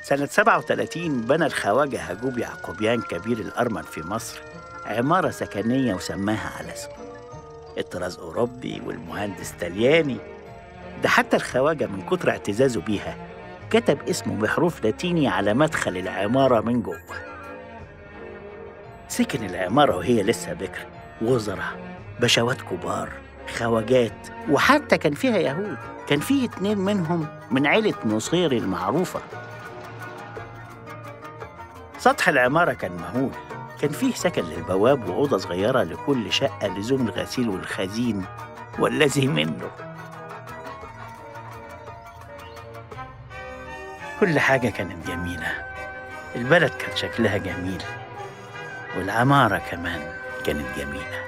سنة 37 بنى الخواجة هجوب يعقوبيان كبير الأرمن في مصر عمارة سكنية وسماها على اسمه الطراز أوروبي والمهندس طلياني ده حتى الخواجة من كتر اعتزازه بيها كتب اسمه بحروف لاتيني على مدخل العمارة من جوه سكن العمارة وهي لسه بكر وزراء بشوات كبار خواجات وحتى كان فيها يهود كان فيه اتنين منهم من عيلة نصير المعروفة سطح العمارة كان مهول كان فيه سكن للبواب وأوضة صغيرة لكل شقة لزوم الغسيل والخزين والذي منه كل حاجة كانت جميلة البلد كان شكلها جميل والعمارة كمان كانت جميلة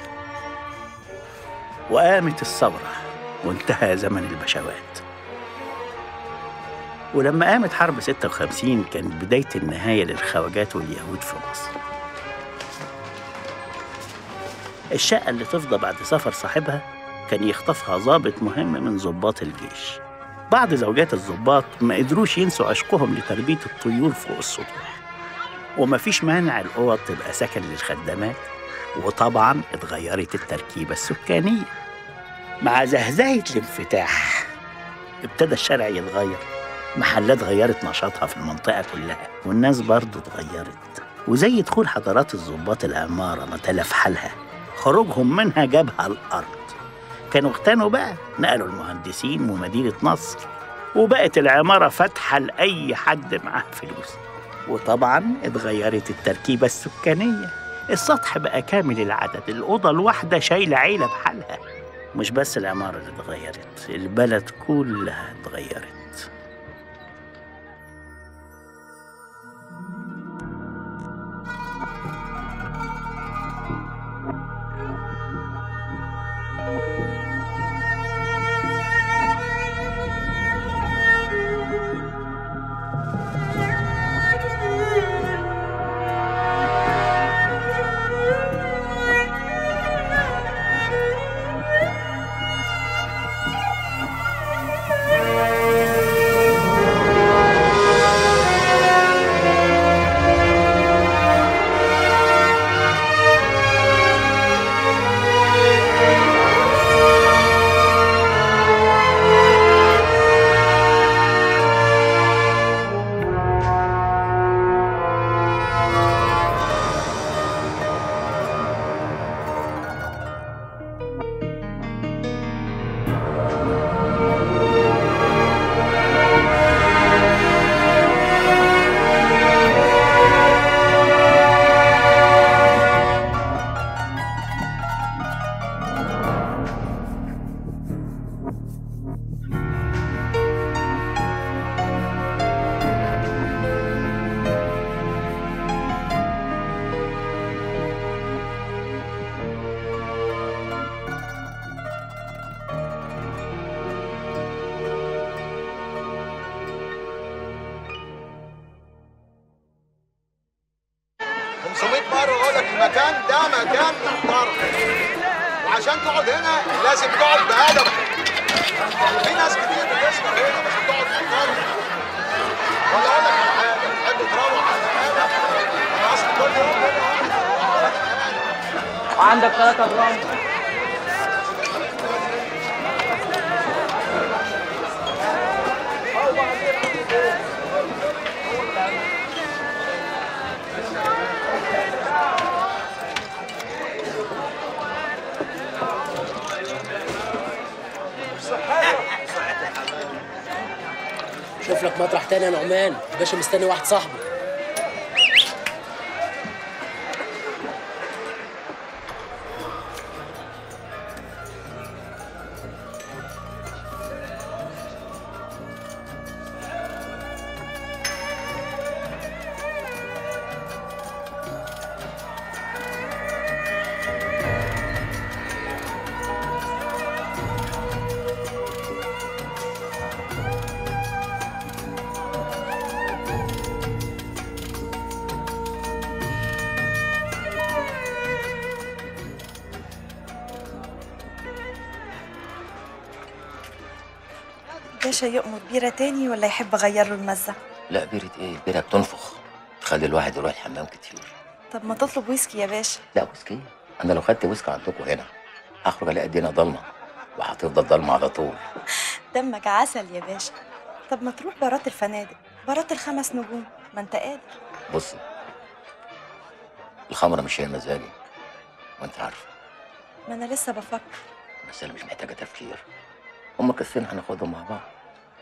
وقامت الثورة وانتهى زمن البشوات ولما قامت حرب 56 كانت بداية النهاية للخواجات واليهود في مصر الشقة اللي تفضى بعد سفر صاحبها كان يخطفها ضابط مهم من ضباط الجيش بعض زوجات الضباط ما قدروش ينسوا عشقهم لتربية الطيور فوق السطوح ومفيش مانع الأوض تبقى سكن للخدامات وطبعا اتغيرت التركيبة السكانية مع زهزهة الانفتاح ابتدى الشارع يتغير محلات غيرت نشاطها في المنطقة كلها والناس برضو اتغيرت وزي دخول حضارات الضباط العمارة ما تلف حالها خروجهم منها جابها الأرض كانوا اغتنوا بقى نقلوا المهندسين ومدينة نصر وبقت العمارة فاتحة لأي حد معاه فلوس وطبعا اتغيرت التركيبة السكانية السطح بقى كامل العدد الأوضة الواحدة شايلة عيلة بحالها مش بس العمارة اللي اتغيرت البلد كلها اتغيرت مرة اقول لك المكان ده مكان محترم وعشان تقعد هنا لازم تقعد بأدب في ناس كتير بتسمع هنا بس تقعد محترم ولا اقول لك على حاجة تحب تروح على مكانك انا اصلا كل يوم هنا وعندك ثلاثة جرام شوف لك مطرح تاني يا نعمان باشا مستني واحد صاحبه باشا يؤمر بيرة تاني ولا يحب اغير له المزة لا بيرة ايه البيرة بتنفخ تخلي الواحد يروح الحمام كتير طب ما تطلب ويسكي يا باشا لا ويسكي انا لو خدت ويسكي عندكم هنا هخرج الاقي الدنيا ضلمه وهتفضل ضلمه على طول دمك عسل يا باشا طب ما تروح بارات الفنادق بارات الخمس نجوم ما انت قادر بصي الخمره مش هي مزاجي وانت عارفه ما انا لسه بفكر بس انا مش محتاجه تفكير هما كاسين هناخدهم مع بعض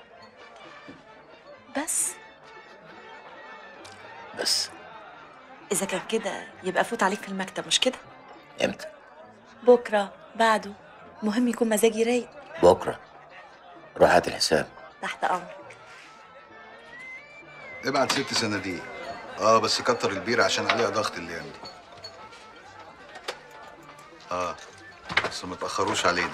بس بس اذا كان كده يبقى فوت عليك في المكتب مش كده امتى بكره بعده مهم يكون مزاجي رايق بكره روح هات الحساب تحت امرك ابعت ست صناديق اه بس كتر البيرة عشان عليها ضغط الايام دي اه بس ما تاخروش علينا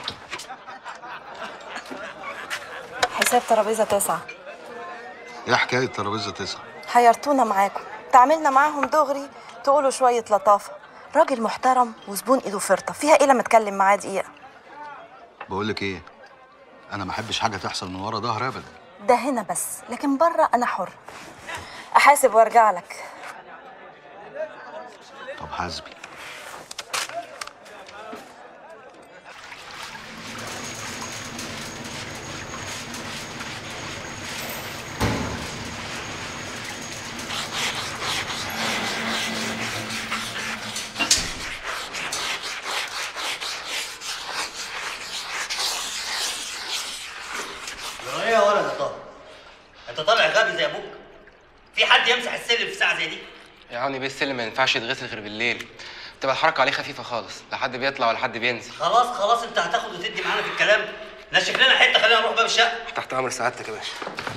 حساب ترابيزه تسعة ايه حكايه ترابيزه تسعه حيرتونا معاكم تعاملنا معاهم دغري تقولوا شويه لطافه راجل محترم وزبون ايده فرطه فيها ايه لما اتكلم معاه دقيقه بقول لك ايه انا ما احبش حاجه تحصل من ورا ظهر ابدا ده هنا بس لكن بره انا حر احاسب وارجع لك طب حاسبي ايه يا ولد يا طارق انت طالع غبي زي ابوك في حد يمسح السلم في ساعه زي دي يا عوني بيه السلم ما ينفعش يتغسل غير بالليل بتبقى الحركه عليه خفيفه خالص لا حد بيطلع ولا حد بينزل خلاص خلاص انت هتاخد وتدي معانا في الكلام نشف لنا حته خلينا نروح باب الشقه تحت امر سعادتك يا باشا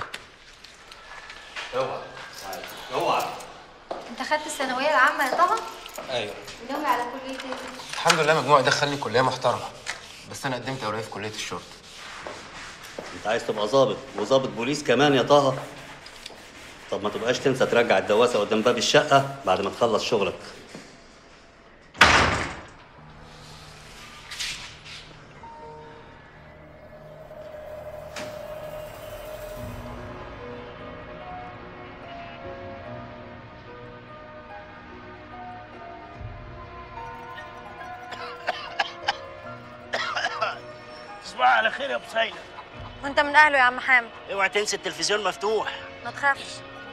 اوعى اوعى انت خدت الثانويه العامه يا طه ايوه وناوي على كليه ايه الحمد لله مجموعي دخلني كليه محترمه بس انا قدمت اوراقي في كليه الشرطه انت عايز تبقى ظابط وظابط بوليس كمان يا طه طب ما تبقاش تنسى ترجع الدواسه قدام باب الشقه بعد ما تخلص شغلك تصبح على خير يا ابو سيد وانت من اهله يا عم حامد اوعى تنسى التلفزيون مفتوح ما تخافش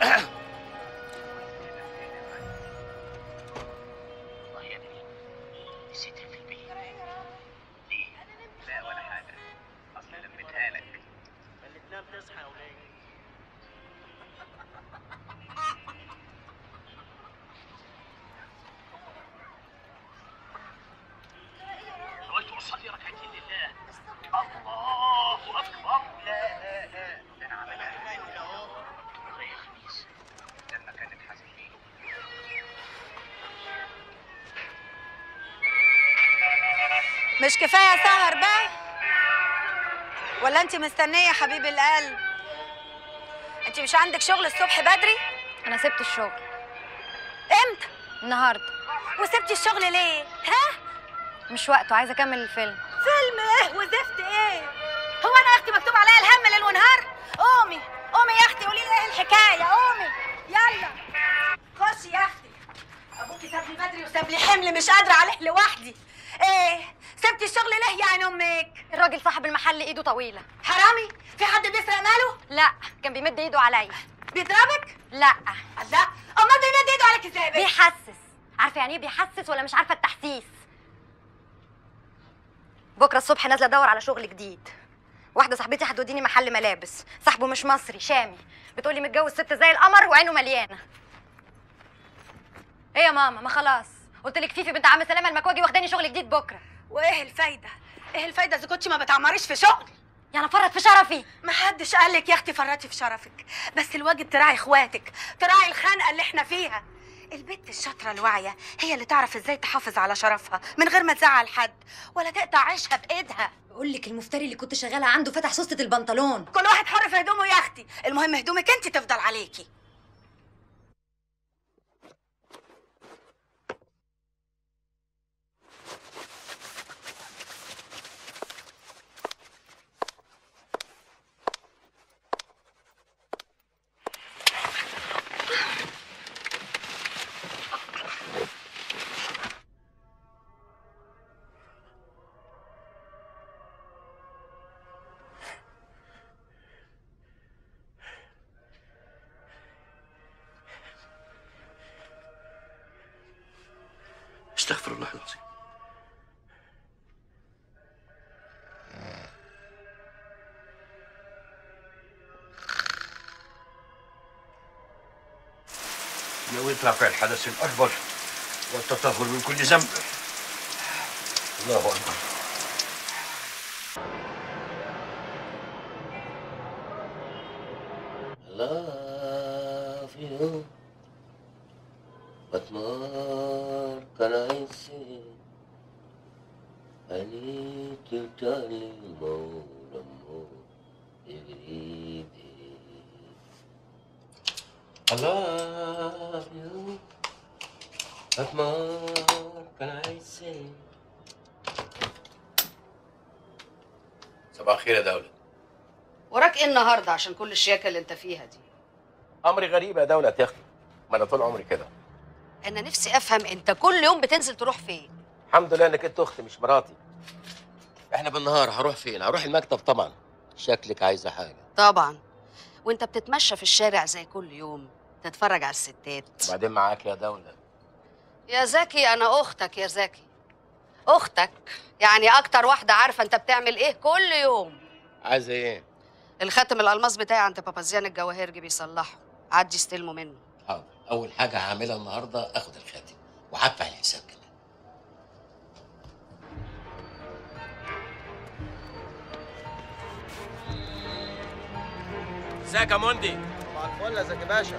نسيت الفيلم ليه؟ لا ولا حاجة أصل لميتها لك اللي تنام تصحى يا ولاد نويت أصلي ركعتين لله الله أكبر لا لا لا ده أنا عملها هنا أهو زي خميس لما كانت حاسس فيه مش كفايه سهر بقى ولا انت مستنيه حبيب القلب انت مش عندك شغل الصبح بدري انا سبت الشغل امتى النهارده وسبتي الشغل ليه ها مش وقته عايزه اكمل الفيلم فيلم ايه وزفت ايه هو انا يا اختي مكتوب عليا الهم ليل ونهار قومي قومي يا اختي قولي لي ايه الحكايه قومي يلا خشي يا اختي ابوكي ساب لي بدري وساب لي حمل مش قادره عليه لوحدي ايه سبتي الشغل ليه يا عين امك الراجل صاحب المحل ايده طويله حرامي في حد بيسرق ماله لا كان بيمد ايده عليا بيضربك لا لا امال بيمد ايده عليك ازاي بيه؟ بيحسس عارفه يعني ايه بيحسس ولا مش عارفه التحسيس بكره الصبح نازله ادور على شغل جديد واحده صاحبتي هتوديني محل ملابس صاحبه مش مصري شامي بتقولي متجوز ست زي القمر وعينه مليانه ايه يا ماما ما خلاص قلت لك فيفي بنت عم سلامه المكواجي واخداني شغل جديد بكره وايه الفايده ايه الفايده اذا كنتي ما بتعمريش في شغل يعني فرط في شرفي ما حدش قال لك يا اختي فرطي في شرفك بس الواجب تراعي اخواتك تراعي الخنقه اللي احنا فيها البت الشاطره الواعيه هي اللي تعرف ازاي تحافظ على شرفها من غير ما تزعل حد ولا تقطع عيشها بايدها بقول لك المفتري اللي كنت شغاله عنده فتح سوسته البنطلون كل واحد حر في هدومه يا اختي المهم هدومك انت تفضل عليكي استغفر الله العظيم نويت رفع الحدث الأكبر والتطهر من كل ذنب الله أكبر love you, but more can I say? I need to tell you more and more every day. I love you, but more can I say? صباح الخير يا دولة وراك ايه النهارده عشان كل الشياكه اللي انت فيها دي أمري غريب يا دولة يا أختي ما أنا طول عمري كده انا نفسي افهم انت كل يوم بتنزل تروح فين الحمد لله إنك أنت أختي مش مراتي إحنا بالنهار هروح فين؟ هروح المكتب طبعا شكلك عايزة حاجة طبعا وانت بتتمشى في الشارع زي كل يوم تتفرج على الستات وبعدين معاك يا دولة يا زكي انا اختك يا زكي اختك يعني اكتر واحده عارفه انت بتعمل ايه كل يوم عايزة إيه؟ الخاتم الالماس بتاعي عند بابازيان الجواهرجي بيصلحه عدي استلمه منه حاضر أول حاجة هعملها النهاردة آخد الخاتم وهدفع الحساب كمان ازيك يا موندي؟ مع الفل يا زكي باشا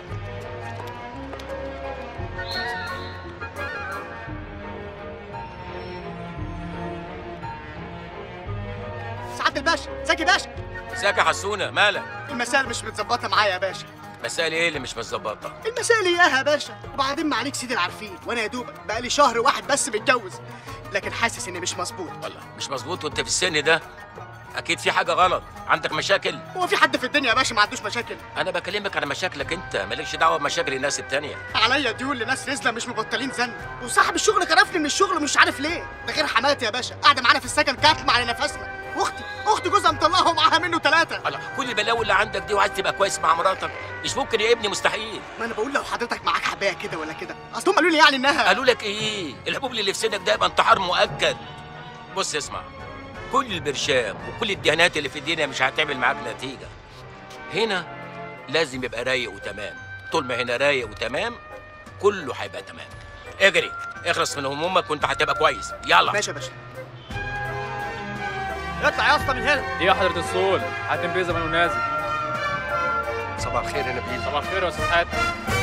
سعاده الباشا زكي باشا ازيك يا حسونة مالك؟ المسائل مش متظبطه معايا يا باشا مسائل ايه اللي مش متظبطة؟ المسائل اياها يا باشا وبعدين ما عليك سيدي العارفين وانا يا دوب بقالي شهر واحد بس متجوز لكن حاسس اني مش مظبوط والله مش مظبوط وانت في السن ده اكيد في حاجة غلط عندك مشاكل هو في حد في الدنيا يا باشا ما عندوش مشاكل انا بكلمك على مشاكلك انت مالكش دعوة بمشاكل الناس التانية عليا ديون لناس رزله مش مبطلين زن وصاحب الشغل كرفني من الشغل مش عارف ليه ده غير حماتي يا باشا قاعده معانا في السكن كاتمه على نفسنا واختي اختي جوزها مطلقها ومعاها منه ثلاثه الله كل البلاوي اللي عندك دي وعايز تبقى كويس مع مراتك مش ممكن يا ابني مستحيل ما انا بقول لو حضرتك معاك حبايه كده ولا كده اصل هم قالوا لي يعني انها قالوا لك ايه الحبوب اللي في سنك ده يبقى انتحار مؤكد بص اسمع كل البرشام وكل الدهانات اللي في الدنيا مش هتعمل معاك نتيجه هنا لازم يبقى رايق وتمام طول ما هنا رايق وتمام كله هيبقى تمام اجري اخلص من همومك وانت هتبقى كويس يلا ماشي يا باشا اطلع يا اسطى من هنا دي يا حضرة الصول حاتم بيه زمانه نازل صباح الخير يا نبيل صباح الخير يا استاذ حاتم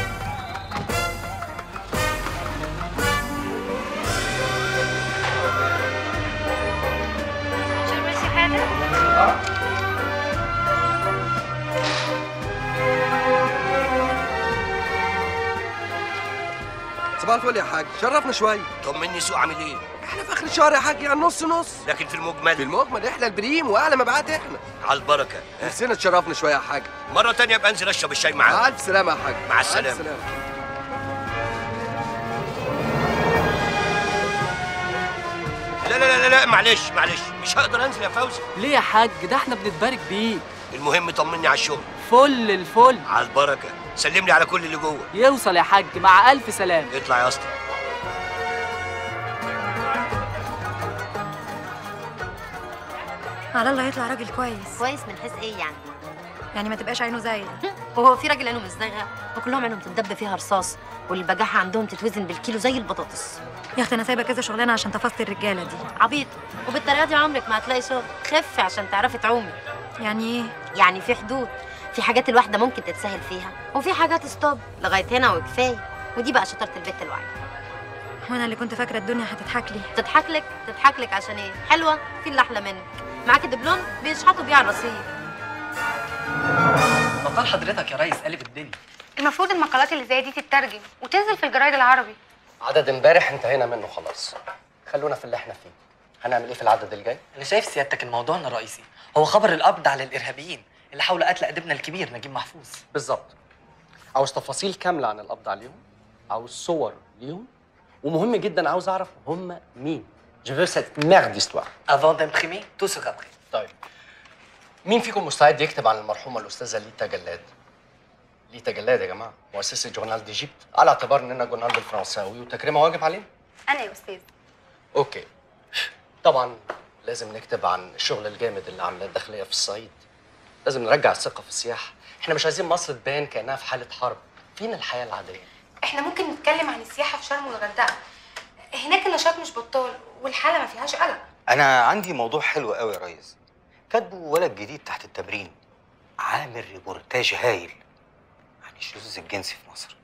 ماشي حاتم صباح الفل يا حاج شرفنا شويه طمني سوق عامل ايه احنا في اخر الشهر يا حاج يعني نص نص لكن في المجمل في المجمل احنا البريم واعلى مبيعات احنا على البركه ها؟ نفسنا تشرفنا شويه يا حاج مره تانية ابقى انزل اشرب الشاي معاك مع الف سلامه يا حاج مع السلامة. الف سلامه لا لا لا لا معلش معلش مش هقدر انزل يا فوزي ليه يا حاج ده احنا بنتبارك بيه المهم طمني على الشغل فل الفل على البركه سلم لي على كل اللي جوه يوصل يا حاج مع الف سلام اطلع يا اسطى على الله يطلع راجل كويس كويس من حيث ايه يعني؟ يعني ما تبقاش عينه زايده وهو في راجل عينه مش زايغه وكلهم عينهم تتدب فيها رصاص والبجاحه عندهم تتوزن بالكيلو زي البطاطس يا اختي انا سايبه كذا شغلانه عشان تفاصيل الرجاله دي عبيط وبالطريقه دي عمرك ما هتلاقي شغل خفي عشان تعرفي تعومي يعني ايه يعني في حدود في حاجات الواحده ممكن تتسهل فيها وفي حاجات ستوب لغايه هنا وكفايه ودي بقى شطاره البت الواعيه وانا اللي كنت فاكره الدنيا هتضحك لي تضحك لك تضحك لك عشان ايه حلوه في اللي احلى منك معاكي دبلوم بيشحطوا بيه على الرصيف مقال حضرتك يا ريس قلب الدنيا المفروض المقالات اللي زي دي تترجم وتنزل في الجرايد العربي عدد امبارح انتهينا منه خلاص خلونا في اللي احنا فيه هنعمل ايه في العدد الجاي انا شايف سيادتك الموضوع الرئيسي هو خبر القبض على الارهابيين اللي حاولوا قتل اديبنا الكبير نجيب محفوظ بالظبط عاوز تفاصيل كامله عن القبض عليهم عاوز صور ليهم ومهم جدا عاوز اعرف هم مين جو فو سيت ميرد ديستوار افون دامبريمي تو سوغا بري طيب مين فيكم مستعد يكتب عن المرحومه الاستاذه ليتا جلاد ليتا جلاد يا جماعه مؤسسه جورنال ديجيبت على اعتبار اننا جورنال بالفرنساوي وتكريمها واجب علينا انا يا استاذ اوكي طبعا لازم نكتب عن الشغل الجامد اللي عاملاه الداخليه في الصعيد لازم نرجع الثقه في السياحه احنا مش عايزين مصر تبان كانها في حاله حرب فين الحياه العاديه احنا ممكن نتكلم عن السياحه في شرم والغردقه هناك النشاط مش بطال والحاله ما فيهاش قلق انا عندي موضوع حلو قوي يا ريس كاتبه ولد جديد تحت التمرين عامل ريبورتاج هايل عن الشذوذ الجنسي في مصر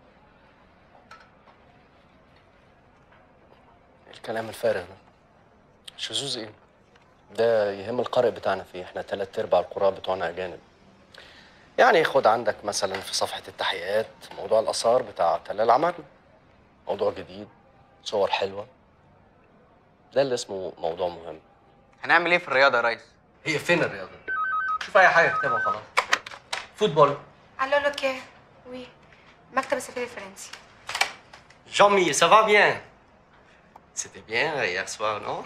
الكلام الفارغ ده شذوذ ايه ده يهم القارئ بتاعنا فيه احنا تلات ارباع القراء بتوعنا اجانب يعني خد عندك مثلا في صفحه التحيات موضوع الاثار بتاع تل العمل موضوع جديد صور حلوه ده اللي اسمه موضوع مهم هنعمل ايه في الرياضه يا ريس هي فين الرياضه شوف اي حاجه اكتبها وخلاص فوتبول الو لوكي وي مكتب السفير الفرنسي Jean-Mi, ça va bien C'était bien hier soir, non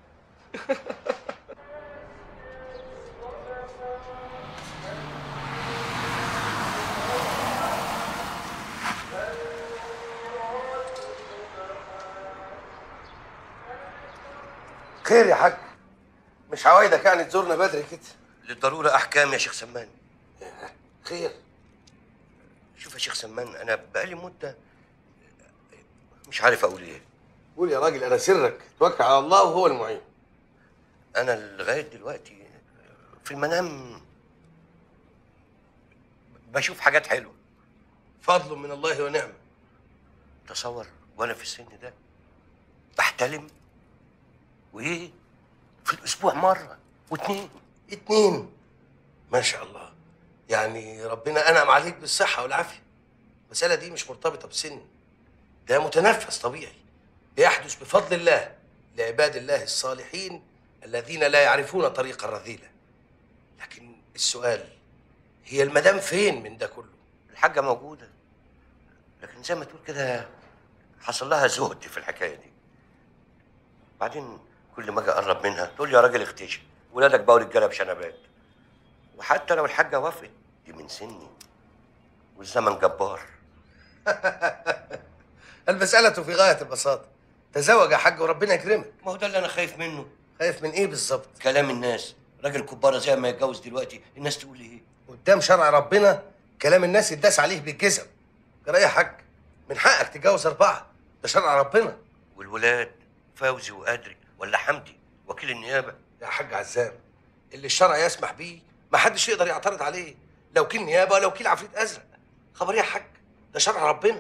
خير يا حاج مش عوايدك يعني تزورنا بدري كده للضرورة أحكام يا شيخ سمان خير شوف يا شيخ سمان أنا بقالي مدة مش عارف أقول إيه قول يا راجل أنا سرك توكل على الله وهو المعين أنا لغاية دلوقتي في المنام بشوف حاجات حلوة فضل من الله ونعمة تصور وأنا في السن ده بحتلم وايه في الاسبوع مره واتنين اتنين ما شاء الله يعني ربنا انعم عليك بالصحه والعافيه المساله دي مش مرتبطه بسن ده متنفس طبيعي يحدث بفضل الله لعباد الله الصالحين الذين لا يعرفون طريق الرذيله لكن السؤال هي المدام فين من ده كله الحاجه موجوده لكن زي ما تقول كده حصل لها زهد في الحكايه دي بعدين كل ما اجي اقرب منها تقول لي يا راجل اختشي ولادك بقوا رجاله بشنبات وحتى لو الحاجه وافقت دي من سني والزمن جبار المسألة في غاية البساطة تزوج يا حاج وربنا يكرمك ما هو ده اللي أنا خايف منه خايف من إيه بالظبط؟ كلام الناس راجل كبارة زي ما يتجوز دلوقتي الناس تقول إيه؟ قدام شرع ربنا كلام الناس يداس عليه بالجزم جرى إيه يا حاج؟ من حقك تتجوز أربعة ده شرع ربنا والولاد فوزي وقدري ولا حمدي وكيل النيابة يا حاج عزام اللي الشرع يسمح بيه ما حدش يقدر يعترض عليه لا وكيل نيابة ولا وكيل عفريت أزرق خبر إيه يا حاج ده شرع ربنا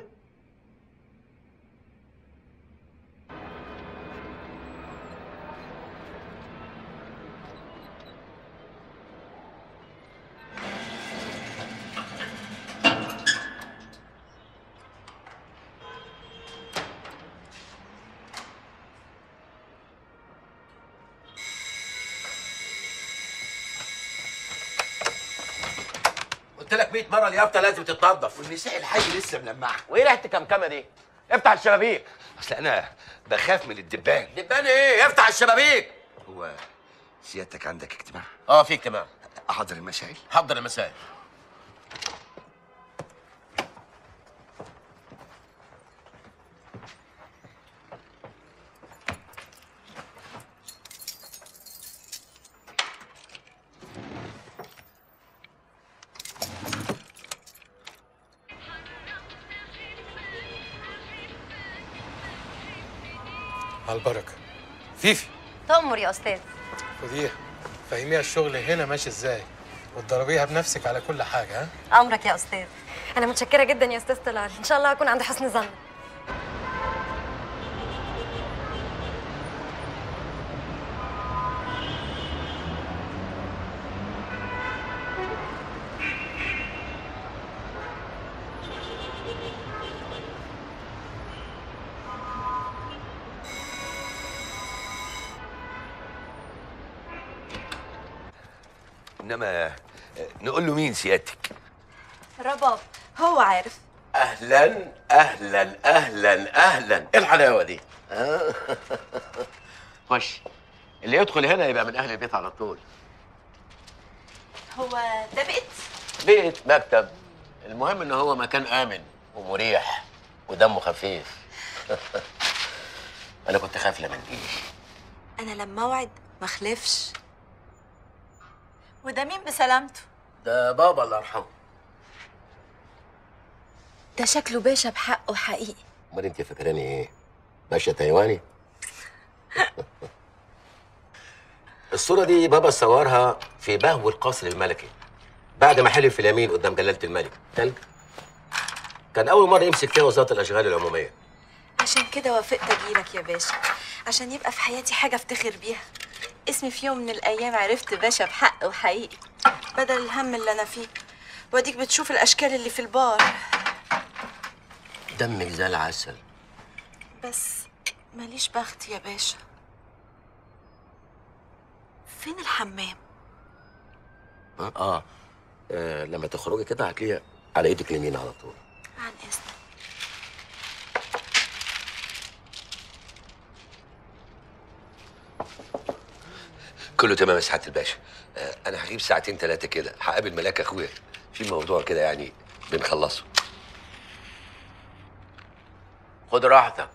قلت لك 100 مره اليافطه لازم تتنضف والنساء الحي لسه ملمعه وايه ريحه الكمكمه دي افتح الشبابيك اصل انا بخاف من الدبان دبان ايه افتح الشبابيك هو سيادتك عندك اجتماع اه في اجتماع احضر المسائل حضر المسائل على البركة فيفي تأمر يا أستاذ خديها فهميها الشغل هنا ماشي ازاي وتدربيها بنفسك على كل حاجة ها أمرك يا أستاذ أنا متشكرة جدا يا أستاذ طلال إن شاء الله هكون عند حسن ظن انما آه، نقول له مين سيادتك رباب هو عارف اهلا اهلا اهلا اهلا ايه الحلاوه دي آه. خش اللي يدخل هنا يبقى من اهل البيت على طول هو ده بيت بيت مكتب المهم ان هو مكان امن ومريح ودمه خفيف انا كنت خايف لا منديل انا لما اوعد ما خلفش وده مين بسلامته ده بابا الله يرحمه ده شكله باشا بحقه حقيقي امال انت فاكراني ايه باشا تايواني الصورة دي بابا صورها في بهو القصر الملكي بعد ما حلف في اليمين قدام جلالة الملك تلج كان أول مرة يمسك فيها وزارة الأشغال العمومية عشان كده وافقت اجيلك يا باشا عشان يبقى في حياتي حاجه افتخر بيها اسمي في يوم من الايام عرفت باشا بحق وحقيقي بدل الهم اللي انا فيه واديك بتشوف الاشكال اللي في البار دمك زي العسل بس ماليش بخت يا باشا فين الحمام آه. آه. آه لما تخرجي كده هتلاقيها على ايدك اليمين على طول عن اذنك كله تمام يا سعاده الباشا آه، انا هغيب ساعتين ثلاثه كده هقابل ملاك اخويا في موضوع كده يعني بنخلصه خد راحتك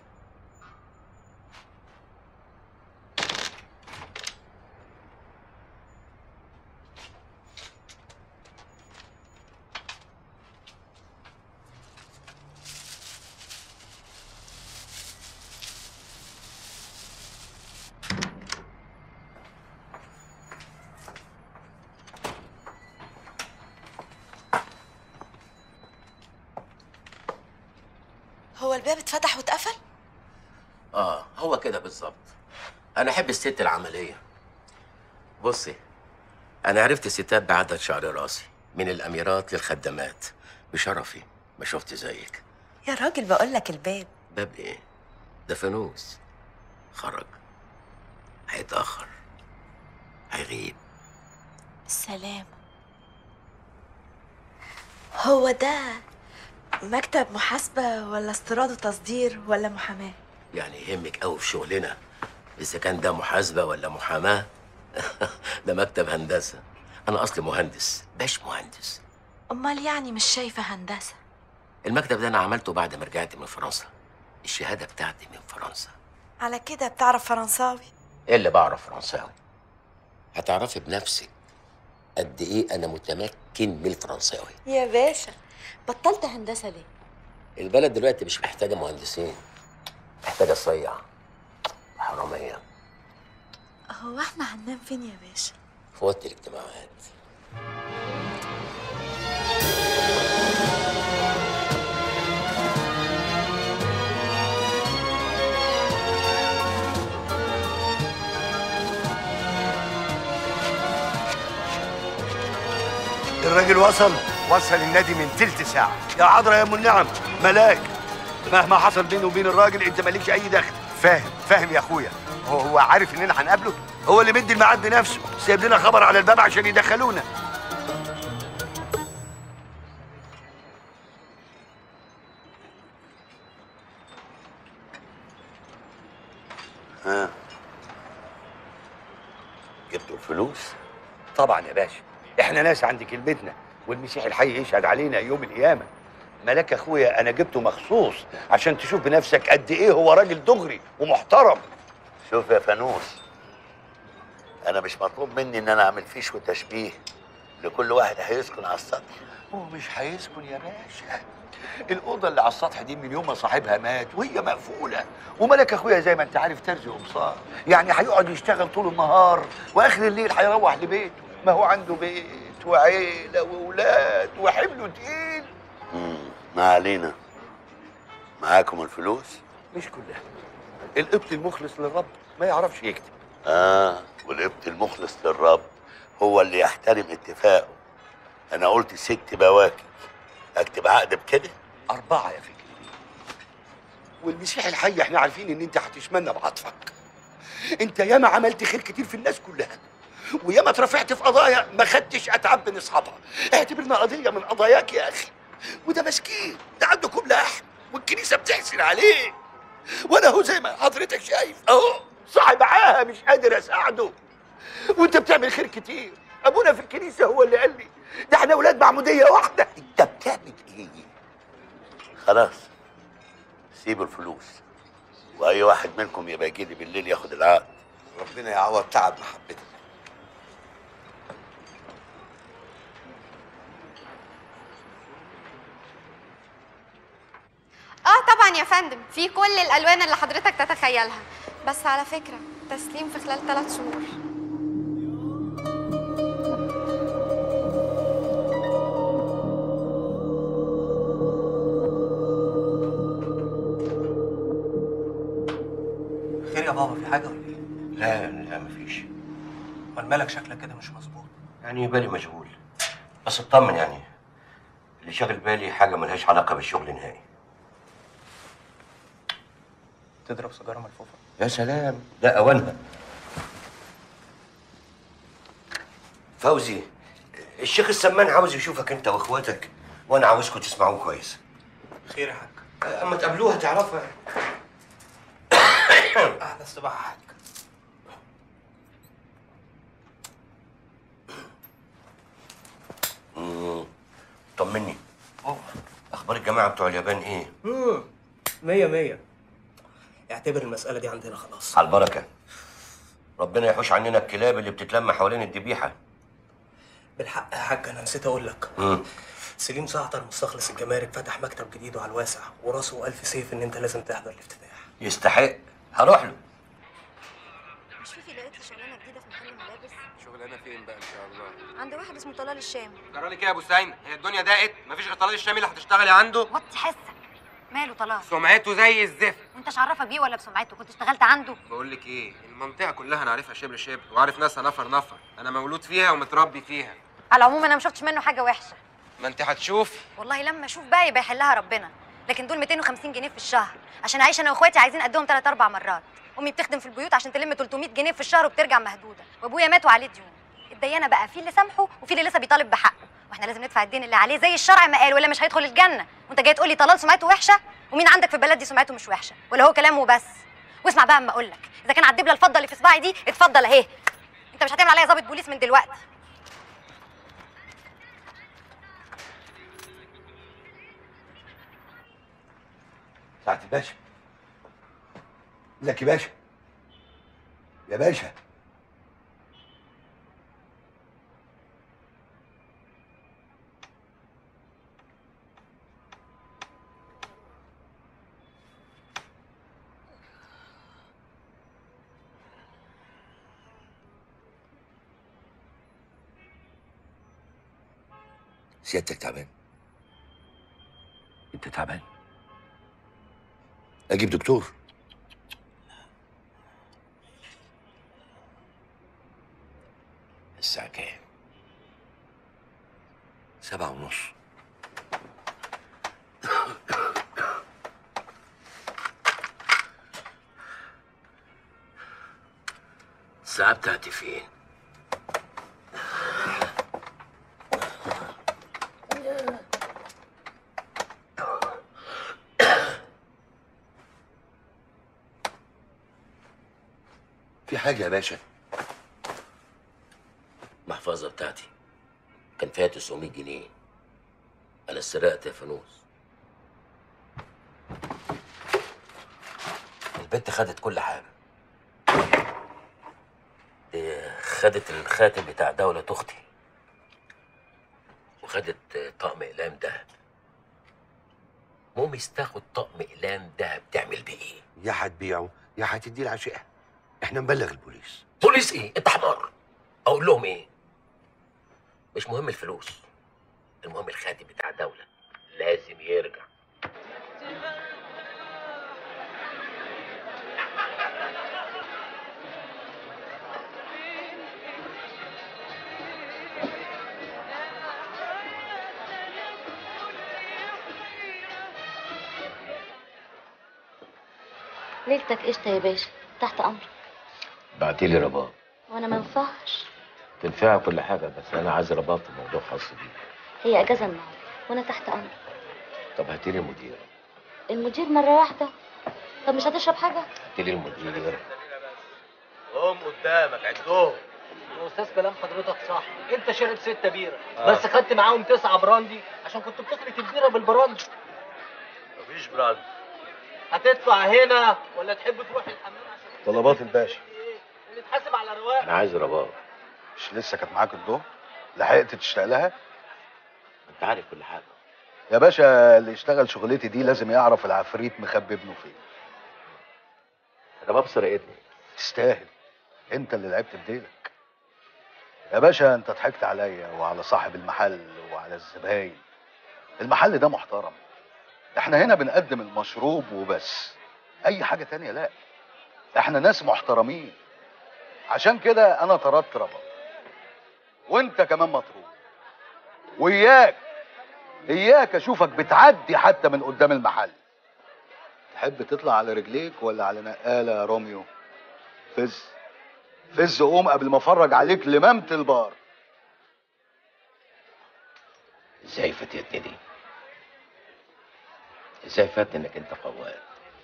هو الباب اتفتح واتقفل اه هو كده بالظبط انا احب الست العمليه بصي انا عرفت الستات بعدد شعر راسي من الاميرات للخدامات بشرفي ما شفت زيك يا راجل بقول لك الباب باب ايه ده فانوس خرج هيتاخر هيغيب السلام هو ده مكتب محاسبة ولا استيراد وتصدير ولا محاماة يعني يهمك قوي في شغلنا اذا كان ده محاسبه ولا محاماه ده مكتب هندسه انا اصلي مهندس باش مهندس أمال يعني مش شايفة هندسة المكتب ده انا عملته بعد ما رجعت من فرنسا الشهاده بتاعتي من فرنسا على كده بتعرف فرنساوي ايه اللي بعرف فرنساوي هتعرفي بنفسك قد ايه انا متمكن من الفرنساوي يا باشا بطلت هندسة ليه؟ البلد دلوقتي مش محتاجه مهندسين محتاجه صيع حراميه هو احنا هننام فين يا باشا؟ في وقت الاجتماعات الراجل وصل وصل النادي من تلت ساعة يا عذرا يا ام النعم ملاك مهما حصل بينه وبين الراجل انت مالكش اي دخل فاهم فاهم يا اخويا هو هو عارف اننا هنقابله هو اللي مدي الميعاد بنفسه سايب لنا خبر على الباب عشان يدخلونا ها جبتوا الفلوس طبعا يا باشا احنا ناس عند كلمتنا والمسيح الحي يشهد علينا يوم القيامه ملاك اخويا انا جبته مخصوص عشان تشوف بنفسك قد ايه هو راجل دغري ومحترم شوف يا فانوس انا مش مطلوب مني ان انا اعمل فيش وتشبيه لكل واحد هيسكن على السطح هو مش هيسكن يا باشا الأوضة اللي على السطح دي من يوم ما صاحبها مات وهي مقفولة وملك أخويا زي ما أنت عارف ترزي قمصان يعني هيقعد يشتغل طول النهار وآخر الليل هيروح لبيته ما هو عنده بيت وعيلة وأولاد وحمله تقيل امم ما علينا معاكم الفلوس مش كلها القبط المخلص للرب ما يعرفش يكتب اه والقبط المخلص للرب هو اللي يحترم اتفاقه انا قلت ست بواكي اكتب عقد بكده أربعة يا فكري والمسيح الحي احنا عارفين ان انت هتشملنا بعطفك انت ياما عملت خير كتير في الناس كلها وياما اترفعت في قضايا ما خدتش اتعاب من اصحابها اعتبرنا قضيه من قضاياك يا اخي وده مسكين ده عنده كوب لحم والكنيسه بتحسن عليه وانا اهو زي ما حضرتك شايف اهو صاحب عاهه مش قادر اساعده وانت بتعمل خير كتير ابونا في الكنيسه هو اللي قال لي ده احنا اولاد معموديه واحده انت بتعمل ايه خلاص سيبوا الفلوس واي واحد منكم يبقى يجي لي بالليل ياخد العقد ربنا يعوض تعب محبتك اه طبعا يا فندم في كل الالوان اللي حضرتك تتخيلها بس على فكره تسليم في خلال ثلاث شهور خير يا بابا في حاجه ولا ايه؟ لا لا مفيش امال مالك شكلك كده مش مظبوط يعني بالي مشغول بس اطمن يعني اللي شاغل بالي حاجه ملهاش علاقه بالشغل نهائي تضرب سيجاره ملفوفه يا سلام لا اوانها فوزي الشيخ السمان عاوز يشوفك انت واخواتك وانا عاوزكم تسمعوه كويس خير يا حاج اما تقابلوها تعرفها اهلا الصباح يا حاج مم. طمني اخبار الجماعه بتوع اليابان ايه امم مية مية اعتبر المسألة دي عندنا خلاص على البركه ربنا يحوش عننا الكلاب اللي بتتلم حوالين الذبيحه بالحق يا حاج انا نسيت اقول لك مم. سليم زعتر مستخلص الجمارك فتح مكتب جديد وعلى الواسع وراسه ألف سيف ان انت لازم تحضر الافتتاح يستحق هروح له مش في لقيت لي شغلانه جديده في محل ملابس شغلانه فين بقى ان شاء الله عند واحد اسمه طلال الشام جرالك ايه يا ابو سعيد هي الدنيا ضاقت مفيش غير طلال الشامي اللي هتشتغلي عنده وطي حسك ماله طلال سمعته زي الزفت وانت عرفك بيه ولا بسمعته كنت اشتغلت عنده بقول لك ايه المنطقه كلها انا عارفها شبر شبر وعارف ناسها نفر نفر انا مولود فيها ومتربي فيها على العموم انا ما شفتش منه حاجه وحشه ما انت هتشوفي والله لما اشوف بقى يبقى يحلها ربنا لكن دول 250 جنيه في الشهر عشان اعيش انا واخواتي عايزين قدهم ثلاث اربع مرات امي بتخدم في البيوت عشان تلم 300 جنيه في الشهر وبترجع مهدوده وابويا مات وعليه ديون الديانه بقى في اللي سامحه وفي اللي لسه بيطالب بحقه واحنا لازم ندفع الدين اللي عليه زي الشرع ما قال ولا مش هيدخل الجنه وانت جاي تقول لي طلال سمعته وحشه ومين عندك في البلد دي سمعته مش وحشه ولا هو كلامه بس واسمع بقى اما اقول لك اذا كان على الدبله الفضه اللي في صباعي دي اتفضل اهي انت مش هتعمل عليا ضابط بوليس من دلوقتي سعد الباشا ازيك يا باشا يا باشا سيادتك تعبان انت تعبان اجيب دكتور الساعة كام؟ سبعة ونص الساعة بتاعتي فين؟ في حاجة يا باشا المحفظة بتاعتي كان فيها 900 جنيه أنا سرقت يا فانوس البنت خدت كل حاجة دي خدت الخاتم بتاع دولة أختي وخدت طقم إقلام دهب مامي تاخد طقم إقلام دهب تعمل بيه إيه؟ يا هتبيعه يا هتديه لعشقها احنا نبلغ البوليس بوليس إيه؟ أنت حمار أقول لهم إيه؟ مش مهم الفلوس المهم الخاتم بتاع الدولة لازم يرجع ليلتك قشطه يا باشا تحت امرك بعتيلي رباب وانا ما ينفعش تنفع كل حاجة بس أنا عايز رباب في موضوع خاص بيه هي اجازه النهارده وانا تحت امرك طب هاتيلي المدير المدير مره واحده طب مش هتشرب حاجه هاتيلي المدير قوم قدامك عدهم يا استاذ كلام حضرتك صح انت شارب ستة بيرة آه. بس خدت معاهم تسعة براندي عشان كنت بتخلط البيرة بالبراندي مفيش براند هتدفع هنا ولا تحب تروح الحمام عشان طلبات الباشا نتحاسب على رواق انا عايز رباب مش لسه كانت معاك الضوء لحقت تشتاق لها انت عارف كل حاجه يا باشا اللي يشتغل شغلتي دي لازم يعرف العفريت مخبي ابنه فين رباب سرقتني تستاهل انت اللي لعبت بديلك يا باشا انت ضحكت عليا وعلى صاحب المحل وعلى الزباين المحل ده محترم احنا هنا بنقدم المشروب وبس اي حاجة تانية لا احنا ناس محترمين عشان كده انا طردت رباب وانت كمان مطرود وياك اياك اشوفك بتعدي حتى من قدام المحل تحب تطلع على رجليك ولا على نقالة يا روميو فز فز قوم قبل ما افرج عليك لمامة البار ازاي فاتتني دي ازاي فاتني انك انت فواد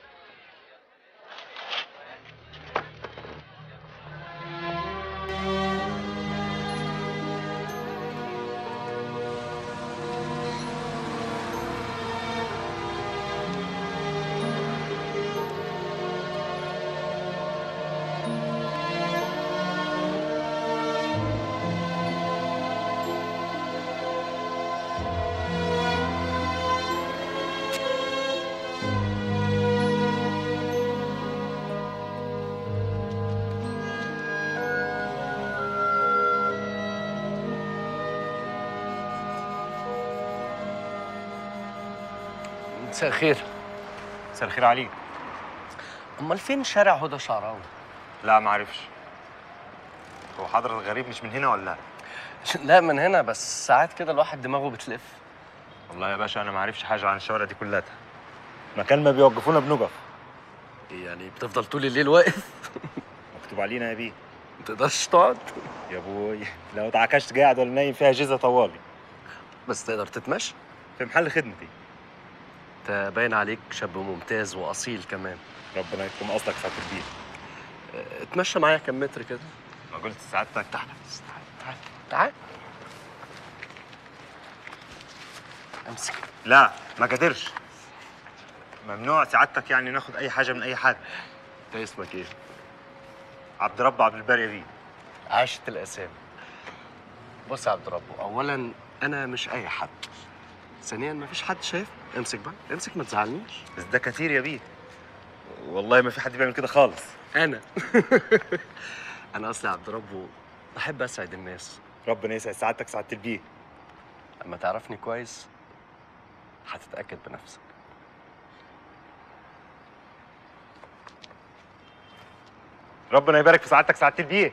مساء الخير مساء الخير عليك امال فين شارع هدى شعراوي لا ما اعرفش هو حضرة الغريب مش من هنا ولا لا؟ لا من هنا بس ساعات كده الواحد دماغه بتلف والله يا باشا انا ما اعرفش حاجه عن الشوارع دي كلها مكان ما بيوقفونا بنقف يعني بتفضل طول الليل واقف مكتوب علينا يا بيه ما تقدرش تقعد يا ابوي لو اتعكشت قاعد ولا نايم فيها جيزه طوالي بس تقدر تتمشى في محل خدمتي انت باين عليك شاب ممتاز واصيل كمان ربنا يكون اصلك ساعه البيت اه، اتمشى معايا كم متر كده ما قلت سعادتك تعالى بس تعالى تعالى امسك لا ما قدرش ممنوع سعادتك يعني ناخد اي حاجه من اي حد انت اسمك ايه عبد رب عبد الباري يا بيه عاشت الاسامي بص يا عبد ربه اولا انا مش اي حد ثانيا مفيش حد شايف امسك بقى امسك ما تزعلنيش بس ده كتير يا بيه والله ما في حد بيعمل كده خالص انا انا اصلي عبد ربه بحب اسعد الناس ربنا يسعد سعادتك سعاده البيه لما تعرفني كويس هتتاكد بنفسك ربنا يبارك في سعادتك سعاده البيه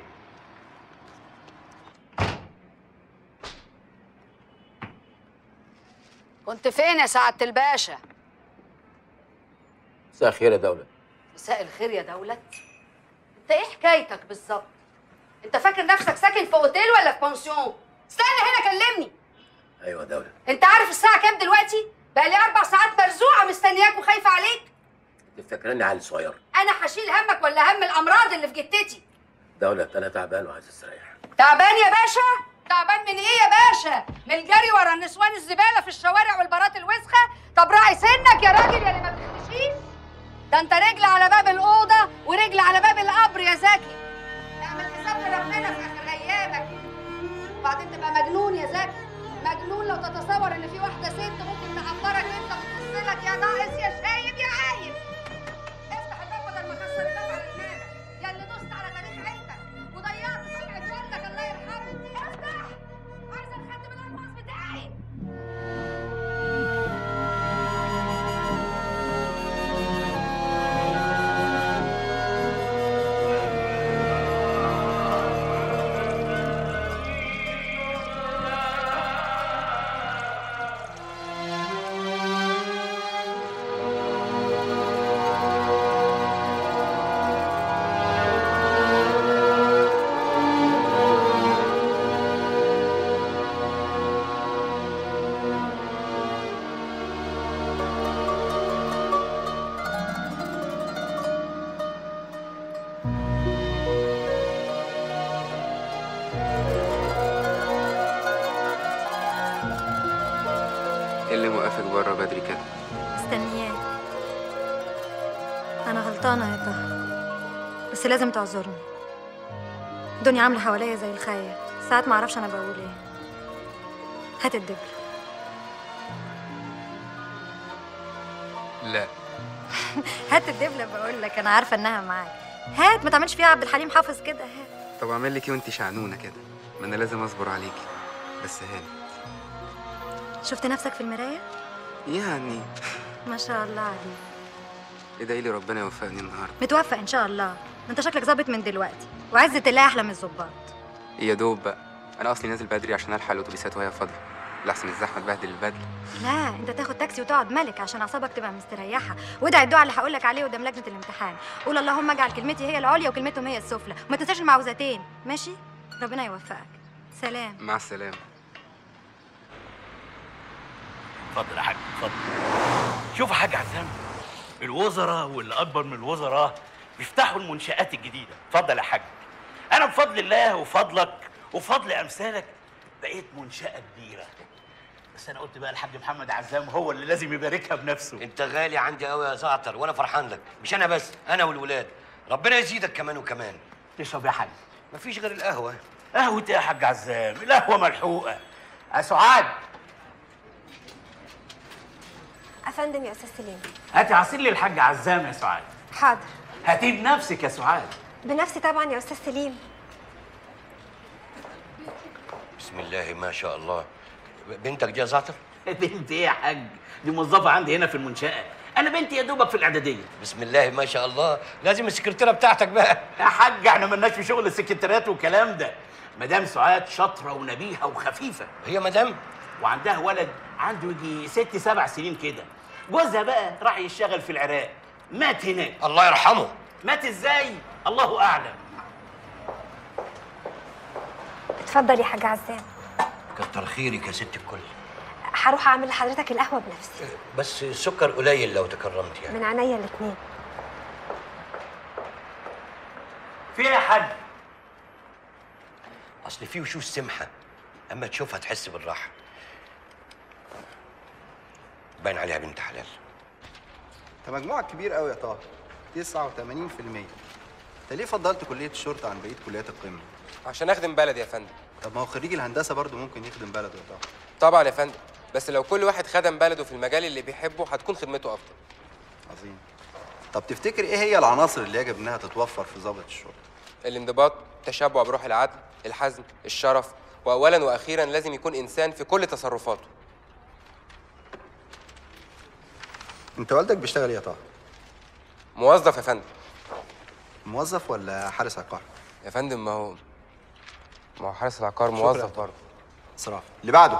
كنت فين يا سعادة الباشا؟ مساء الخير يا دولة مساء الخير يا دولت انت ايه حكايتك بالظبط؟ انت فاكر نفسك ساكن في اوتيل ولا في بونسيون؟ استنى هنا كلمني ايوه يا دولة انت عارف الساعة كام دلوقتي؟ بقى لي اربع ساعات مرزوعة مستنياك وخايفة عليك انت فاكراني عيل صغير انا هشيل همك ولا هم الامراض اللي في جتتي دولة انا تعبان وعايز استريح تعبان يا باشا؟ تعبان من ايه يا باشا؟ من الجري ورا النسوان الزبالة في الشوارع والبارات الوسخة؟ طب راعي سنك يا راجل يا اللي ما بتختشيش ده انت رجل على باب الأوضة ورجل على باب القبر يا زكي اعمل حساب لربنا في آخر أيامك وبعدين تبقى مجنون يا زكي مجنون لو تتصور إن في واحدة ست ممكن تعبرك أنت وتبص لك يا ناقص يا شايب يا عايب افتح الباب بدل ما كسر الباب على دماغك يا اللي دوست على تاريخ عيلتك وضيعت سمعة والدك الله يرحمه افتح عايزة الخاتم الألماس بتاعي ايه اللي موقفك بره بدري كده مستنياك انا غلطانه يا طه بس لازم تعذرني الدنيا عامله حواليا زي الخايه ساعات ما اعرفش انا بقول ايه هات الدبل لا هات الدبله بقول لك انا عارفه انها معاك هات ما تعملش فيها عبد الحليم حافظ كده هات طب اعمل لك ايه وانت شعنونه كده ما انا لازم اصبر عليكي بس هاني شفت نفسك في المرايه يعني ما شاء الله عليك ادعي لي ربنا يوفقني النهارده متوفق ان شاء الله ده انت شكلك ظابط من دلوقتي وعزة الله احلى من الظباط يا دوب بقى انا اصلي نازل بدري عشان الحق الاتوبيسات وهي فاضيه لحسن الزحمه تبهدل البدله لا انت تاخد تاكسي وتقعد ملك عشان اعصابك تبقى مستريحه وادعي الدعاء اللي هقول لك عليه قدام لجنه الامتحان قول اللهم اجعل كلمتي هي العليا وكلمتهم هي السفلى وما تنساش المعوذتين ماشي ربنا يوفقك سلام مع السلامه اتفضل يا حاج اتفضل شوف يا حاج عزام الوزراء واللي اكبر من الوزراء بيفتحوا المنشآت الجديدة اتفضل يا حاج انا بفضل الله وفضلك وفضل امثالك بقيت منشأة كبيرة بس انا قلت بقى الحاج محمد عزام هو اللي لازم يباركها بنفسه انت غالي عندي قوي يا زعتر وانا فرحان لك مش انا بس انا والولاد ربنا يزيدك كمان وكمان تشرب يا حاج مفيش غير القهوه قهوة إيه يا حاج عزام القهوة ملحوقة يا سعاد افندم يا استاذ سليم هاتي عصير للحاج عزام يا سعاد حاضر هاتيه بنفسك يا سعاد بنفسي طبعا يا استاذ سليم بسم الله ما شاء الله بنتك دي يا زعتر بنتي ايه يا حاج دي موظفة عندي هنا في المنشأة أنا بنتي يا دوبك في الإعدادية بسم الله ما شاء الله لازم السكرتيره بتاعتك بقى يا حاج احنا مالناش في شغل السكرتيرات والكلام ده مدام سعاد شاطرة ونبيهة وخفيفة هي مدام وعندها ولد عنده يجي ست سبع سنين كده جوزها بقى راح يشتغل في العراق مات هناك الله يرحمه مات ازاي الله اعلم اتفضل يا حاج عزام كتر خيرك يا ست الكل هروح اعمل لحضرتك القهوه بنفسي بس السكر قليل لو تكرمت يعني من عينيا الاتنين في ايه يا حاج اصل في وشوش سمحه اما تشوفها تحس بالراحه باين عليها بنت حلال انت مجموعك كبير قوي يا طه 89% انت ليه فضلت كليه الشرطه عن بقيه كليات القمه عشان اخدم بلدي يا فندم طب ما هو خريج الهندسه برضه ممكن يخدم بلده يا طه طبعا يا فندم بس لو كل واحد خدم بلده في المجال اللي بيحبه هتكون خدمته افضل عظيم طب تفتكر ايه هي العناصر اللي يجب انها تتوفر في ضابط الشرطه الانضباط التشبع بروح العدل الحزم الشرف واولا واخيرا لازم يكون انسان في كل تصرفاته انت والدك بيشتغل ايه يا طه موظف يا فندم موظف ولا حارس عقار يا فندم ما هو ما هو حارس العقار شكراً. موظف برضه صراحه اللي بعده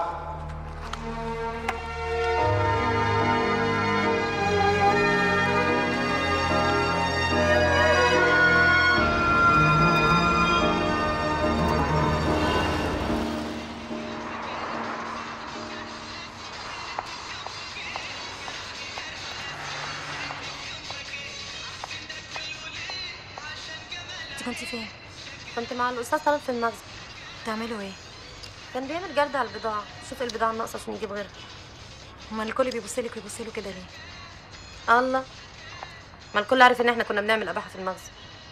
انت كنتي فين كنت مع الاستاذ طلال في المخزن بتعملوا ايه كان بيعمل جرد على البضاعه شوف البضاعه الناقصه عشان يجيب غيرها امال الكل بيبص لك ويبص له كده ليه الله ما الكل عارف ان احنا كنا بنعمل اباحه في المخزن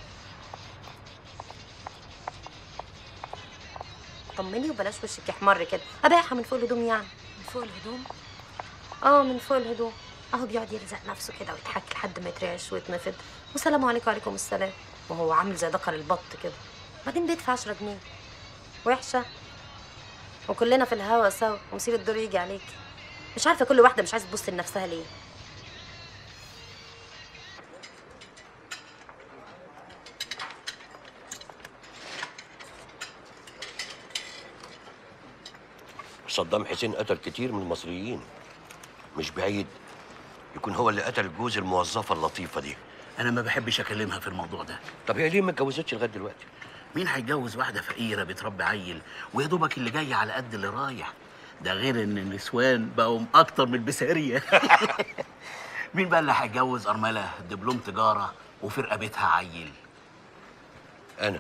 طمني وبلاش وشك يحمر كده اباحه من فوق الهدوم يعني من فوق الهدوم اه من فوق الهدوم اهو بيقعد يلزق نفسه كده ويضحك لحد ما يترعش ويتنفض والسلام عليكم وعليكم السلام وهو عامل زي دكر البط كده بعدين بيدفع 10 جنيه وحشه وكلنا في الهوا سوا ومصير الدور يجي عليك مش عارفه كل واحده مش عايزه تبص لنفسها ليه صدام حسين قتل كتير من المصريين مش بعيد يكون هو اللي قتل جوز الموظفه اللطيفه دي انا ما بحبش اكلمها في الموضوع ده طب هي ليه ما اتجوزتش لغايه دلوقتي مين هيتجوز واحده فقيره بتربي عيل ويا دوبك اللي جاي على قد اللي رايح ده غير ان النسوان بقوا اكتر من البساريه مين بقى اللي هيتجوز ارمله دبلوم تجاره وفي رقبتها عيل انا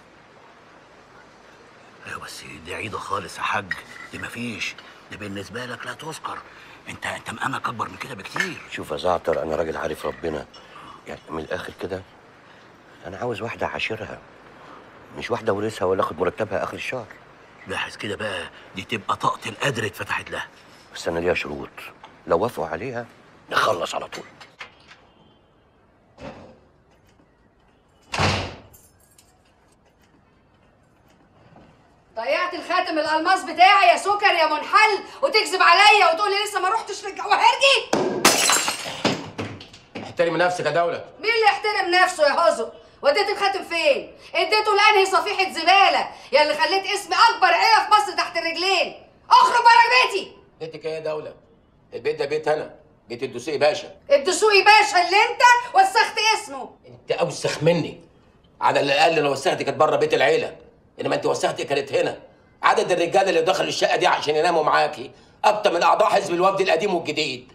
ايوه بس دي عيده خالص يا حاج دي مفيش دي بالنسبه لك لا تذكر انت انت مقامك اكبر من كده بكتير شوف يا زعتر انا راجل عارف ربنا يعني من الاخر كده انا عاوز واحده عاشرها مش واحده ورثها ولا اخد مرتبها اخر الشهر لاحظ كده بقى دي تبقى طاقة القدر اتفتحت لها بس انا ليها شروط لو وافقوا عليها نخلص على طول ضيعت الخاتم الالماس بتاعي يا سكر يا منحل وتكذب عليا وتقول لي لسه ما رحتش للجواهرجي احترمي نفسك يا دولة مين اللي يحترم نفسه يا هزو وديت الخاتم فين اديته لانهي صفيحه زباله يا اللي خليت اسم اكبر عيله في مصر تحت الرجلين اخرج بره بيتي بيتك ايه يا دولة البيت ده بيت انا بيت الدسوقي باشا الدسوقي باشا اللي انت وسخت اسمه انت اوسخ مني على الاقل لو وسختي كانت بره بيت العيله انما انت وسختي كانت هنا عدد الرجاله اللي دخلوا الشقه دي عشان يناموا معاكي اكتر من اعضاء حزب الوفد القديم والجديد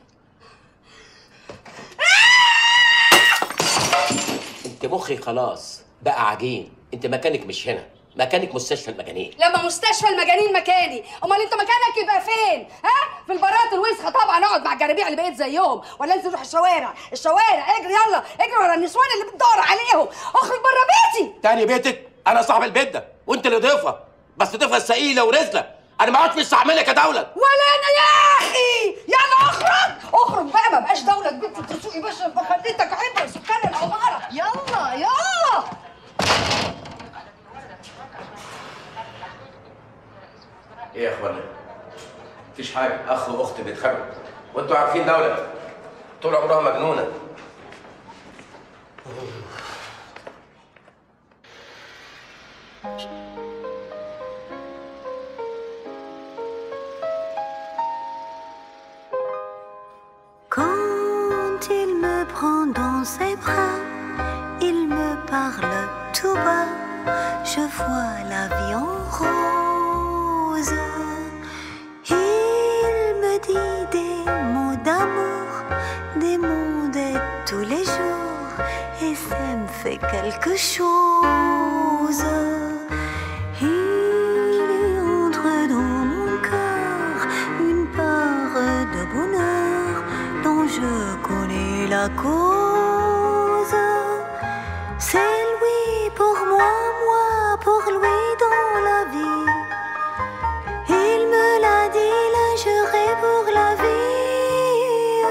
انت مخي خلاص بقى عجين انت مكانك مش هنا مكانك مستشفى المجانين لما مستشفى المجانين مكاني امال انت مكانك يبقى فين ها في البارات الوسخه طبعا اقعد مع الجرابيع اللي بقيت زيهم ولا انزل روح الشوارع الشوارع اجري يلا اجري ورا النسوان اللي بتدور عليهم اخرج بره بيتي تاني بيتك انا صاحب البيت ده وانت اللي ضيفه بس ضيفه ثقيله ورزله انا ما عادش مستعملك يا دوله ولا انا يا اخي يلا اخرج اخرج بقى ما بقاش دوله بنت الدسوقي باشا بخليتك عبره سكان العماره يلا يلا ايه يا اخوانا مفيش حاجه اخ واخت بيتخانقوا وانتوا عارفين دوله طول عمرها مجنونه Quand il me prend dans ses bras, il me parle tout bas. Je vois la vie en rose. Il me dit des mots d'amour, des mots de tous les jours, et ça me fait quelque chose. Il entre dans mon cœur une part de bonheur dont je connais la cause. C'est lui pour moi, moi pour lui dans la vie. Il me l'a dit, là j'irai pour la vie.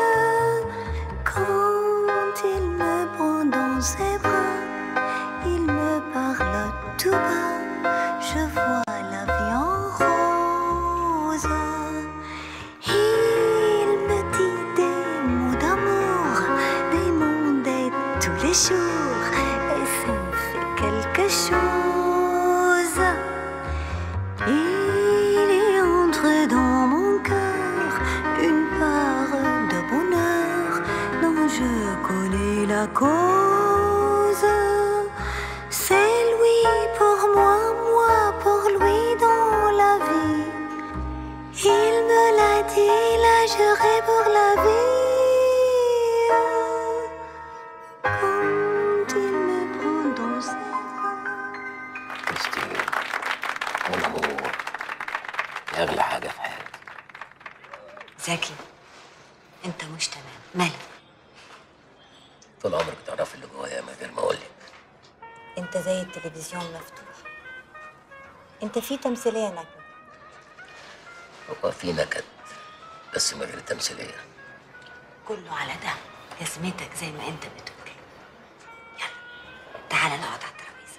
Quand il me prend dans ses bras, il me parle tout bas. Je vois la vie en rose. Il me dit des mots d'amour, des mots de tous les jours, et ça me fait quelque chose. Il y entre dans mon cœur une part de bonheur dont je connais la cause. C'est lui pour moi, moi pour lui dans la vie. Il me l'a dit, là j'irai pour la vie. Quand il me prend dans ses mon amour يا اغلى حاجه في حياتي زكي انت مش تمام مالك طول عمرك تعرفي اللي جوايا من غير ما اقول لك انت زي التلفزيون مفتوح انت في تمثيليه نجم هو في نكد بس من غير تمثيليه كله على ده جزمتك زي ما انت بتقول يلا تعالى نقعد على الترابيزه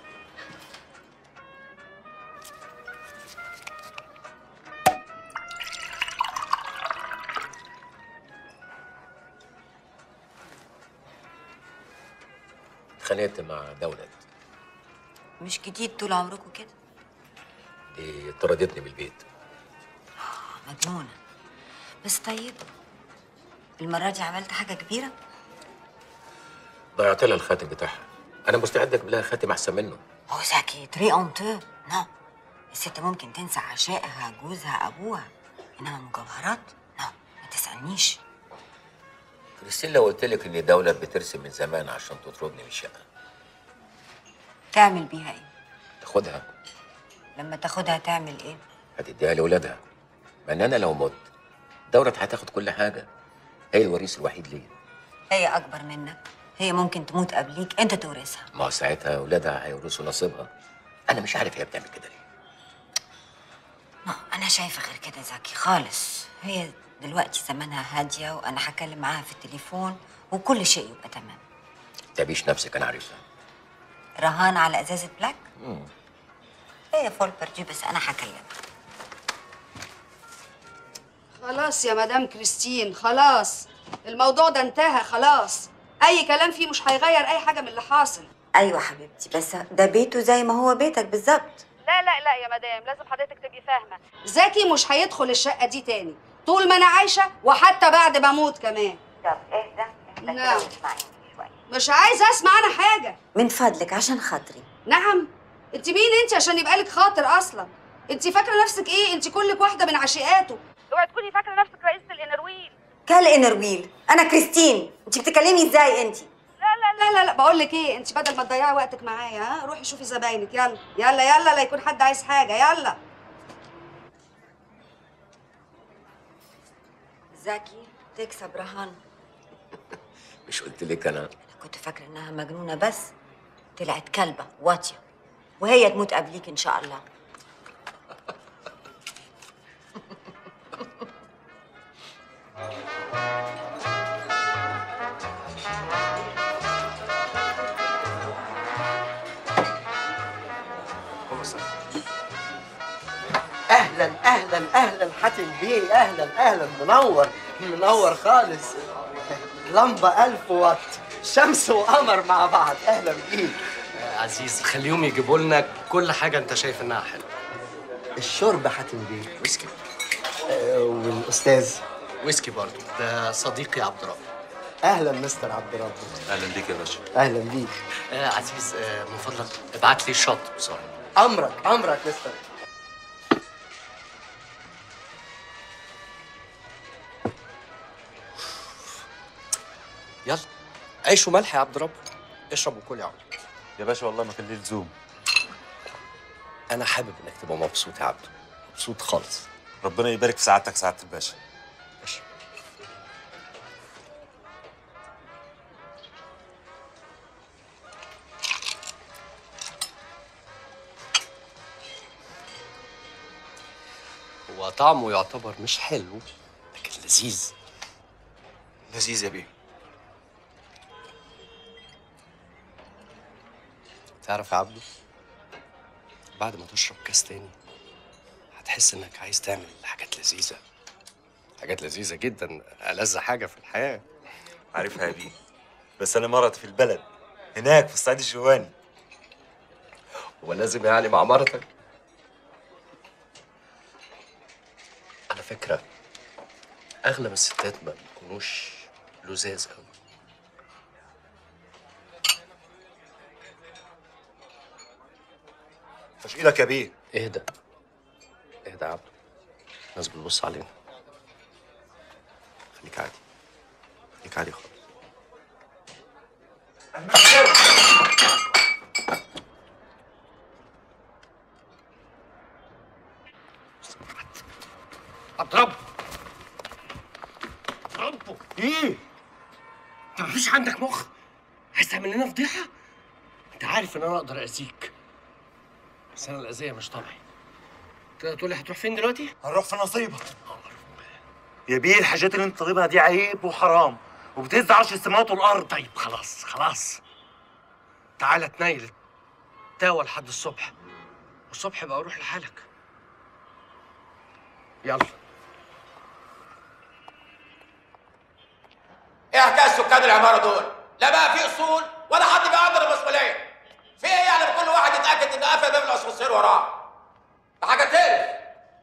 اتخانقت مع دولت مش جديد طول عمركم كده دي طردتني من البيت مجنونه بس طيبه المره دي عملت حاجه كبيره ضيعت لها الخاتم بتاعها انا مستعد اجيب لها خاتم احسن منه هو زكي تري اون تو نو الست ممكن تنسى عشائها جوزها ابوها انما مجوهرات نو ما تسالنيش كريستين لو قلت لك ان دولة بترسم من زمان عشان تطردني من الشقه تعمل بيها ايه تاخدها لما تاخدها تعمل ايه هتديها لاولادها مع ان انا لو مت دولة هتاخد كل حاجه هي الوريث الوحيد ليا هي اكبر منك هي ممكن تموت قبليك انت تورثها ما هو ساعتها اولادها هيورثوا نصيبها انا مش عارف هي بتعمل كده ليه ما انا شايفه غير كده زكي خالص هي دلوقتي زمانها هاديه وانا هكلم معاها في التليفون وكل شيء يبقى تمام تبيش نفسك انا عارفها رهان على ازازه بلاك مم. هي فول بردي بس انا هكلمها خلاص يا مدام كريستين خلاص الموضوع ده انتهى خلاص اي كلام فيه مش هيغير اي حاجه من اللي حاصل ايوه حبيبتي بس ده بيته زي ما هو بيتك بالظبط لا لا لا يا مدام لازم حضرتك تبقي فاهمه زكي مش هيدخل الشقه دي تاني طول ما انا عايشه وحتى بعد ما اموت كمان طب اهدى نعم مش عايزه اسمع انا حاجه من فضلك عشان خاطري نعم انت مين انت عشان يبقى لك خاطر اصلا انت فاكره نفسك ايه انت كلك واحده من عشيقاته اوعي تكوني فاكره نفسك رئيسه الانرويل كال انرويل انا كريستين انت بتكلمي ازاي انت لا لا لا لا لا بقول لك ايه انت بدل ما تضيعي وقتك معايا ها روحي شوفي زباينك يلا يلا يلا لا يكون حد عايز حاجه يلا زكي تكسب رهان مش قلت لك انا كنت فاكره انها مجنونه بس طلعت كلبه واطيه وهي تموت قبليك ان شاء الله اهلا اهلا اهلا حاتم بيه اهلا اهلا منور منور خالص لمبه ألف واط شمس وقمر مع بعض اهلا بيك عزيز خليهم يجيبوا لنا كل حاجه انت شايف انها حلوه الشرب حاتم بيه ويسكي آه، والاستاذ ويسكي برضو ده صديقي عبد الرب اهلا مستر عبد الرب اهلا بيك يا باشا اهلا بيك آه عزيز آه من فضلك ابعت لي شوت بسرعه امرك امرك مستر يلا عيش وملح يا عبد الرب اشرب وكل يا عم يا باشا والله ما كان ليه لزوم انا حابب انك تبقى مبسوط يا عبده مبسوط خالص ربنا يبارك في سعادتك سعاده الباشا هو طعمه يعتبر مش حلو لكن لذيذ لذيذ يا بيه تعرف يا عبده بعد ما تشرب كاس تاني هتحس انك عايز تعمل حاجات لذيذة حاجات لذيذة جدا ألذ حاجة في الحياة عارفها يا بيه بس انا مرض في البلد هناك في الصعيد الجواني هو لازم يعني مع مرتك على فكرة أغلب الستات ما بيكونوش لزاز أوي تشقيلك يا بيه اهدى اهدى يا عبده الناس بتبص علينا خليك عادي خليك عادي خالص اضرب اضربه ايه انت مفيش عندك مخ عايز تعمل لنا فضيحه انت عارف ان انا اقدر اذيك بس انا الاذيه مش طبعي تقدر تقول لي هتروح فين دلوقتي هنروح في نصيبك يا بيه الحاجات اللي انت طالبها دي عيب وحرام وبتهز عرش السماوات والارض طيب خلاص خلاص تعالى تنيل تاوى لحد الصبح والصبح بقى روح لحالك يلا ايه حكايه سكان العماره دول؟ لا بقى في اصول ولا حد بيقدر المسؤوليه. في ايه يعني كل واحد يتاكد ان قفل باب الاسانسير وراه؟ ده حاجه تقرف.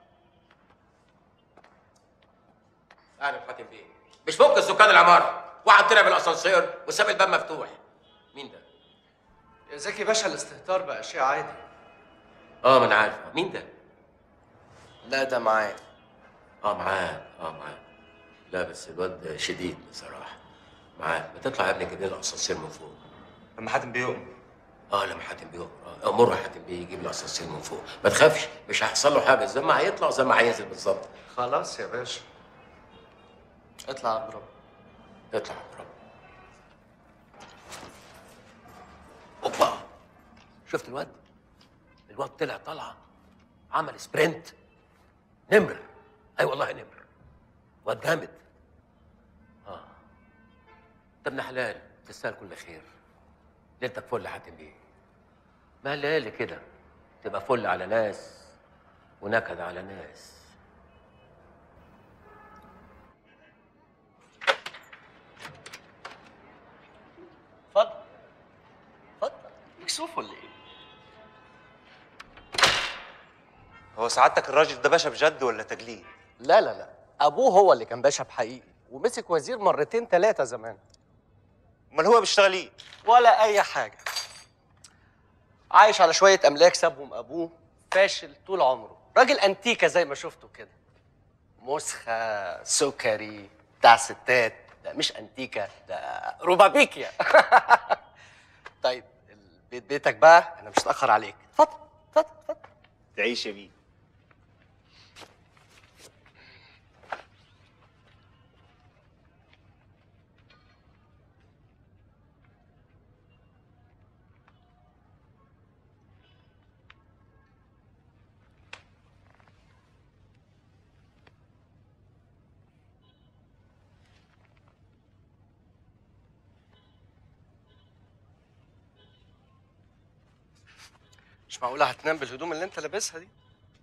انا حاتم بيه مش ممكن سكان العماره واحد طلع بالاسانسير وساب الباب مفتوح. مين ده؟ يا زكي باشا الاستهتار بقى شيء عادي اه ما انا عارف مين ده؟ لا ده معايا اه معاه اه معاه لا بس الواد شديد بصراحه معاه ما تطلع يا ابني جيب لنا الاسانسير من فوق لما حاتم بيقوم اه لما حاتم بيقوم اه امر حاتم بيه يجيب الاسانسير من فوق ما تخافش مش هيحصل له حاجه زي ما هيطلع زي ما هينزل بالظبط خلاص يا باشا اطلع يا عبد الرب اطلع يا رب شفت الواد الواد طلع طلعه عمل سبرنت نمر اي والله نمر واد جامد اه ده ابن حلال تستاهل كل خير ليلتك فل حاتم بيه ما ليالي كده تبقى فل على ناس ونكد على ناس اتفضل اتفضل مكسوف ولا ايه؟ هو سعادتك الراجل ده باشا بجد ولا تجليد؟ لا لا لا ابوه هو اللي كان باشا بحقيقي ومسك وزير مرتين ثلاثه زمان امال هو بيشتغل ايه ولا اي حاجه عايش على شويه املاك سابهم ابوه فاشل طول عمره راجل انتيكه زي ما شفتوا كده مسخه سكري بتاع ستات لا مش انتيكه ده روبابيكيا طيب البيت بيتك بقى انا مش هتاخر عليك اتفضل تعيش يا بيه مش معقوله هتنام بالهدوم اللي انت لابسها دي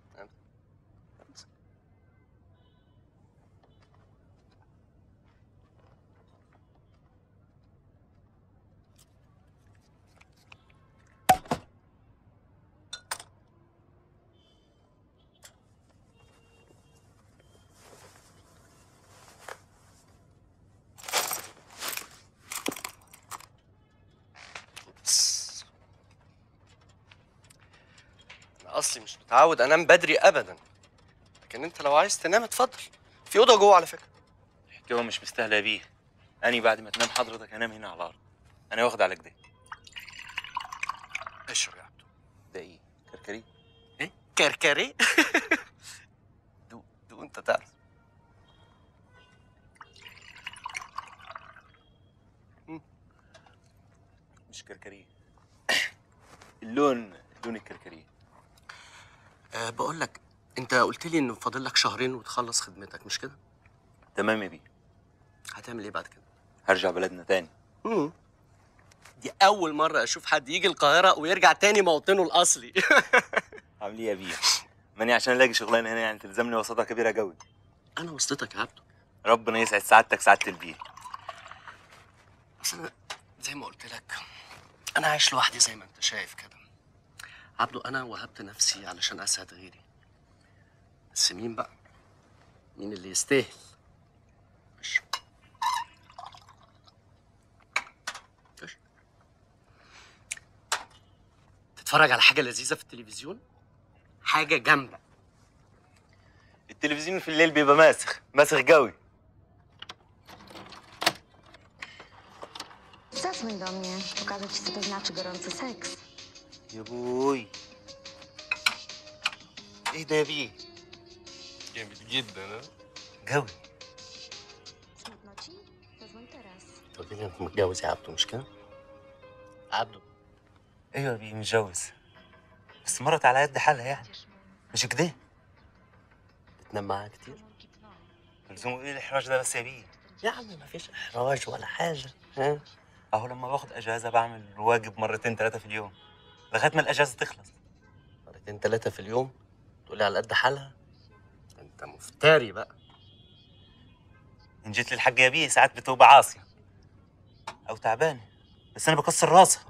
انا اصلي مش متعود انام بدري ابدا لكن انت لو عايز تنام اتفضل في اوضه جوه على فكره الحكايه مش مستاهله يا بيه اني بعد ما تنام حضرتك انام هنا على الارض انا واخد على كده اشرب يا عبدو ده ايه كركري ايه كركري دو دو انت تعرف مش كركري اللون لون الكركري أه بقول لك انت قلت لي انه فاضل لك شهرين وتخلص خدمتك مش كده تمام يا بيه هتعمل ايه بعد كده هرجع بلدنا تاني امم دي اول مره اشوف حد يجي القاهره ويرجع تاني موطنه الاصلي عامل ايه يا بيه ماني عشان الاقي شغلانه هنا يعني تلزمني وساطه كبيره قوي انا وسطتك يا عبدو ربنا يسعد سعادتك سعاده البيه بس انا زي ما قلت لك انا عايش لوحدي زي ما انت شايف كده عبدو انا وهبت نفسي علشان اسعد غيري بس مين بقى مين اللي يستاهل مش مش. تتفرج على حاجه لذيذه في التلفزيون حاجه جامده التلفزيون في الليل بيبقى ماسخ ماسخ قوي Zadzwoń do mnie, pokażę ci, co to znaczy gorący seks. يا بوي ايه ده يا بيه جامد جدا ها قوي Smutno ci? Zadzwoń teraz. قلت لي انت متجوز يا عبدو مش كده عبدو ايوه يا بيه متجوز بس مرت على قد حالها يعني مش كده بتنام معاها كتير لزوم ايه الاحراج ده بس يا بيه يا عم مفيش احراج ولا حاجه ها اهو لما باخد اجازه بعمل الواجب مرتين ثلاثه في اليوم لغايه ما الاجازه تخلص مرتين ثلاثه في اليوم تقولي على قد حالها انت مفتري بقى ان جيت للحاج يا بيه ساعات بتبقى عاصيه او تعبانه بس انا بكسر راسها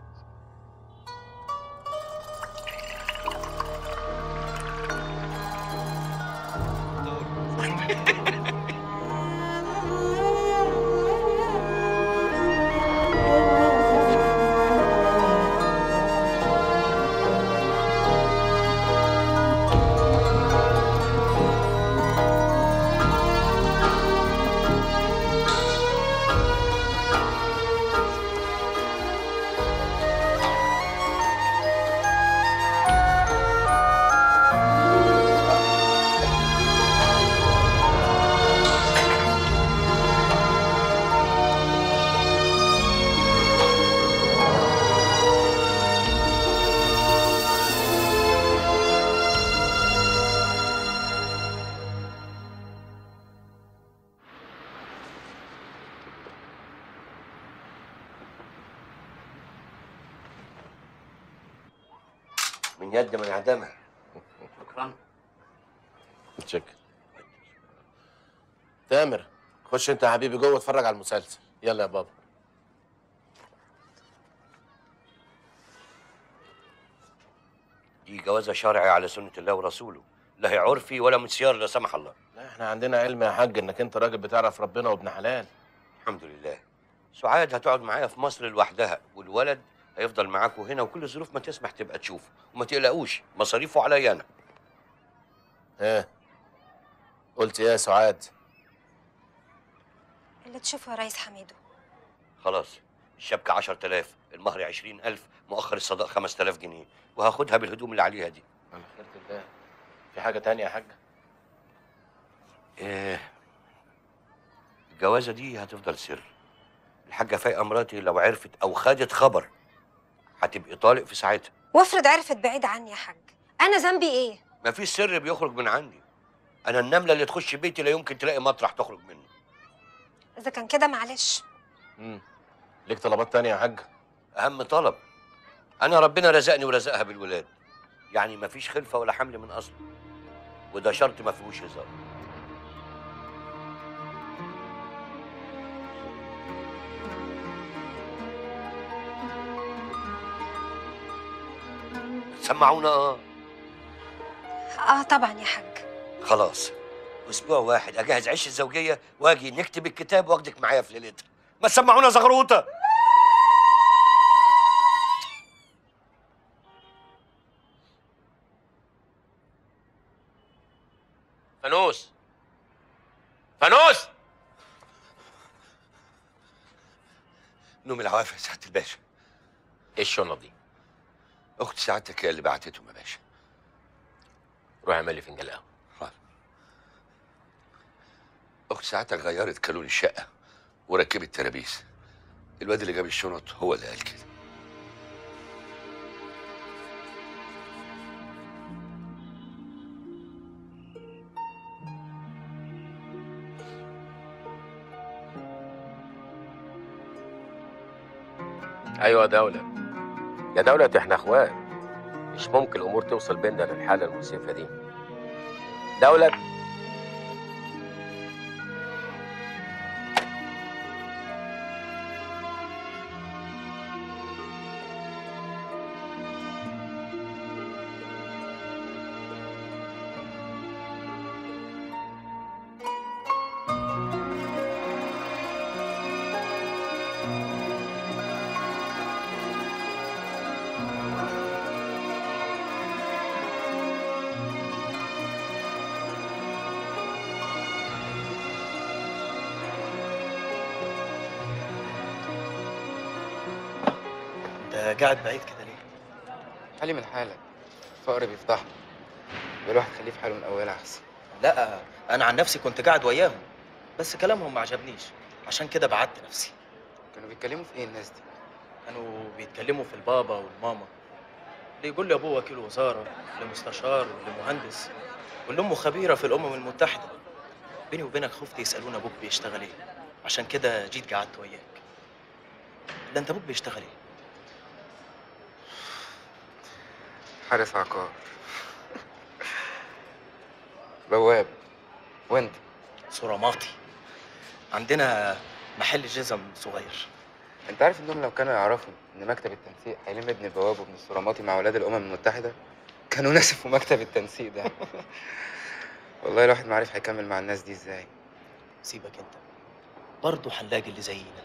من يد من عدمها شكرا شكرا تامر خش انت يا حبيبي جوه اتفرج على المسلسل يلا يا بابا دي جوازة شرعي على سنة الله ورسوله لا هي عرفي ولا مسيار لا سمح الله لا احنا عندنا علم يا حاج انك انت راجل بتعرف ربنا وابن حلال الحمد لله سعاد هتقعد معايا في مصر لوحدها والولد هيفضل معاكوا هنا وكل ظروف ما تسمح تبقى تشوفه وما تقلقوش مصاريفه عليا انا ايه قلت ايه يا سعاد اللي تشوفه يا ريس حميدو خلاص الشبكة 10000 المهر 20000 مؤخر الصداق 5000 جنيه وهاخدها بالهدوم اللي عليها دي على خيرة الله في حاجة تانية يا حاج إيه الجوازة دي هتفضل سر الحاجة فايقة مراتي لو عرفت أو خدت خبر هتبقي طالق في ساعتها وافرض عرفت بعيد عني يا حاج انا ذنبي ايه مفيش سر بيخرج من عندي أنا النملة اللي تخش بيتي لا يمكن تلاقي مطرح تخرج منه اذا كان كده معلش امم ليك طلبات تانية يا حاج أهم طلب أنا ربنا رزقني ورزقها بالولاد يعني مفيش خلفة ولا حمل من أصله وده شرط ما فيهوش هزار سمعونا اه اه طبعا يا حاج خلاص اسبوع واحد اجهز عش الزوجيه واجي نكتب الكتاب واخدك معايا في ليلتها ما تسمعونا زغروطه فانوس فانوس نوم العوافي يا سعاده الباشا ايه الشنط دي اخت سعادتك هي اللي بعتتهم يا باشا روح اعمل لي فنجان قهوه اخت سعادتك غيرت كالون الشقه وركبت ترابيس الواد اللي جاب الشنط هو اللي قال كده ايوه يا دولة يا دولة احنا اخوات مش ممكن الامور توصل بينا للحالة المؤسفة دي دولة انت قاعد بعيد كده ليه؟ حالي من حالك فقر بيفضحنا يبقى الواحد خليه في حاله من اولها احسن لا انا عن نفسي كنت قاعد وياهم بس كلامهم ما عجبنيش عشان كده بعدت نفسي كانوا بيتكلموا في ايه الناس دي كانوا بيتكلموا في البابا والماما اللي يقول لي ابوه وكيل وزاره اللي مستشار واللي مهندس واللي امه خبيره في الامم المتحده بيني وبينك خفت يسالون ابوك بيشتغل ايه عشان كده جيت قعدت وياك ده انت ابوك بيشتغل ايه حارس عقار بواب وانت صراماطي عندنا محل جزم صغير انت عارف انهم لو كانوا يعرفوا ان مكتب التنسيق هيلم ابن البواب وابن الصراماطي مع اولاد الامم المتحده كانوا نسفوا مكتب التنسيق ده والله الواحد ما عارف هيكمل مع الناس دي ازاي سيبك انت برضه هنلاقي اللي زينا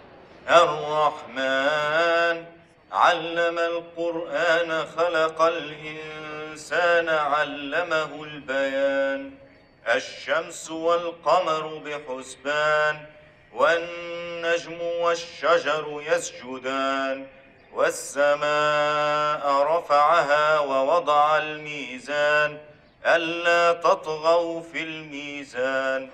الرحمن علم القرآن خلق الإنسان علمه البيان الشمس والقمر بحسبان والنجم والشجر يسجدان والسماء رفعها ووضع الميزان ألا تطغوا في الميزان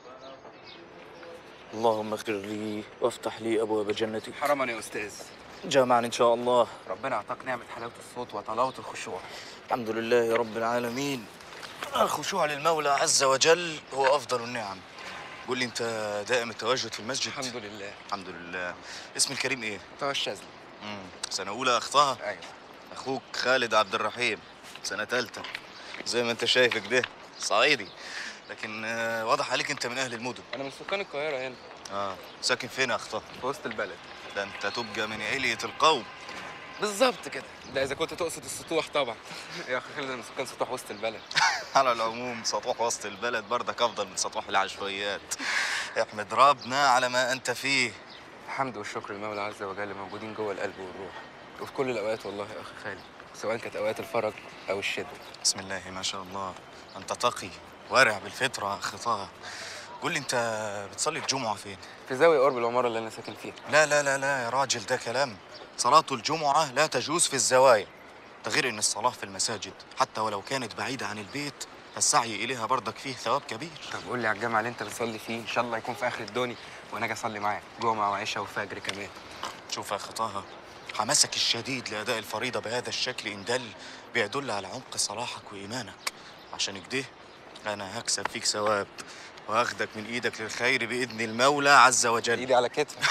اللهم اغفر لي وافتح لي ابواب جنتك حرما يا استاذ جامعا ان شاء الله ربنا اعطاك نعمه حلاوه الصوت وطلاوه الخشوع الحمد لله يا رب العالمين الخشوع للمولى عز وجل هو افضل النعم قول لي انت دائم التواجد في المسجد الحمد لله الحمد لله اسم الكريم ايه طه الشاذلي امم سنه اولى اخطاها ايوه اخوك خالد عبد الرحيم سنة تالتة زي ما انت شايف كده صعيدي لكن آه، واضح عليك انت من اهل المدن انا من سكان القاهره هنا اه ساكن فين يا اخطا في وسط البلد ده انت تبقى من علية القوم بالظبط كده ده اذا كنت تقصد السطوح طبعا يا اخي خالد انا من سكان سطوح وسط البلد على العموم سطوح وسط البلد بردك افضل من سطوح العشوائيات احمد ربنا على ما انت فيه الحمد والشكر للمولى عز وجل موجودين جوه القلب والروح وفي كل الاوقات والله يا اخي خالد سواء كانت اوقات الفرج او الشده بسم الله ما شاء الله انت تقي وارع بالفطره يا خطاه قول لي انت بتصلي الجمعه فين في زاويه قرب العماره اللي انا ساكن فيها لا لا لا لا يا راجل ده كلام صلاة الجمعة لا تجوز في الزوايا ده غير ان الصلاة في المساجد حتى ولو كانت بعيدة عن البيت فالسعي إليها برضك فيه ثواب كبير طب قول لي على الجامع اللي انت بتصلي فيه ان شاء الله يكون في اخر الدنيا وانا اجي اصلي معاك جمعه وعشاء وفجر كمان شوف يا خطاها حماسك الشديد لأداء الفريضة بهذا الشكل إن دل بيدل على عمق صلاحك وإيمانك عشان كده أنا هكسب فيك ثواب وهاخدك من إيدك للخير بإذن المولى عز وجل إيدي على كتفك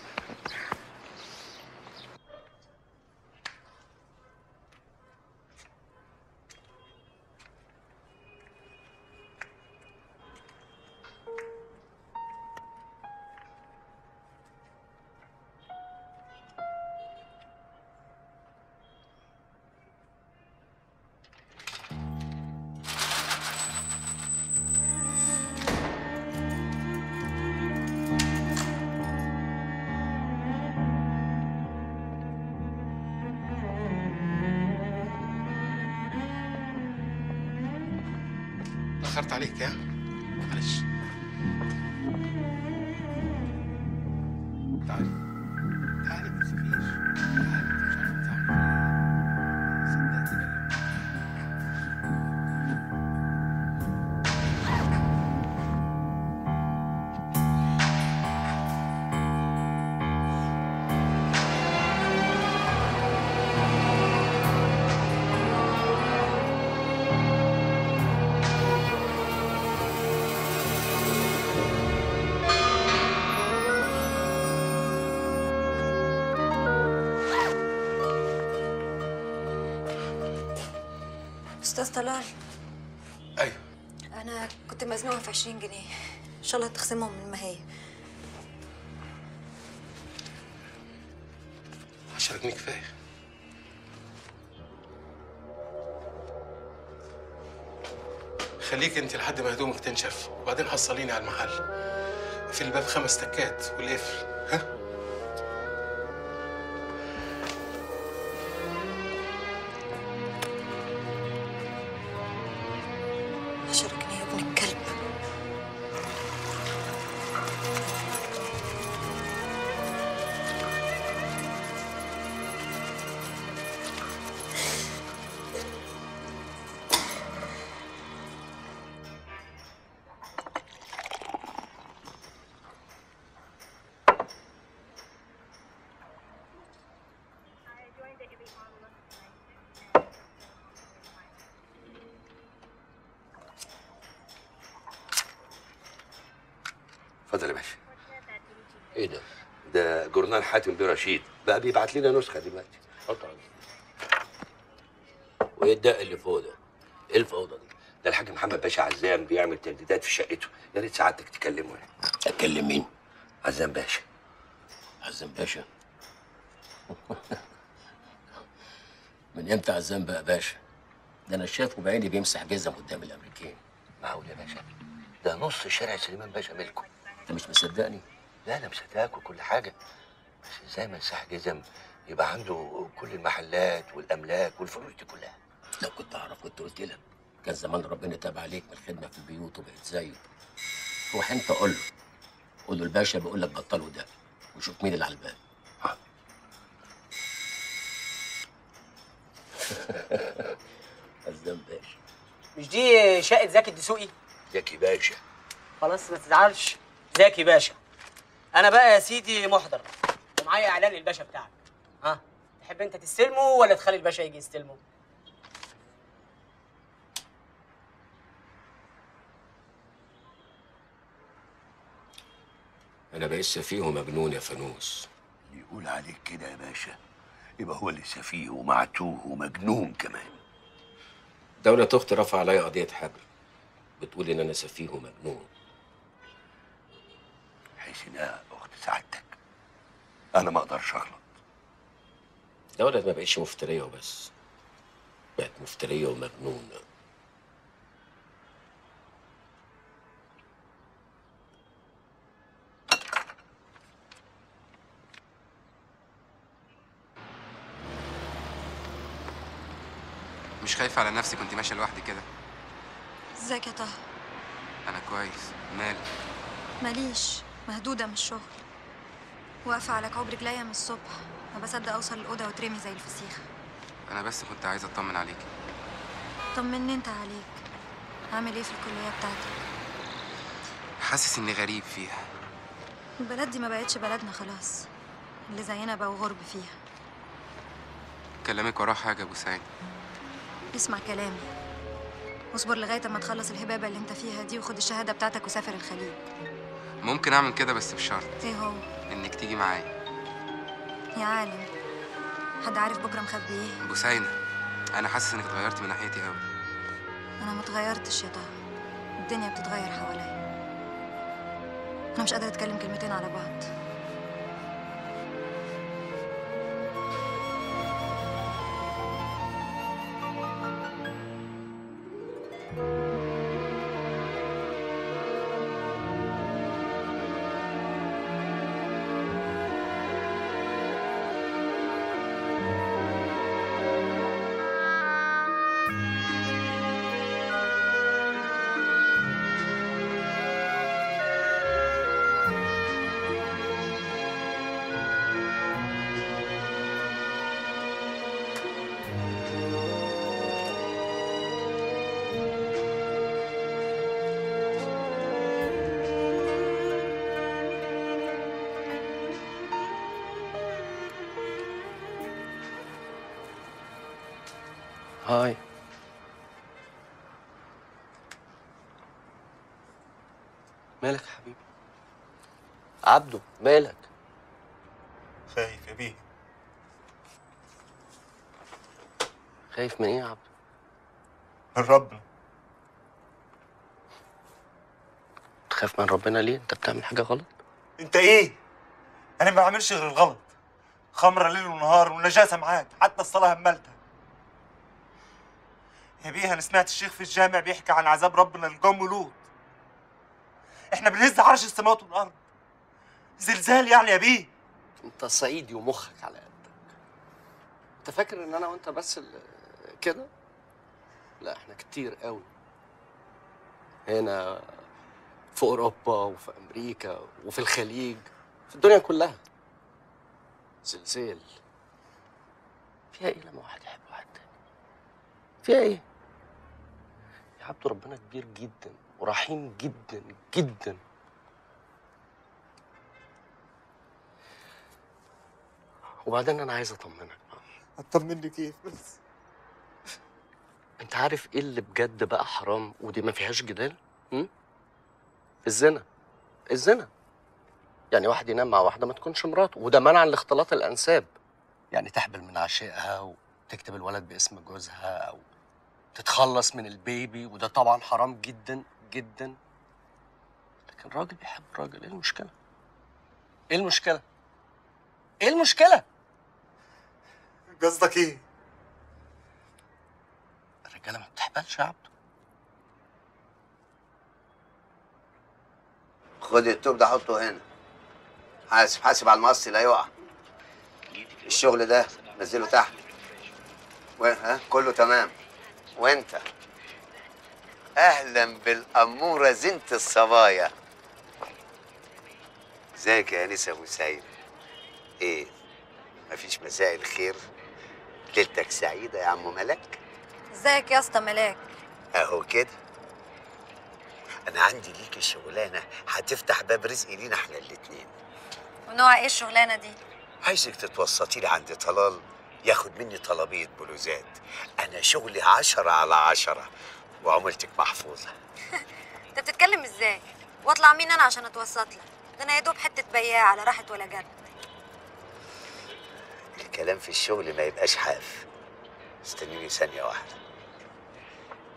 أخرت عليك يا معلش تعالي تعالي ما تخافيش تعالي مش عارف تعملي صدقتني استاذ طلال أيوه انا كنت مزنوقه في 20 جنيه ان شاء الله تخصمهم من ما هي 10 جنيه كفايه خليك انت لحد ما هدومك تنشف وبعدين حصليني على المحل في الباب خمس تكات والقفل ها 10 جنيه يا ابن الكلب اتفضل يا باشا ايه ده؟ ده جورنال حاتم بيه رشيد بقى بيبعت لنا نسخه دلوقتي اتفضل وايه الدق اللي فوق ده؟ ايه الفوضى دي؟ ده الحاج محمد باشا عزام بيعمل تجديدات في شقته يا ريت سعادتك تكلمه يعني اتكلم مين؟ عزام باشا عزام باشا من امتى عزام بقى باشا؟ ده انا شايفه بعيني بيمسح جزم قدام الامريكان معقول يا باشا ده نص شارع سليمان باشا ملكه انت مش مصدقني؟ لا انا مصدقك وكل حاجه بس ازاي مساح جزم يبقى عنده كل المحلات والاملاك والفلوس دي كلها لو كنت اعرف كنت قلت لك كان زمان ربنا تاب عليك من الخدمه في البيوت وبقيت زيه روح انت قول له قول له الباشا بيقول لك بطلوا ده وشوف مين اللي على الباب عزام باشا مش دي شقة زكي الدسوقي؟ زكي باشا خلاص ما تزعلش زكي باشا أنا بقى يا سيدي محضر ومعايا إعلان للباشا بتاعك ها تحب أنت تستلمه ولا تخلي الباشا يجي يستلمه؟ انا بقيت سفيه ومجنون يا فانوس يقول عليك كده يا باشا يبقى هو اللي سفيه ومعتوه ومجنون كمان دولة أختي رفع عليا قضية حجر بتقول إن أنا سفيه ومجنون حسناء اخت سعادتك انا ما اقدرش اغلط دولة ما بقتش مفترية وبس بقت مفترية ومجنونة مش خايفة على نفسك وانت ماشية لوحدك كده ازيك يا طه أنا كويس مالك ماليش مهدودة من الشغل واقفة على كوب رجليا من الصبح ما بصدق أوصل الأوضة وترمي زي الفسيخ أنا بس كنت عايز أطمن عليكي طمني انت عليك عامل ايه في الكلية بتاعتك حاسس إني غريب فيها البلد دي ما بقتش بلدنا خلاص اللي زينا بقوا غرب فيها كلامك وراه حاجة يا أبو سعيد اسمع كلامي واصبر لغاية اما تخلص الهبابة اللي انت فيها دي وخد الشهادة بتاعتك وسافر الخليج ممكن أعمل كده بس بشرط ايه هو إنك تيجي معايا يا عالم حد عارف بكرة مخبي ايه أبو سعيد أنا حاسس إنك اتغيرت من ناحيتي أوي انا متغيرتش يا طه الدنيا بتتغير حواليا انا مش قادرة اتكلم كلمتين على بعض هاي مالك يا حبيبي عبده مالك خايف يا بيه خايف من ايه يا عبده من ربنا تخاف من ربنا ليه انت بتعمل حاجه غلط انت ايه انا ما بعملش غير الغلط خمره ليل ونهار والنجاسه معاك حتى الصلاه هملتها يا بيه انا سمعت الشيخ في الجامع بيحكي عن عذاب ربنا لقوم لوط احنا بنهز عرش السماوات والارض زلزال يعني يا بيه انت صعيدي ومخك على قدك انت فاكر ان انا وانت بس اللي كده لا احنا كتير قوي هنا في اوروبا وفي امريكا وفي الخليج في الدنيا كلها زلزال فيها ايه لما واحد يحب واحد تاني فيها ايه يا عبد ربنا كبير جدا ورحيم جدا جدا وبعدين انا عايز اطمنك هتطمني كيف بس انت عارف ايه اللي بجد بقى حرام ودي ما فيهاش جدال هم؟ الزنا الزنا يعني واحد ينام مع واحده ما تكونش مراته وده منعا لاختلاط الانساب يعني تحبل من عشائها وتكتب الولد باسم جوزها او تتخلص من البيبي وده طبعا حرام جدا جدا لكن راجل بيحب راجل ايه المشكله ايه المشكله ايه المشكله قصدك ايه الرجاله ما بتحبلش يا عبد خد التوب ده حطه هنا حاسب حاسب على المقص لا يقع الشغل ده نزله تحت و... ها كله تمام وانت اهلا بالاموره زينة الصبايا ازيك يا انسه ابو سعيد ايه مفيش مساء الخير ليلتك سعيده يا عم ملك ازيك يا اسطى ملاك اهو كده انا عندي ليكي شغلانه هتفتح باب رزق لينا احنا الاتنين ونوع ايه الشغلانة دي عايزك تتوسطي لي عند طلال ياخد مني طلبية بلوزات أنا شغلي عشرة على عشرة وعملتك محفوظة انت بتتكلم ازاي واطلع مين انا عشان اتوسط لك ده انا يا دوب حتة بياع على راحة ولا جد الكلام في الشغل ما يبقاش حاف استنيني ثانية واحدة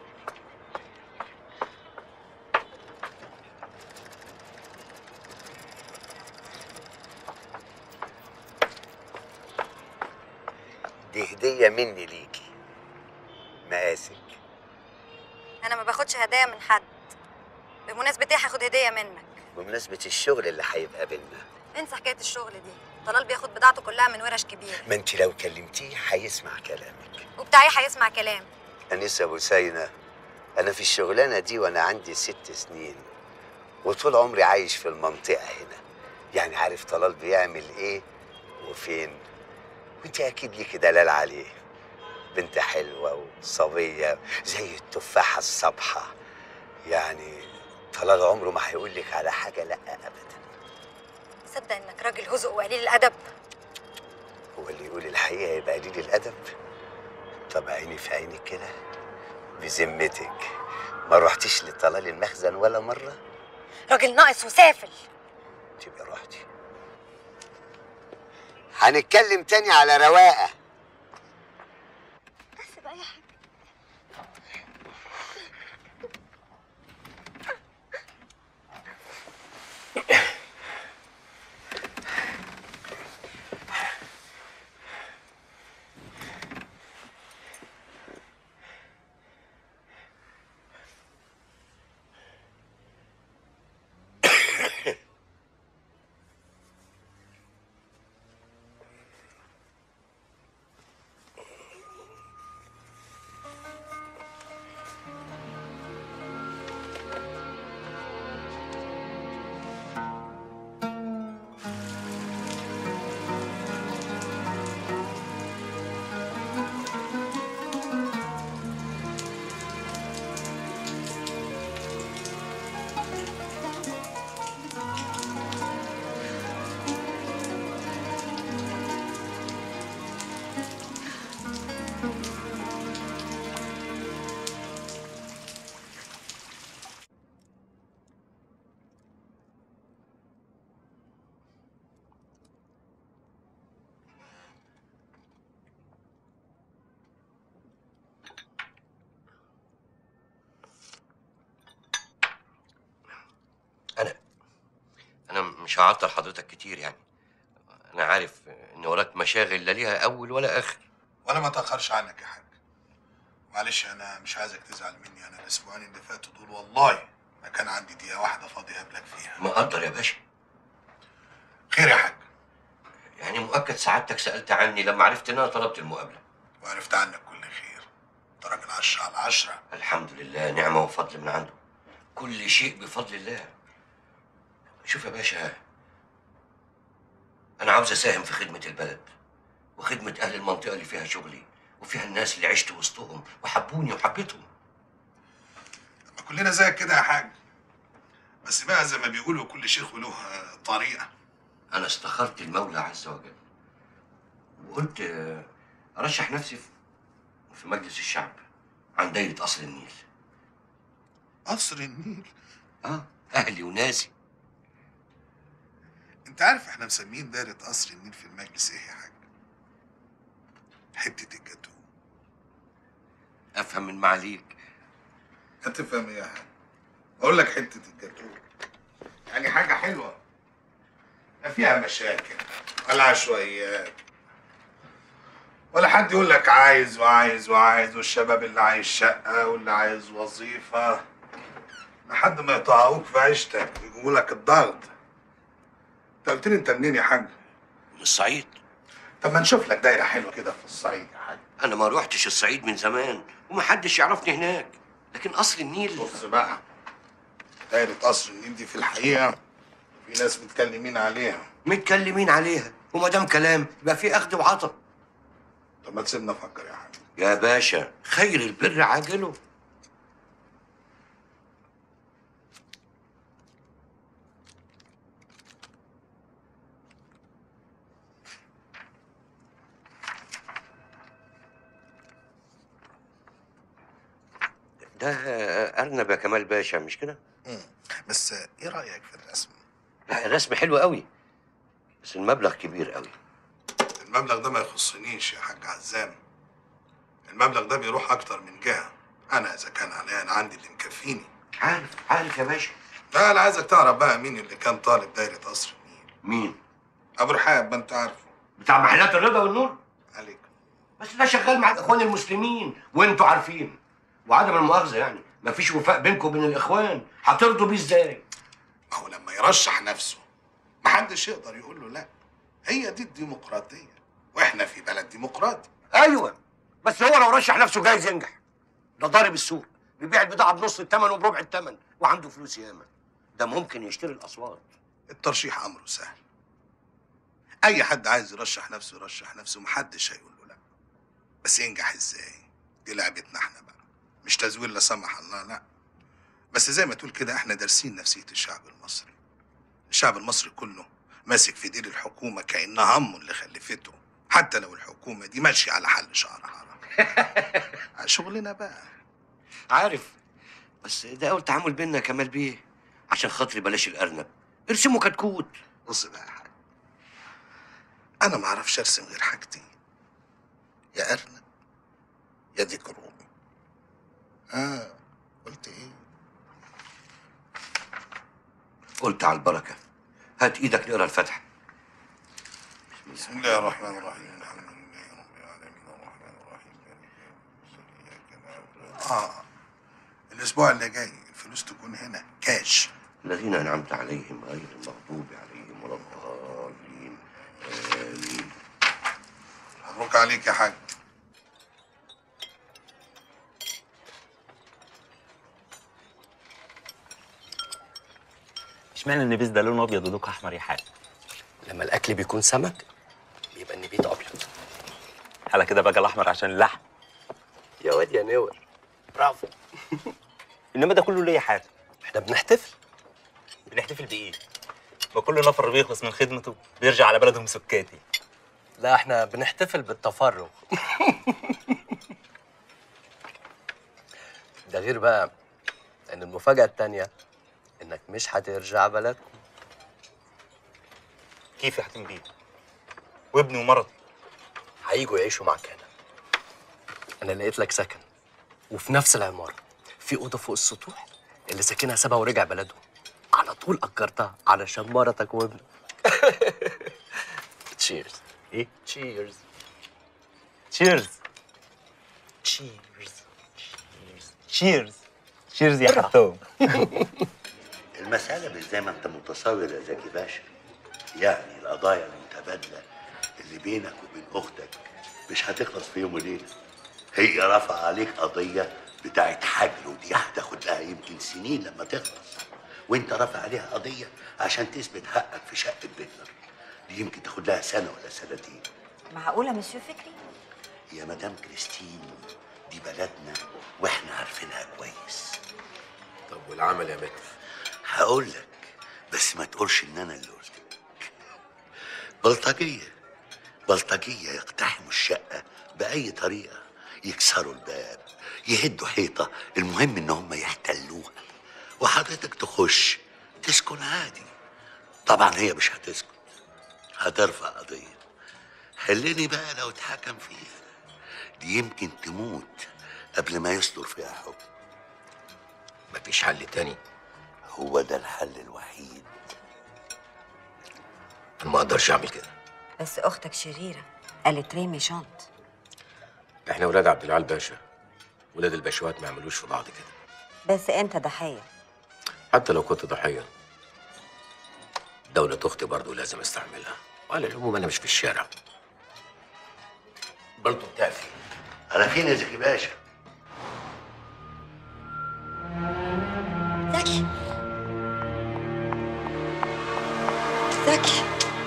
مني ليكي مقاسك انا ما باخدش هدايا من حد بمناسبة ايه هاخد هدية منك بمناسبة الشغل اللي هيبقى بينا انسى حكاية الشغل دي طلال بياخد بضاعته كلها من ورش كبير ما انت لو كلمتيه هيسمع كلامك وبتاعي هيسمع كلام أنسة بوسينة أنا في الشغلانة دي وأنا عندي ست سنين وطول عمري عايش في المنطقة هنا يعني عارف طلال بيعمل إيه وفين وأنت أكيد ليكي دلال عليه بنت حلوة وصبية زي التفاحة الصبحة يعني طلال عمره ما هيقول لك على حاجة لأ أبدا تصدق انك راجل هزء وقليل الادب هو اللي يقول الحقيقة يبقى قليل الأدب طب عيني في عينك كده بذمتك ما رحتيش لطلال المخزن ولا مرة راجل ناقص وسافل تبقى رحتي هنتكلم تاني على رواقة بس بقى يا حاج انا مش هعطل حضرتك كتير يعني انا عارف ان وراك مشاغل لا ليها اول ولا اخر وانا ما اتاخرش عنك يا حاج معلش انا مش عايزك تزعل مني انا الاسبوعين اللي فاتوا دول والله ما كان عندي دقيقه واحده فاضيه اقابلك فيها مقدر يا باشا خير يا حاج يعني مؤكد سعادتك سالت عني لما عرفت ان انا طلبت المقابله وعرفت عنك كل خير انت راجل عشرة على عشرة الحمد لله نعمه وفضل من عنده كل شيء بفضل الله شوف يا باشا انا عاوز اساهم في خدمه البلد وخدمه اهل المنطقه اللي فيها شغلي وفيها الناس اللي عشت وسطهم وحبوني وحبيتهم ما كلنا زيك كده يا حاج بس بقى زي ما بيقولوا كل شيخ وله آه، طريقه انا استخرت المولى عز وجل وقلت آه، ارشح نفسي في- في مجلس الشعب عن دايره قصر النيل قصر النيل اه اهلي وناسي انت عارف احنا مسمين دايره قصر النيل في المجلس ايه يا حاج حته الجاتو افهم من معاليك هتفهم ايه يا حاج اقول لك حته الجاتو يعني حاجه حلوه لا فيها مشاكل ولا عشوائيات ولا حد يقول لك عايز وعايز وعايز والشباب اللي عايز شقه واللي عايز وظيفه لحد ما يطهقوك في عيشتك ويجيبوا لك الضغط انت قلت لي انت منين يا حاج؟ من الصعيد طب ما نشوف لك دايره حلوه كده في الصعيد يا حاج انا ما روحتش الصعيد من زمان ومحدش يعرفني هناك لكن قصر النيل بص بقى دايره قصر النيل دي في الحقيقه في ناس متكلمين عليها متكلمين عليها وما دام كلام يبقى في اخذ وعطا طب ما تسيبنا افكر يا حاج يا باشا خير البر عاجله ده ارنب يا كمال باشا مش كده؟ بس ايه رايك في الرسم لا الرسم حلو قوي بس المبلغ كبير قوي المبلغ ده ما يخصنيش يا حاج عزام المبلغ ده بيروح اكتر من جهه انا اذا كان عليا انا عندي اللي مكفيني عارف عارف يا باشا لا انا عايزك تعرف بقى مين اللي كان طالب دايره قصر النيل مين؟ ابو رحاب ما انت عارفه بتاع محلات الرضا والنور عليك بس ده شغال مع الاخوان المسلمين وانتوا عارفين وعدم المؤاخذه يعني مفيش وفاء بينكم وبين الاخوان هترضوا بيه ازاي؟ ما هو لما يرشح نفسه محدش يقدر يقول له لا هي دي الديمقراطيه واحنا في بلد ديمقراطي ايوه بس هو لو رشح نفسه جايز ينجح ده ضارب السوق بيبيع البضاعه بنص الثمن وبربع الثمن وعنده فلوس ياما ده ممكن يشتري الاصوات الترشيح امره سهل اي حد عايز يرشح نفسه يرشح نفسه محدش هيقول له لا بس ينجح ازاي دي لعبتنا احنا بقى مش تزوير لا سمح الله لا بس زي ما تقول كده احنا دارسين نفسيه الشعب المصري الشعب المصري كله ماسك في دير الحكومه كانها امه اللي خلفته حتى لو الحكومه دي ماشيه على حل شعرها شغلنا بقى عارف بس ده اول تعامل بينا يا كمال بيه عشان خاطري بلاش الارنب ارسمه كتكوت بص بقى يا حاج انا ما اعرفش ارسم غير حاجتين يا ارنب يا ديك الرومي اه قلت ايه قلت على البركه هات ايدك نقرا الفاتحه بسم الله الرحمن الرحيم الحمد لله رب العالمين الرحمن الرحيم اه الاسبوع اللي جاي الفلوس تكون هنا كاش الذين انعمت عليهم غير المغضوب عليهم ولا الضالين امين مبروك عليك يا حاج اشمعنى النبيذ ده لونه ابيض ودوك احمر يا حاج لما الاكل بيكون سمك بيبقى النبيت ابيض على كده بقى الاحمر عشان اللحم يا واد يا نور برافو انما ده كله ليه يا حاج احنا بنحتفل بنحتفل بايه ما كل نفر بيخلص من خدمته بيرجع على بلدهم سكاتي لا احنا بنحتفل بالتفرغ ده غير بقى ان المفاجأة التانية انك مش هترجع بلدكم كيف يا حاتم بيه وابني ومرضي هيجوا يعيشوا معاك هنا انا لقيت لك سكن وفي نفس العمارة في أوضة فوق السطوح اللي ساكنها سابها ورجع بلده على طول أجرتها علشان مرتك وابنك تشيرز ايه تشيرز تشيرز تشيرز تشيرز تشيرز يا حتوم المسألة مش زي ما انت متصور يا زكي باشا يعني القضايا المتبادلة اللي بينك وبين أختك مش هتخلص في يوم وليلة هي رفع عليك قضية بتاعت حجر ودي هتاخد لها يمكن سنين لما تخلص وانت رافع عليها قضية عشان تثبت حقك في شقة بيتر دي يمكن تاخد لها سنة ولا سنتين معقولة مسيو فكري؟ يا مدام كريستين دي بلدنا واحنا عارفينها كويس طب والعمل يا متر هقول لك بس ما تقولش ان انا اللي قلت لك بلطجيه بلطجيه يقتحموا الشقه باي طريقه يكسروا الباب يهدوا حيطه المهم ان هم يحتلوها وحضرتك تخش تسكن عادي طبعا هي مش هتسكت هترفع قضيه حلني بقى لو اتحكم فيها دي يمكن تموت قبل ما يصدر فيها حكم مفيش حل تاني هو ده الحل الوحيد انا ما اقدرش اعمل كده بس أختك شريرة قالت ريمي شنط احنا ولاد عبد العال باشا ولاد الباشوات ما يعملوش في بعض كده بس أنت ضحية حتى لو كنت ضحيه دولة اختي برضه لازم استعملها وعلى العموم انا مش في الشارع برضه بتعفي على فين يا زكي باشا زكي زكي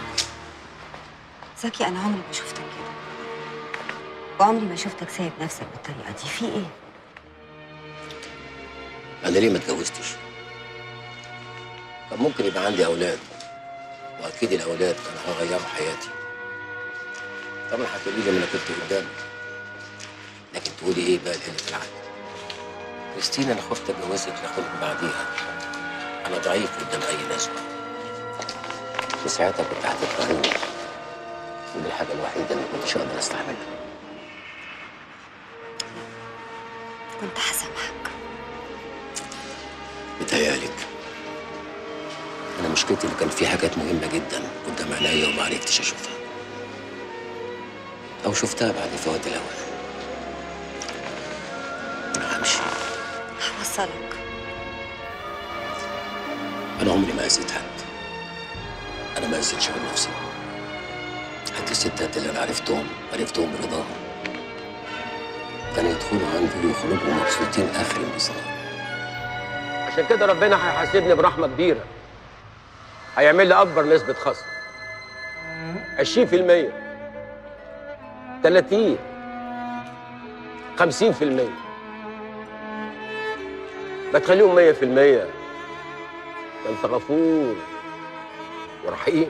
زكي أنا عمري ما شفتك كده وعمري ما شفتك سايب نفسك بالطريقة دي في إيه؟ انا ليه ما اتجوزتش كان ممكن يبقى عندي اولاد واكيد الاولاد كانوا هيغيروا حياتي طبعا هتقولي لي ما انا كنت قدامك لكن تقولي ايه بقى لقله العقل كريستينا انا خفت اتجوزك لاخدك بعديها انا ضعيف قدام اي نسوه وساعتها كنت هتكرهيني ودي الحاجه الوحيده اللي كنتش اقدر استحملها كنت هسامحك متهيألك أنا مشكلتي اللي كان في حاجات مهمة جدا قدام عينيا وما عرفتش أشوفها أو شفتها بعد فوات الأوان أنا همشي هوصلك أنا عمري ما أذيت حد أنا ما أذيتش غير نفسي حتى الستات اللي أنا عرفتهم عرفتهم برضاهم كانوا يدخلوا عندي ويخرجوا مبسوطين آخر انبساط عشان كده ربنا هيحاسبني برحمه كبيره هيعمل لي اكبر نسبه خصم 20% 30 50% ما تخليهم 100% ده انت غفور ورحيم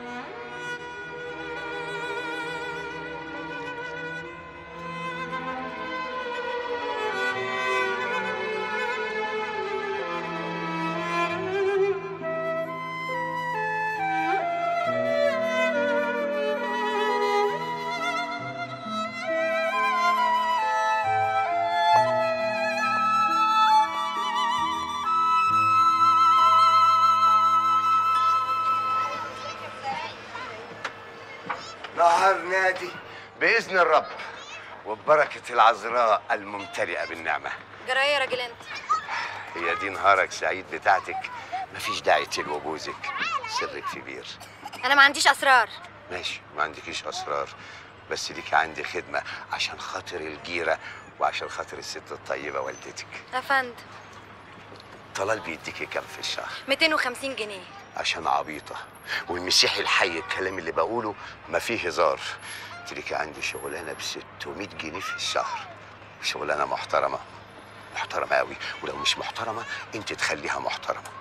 نهار نادي بإذن الرب وببركة العذراء الممتلئة بالنعمة جرايه يا راجل انت هي دي نهارك سعيد بتاعتك مفيش داعي تلوى جوزك سرك في بير انا ما عنديش اسرار ماشي ما عندكيش أسرار بس ليكي عندي خدمة عشان خاطر الجيرة وعشان خاطر الست الطيبة والدتك يا فندم طلال بيديكي كام في الشهر 250 جنيه عشان عبيطة والمسيحي الحي الكلام اللي بقوله ما فيه هزار تليكي عندي شغلانة ب 600 جنيه في الشهر شغلانة محترمة محترمة قوي ولو مش محترمة انت تخليها محترمة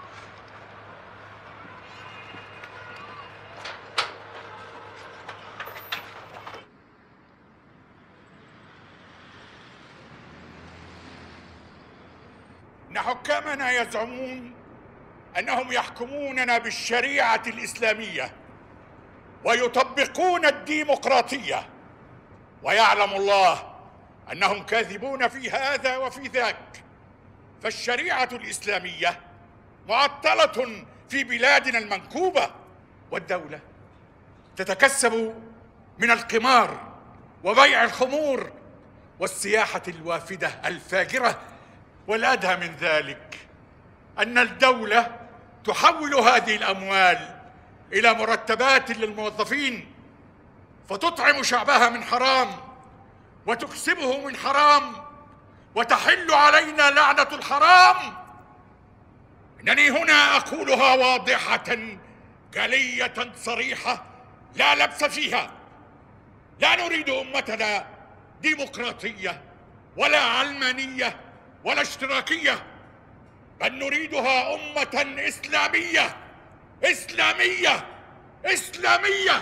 إن حكامنا يزعمون أنهم يحكموننا بالشريعة الإسلامية ويطبقون الديمقراطية ويعلم الله أنهم كاذبون في هذا وفي ذاك فالشريعة الإسلامية معطلة في بلادنا المنكوبة والدولة تتكسب من القمار وبيع الخمور والسياحة الوافدة الفاجرة والأدهى من ذلك أن الدولة تحول هذه الأموال إلى مرتبات للموظفين فتطعم شعبها من حرام وتكسبه من حرام وتحل علينا لعنة الحرام إنني هنا أقولها واضحة جلية صريحة لا لبس فيها لا نريد أمتنا ديمقراطية ولا علمانية ولا اشتراكية بل نريدها أمة إسلامية إسلامية إسلامية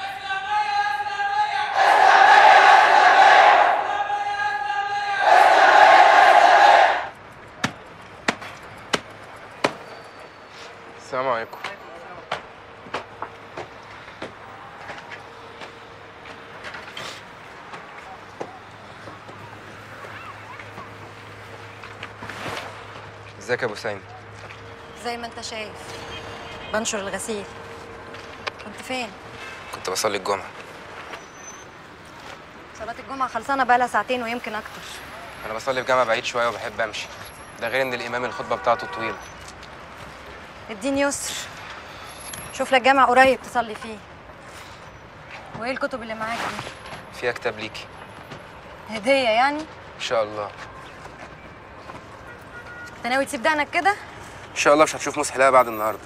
السلام عليكم ازيك يا ابو سعيد زي ما انت شايف بنشر الغسيل كنت فين كنت بصلي الجمعه صلاة الجمعة خلصانة بقالها ساعتين ويمكن أكتر انا بصلي في جامع بعيد شويه وبحب امشي ده غير ان الامام الخطبه بتاعته طويله الدين يسر شوف لك جامع قريب تصلي فيه وإيه الكتب اللي معاك دي فيها كتاب ليكي هدية يعني ان شاء الله أنت ناوي تسيب دقنك كده ان شاء الله مش هتشوف مسح لها بعد النهارده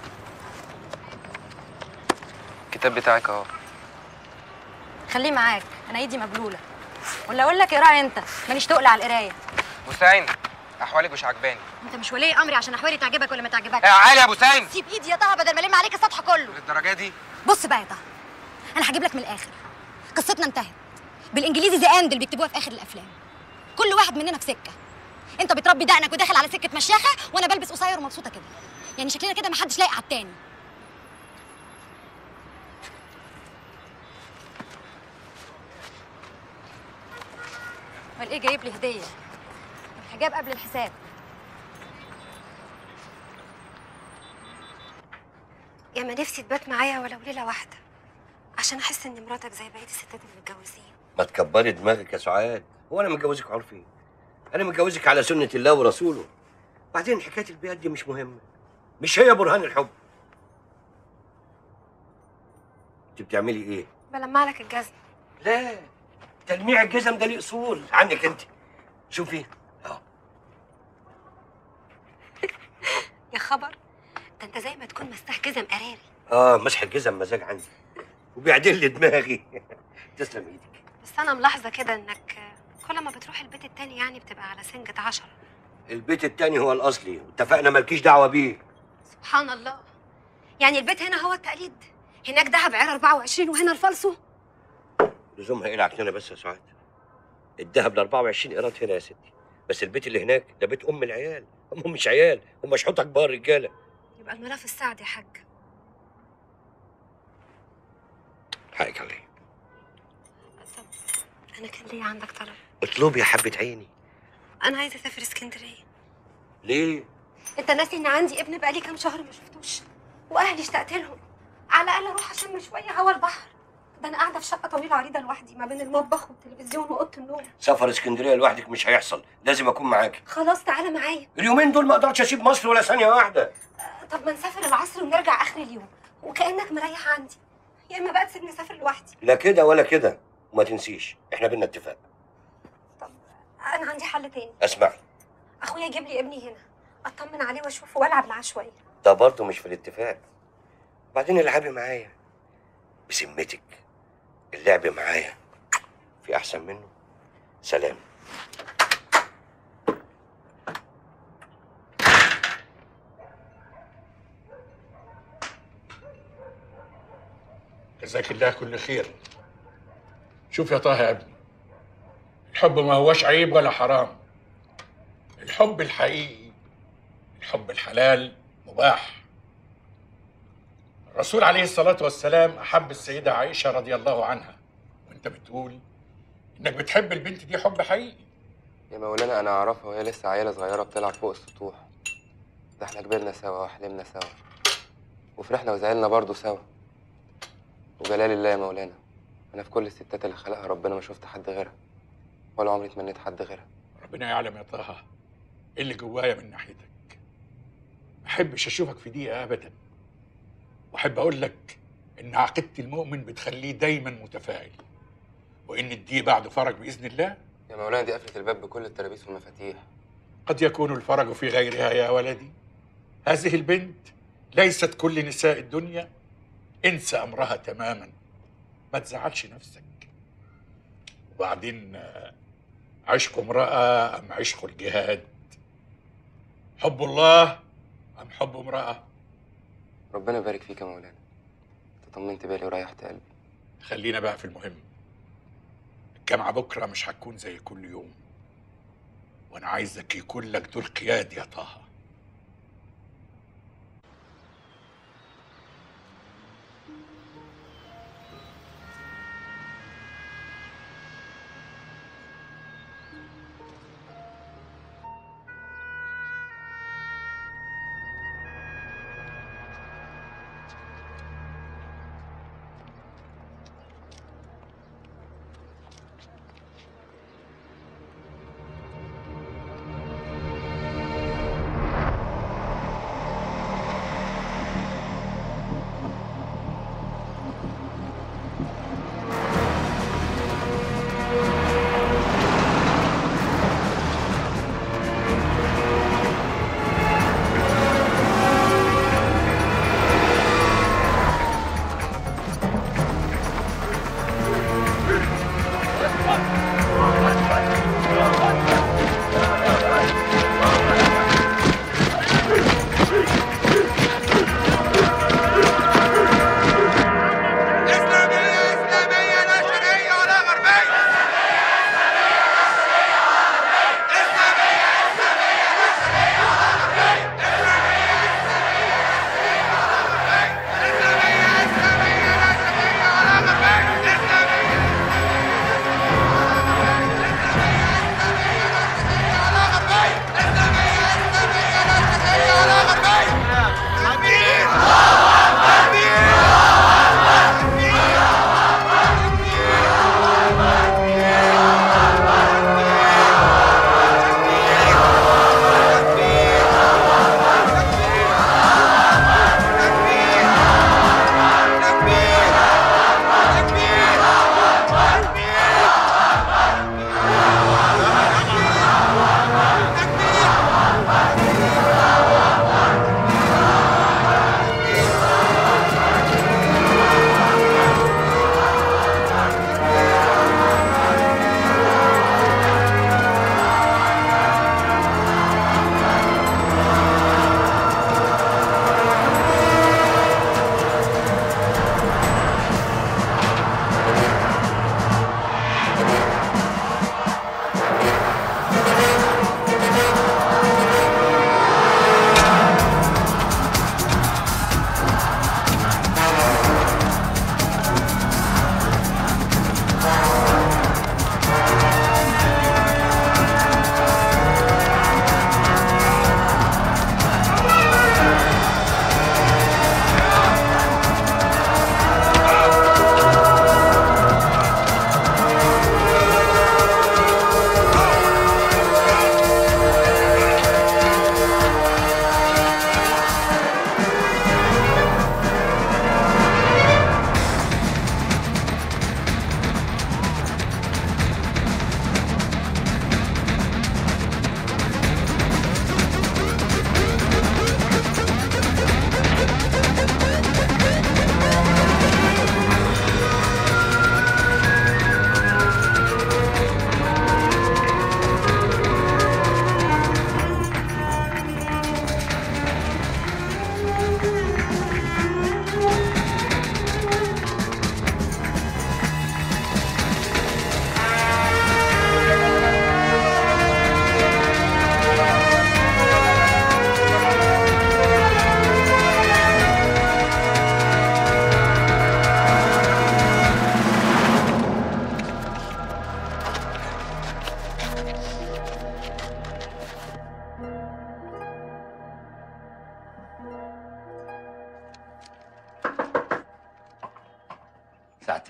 الكتاب بتاعك اهو خليه معاك أنا إيدي مبلولة ولا أقول لك اقرأ أنت مانيش تقل على القراية ابو سعيد احوالك مش عجباني أنت مش ولي أمري عشان أحوالي تعجبك ولا ما تعجبكش يا علي يا أبو سعيد. سيب إيدي يا طه بدل ما ألم عليك السطح كله للدرجه دي بص بقى يا طه انا هجيب لك من الاخر قصتنا انتهت بالانجليزي ذا اند اللي بيكتبوها في اخر الافلام كل واحد مننا في سكه انت بتربي دقنك وداخل على سكه مشاخه وانا بلبس قصير ومبسوطه كده يعني شكلنا كده محدش لايق على التاني امال ايه جايب لي هديه الحجاب قبل الحساب يا ما نفسي تبات معايا ولو ليله واحده عشان احس ان مراتك زي بقيه الستات المتجوزين ما تكبري دماغك يا سعاد هو انا متجوزك عرفي انا متجوزك على سنه الله ورسوله بعدين حكايه البيئات دي مش مهمه مش هي برهان الحب انت بتعملي ايه بلمع لك الجزم لا تلميع الجزم ده ليه اصول عنك انت شوفي يا خبر ده انت زي ما تكون مساح جزم قراري اه مسح الجزم مزاج عندي وبيعدل لي دماغي تسلم ايدك بس انا ملاحظه كده انك كل ما بتروح البيت التاني يعني بتبقى على سنجة عشرة البيت التاني هو الاصلي واتفقنا مالكيش دعوه بيه سبحان الله يعني البيت هنا هو التقليد هناك دهب عيار 24 وهنا الفالصو لزومها ايه العكنانه بس يا سعاد الذهب ل 24 قيراط هنا يا ستي بس البيت اللي هناك ده بيت ام العيال هم مش عيال هم شحوطه كبار رجاله يبقى الملف السعد يا حاج حقك عليا انا كان ليا عندك طلب اطلبي يا حبه عيني انا عايزه اسافر اسكندريه ليه انت ناسي ان عندي ابن بقالي كام شهر ما شفتوش واهلي اشتقت لهم على الاقل اروح اشم شويه هوا البحر ده انا قاعده في شقه طويله عريضه لوحدي ما بين المطبخ والتلفزيون واوضه النوم سفر اسكندريه لوحدك مش هيحصل لازم اكون معاكي خلاص تعالى معايا اليومين دول ما اقدرش اسيب مصر ولا ثانيه واحده طب ما نسافر العصر ونرجع اخر اليوم وكانك مريح عندي يا اما بقى تسيبني اسافر لوحدي لا كده ولا كده وما تنسيش احنا بينا اتفاق انا عندي حل تاني اسمعي اخويا يجيب لي ابني هنا اطمن عليه واشوفه والعب معاه شويه ده برضه مش في الاتفاق بعدين العبي معايا بسمتك اللعب معايا في احسن منه سلام جزاك الله كل خير شوف يا طه يا ابني الحب ما هوش عيب ولا حرام الحب الحقيقي الحب الحلال مباح الرسول عليه الصلاة والسلام أحب السيدة عائشة رضي الله عنها وانت بتقول انك بتحب البنت دي حب حقيقي يا مولانا انا اعرفها وهي لسه عيله صغيره بتلعب فوق السطوح ده احنا كبرنا سوا وحلمنا سوا وفرحنا وزعلنا برضه سوا وجلال الله يا مولانا انا في كل الستات اللي خلقها ربنا ما شفت حد غيرها ولا عمري تمنيت حد غيرها ربنا يعلم يا طه ايه اللي جوايا من ناحيتك ما احبش اشوفك في دقيقة ابدا واحب اقول لك ان عقيدة المؤمن بتخليه دايما متفائل وان الدي بعد فرج باذن الله يا مولانا دي قفلة الباب بكل الترابيس والمفاتيح قد يكون الفرج في غيرها يا ولدي هذه البنت ليست كل نساء الدنيا انسى امرها تماما ما تزعلش نفسك وبعدين آه، عشق امرأة أم عشق الجهاد حب الله أم حب امرأة ربنا يبارك فيك يا مولانا انت طمنت بالي وريحت قلبي خلينا بقى في المهم الجامعة بكرة مش هتكون زي كل يوم وأنا عايزك يكون لك دور قيادي يا طه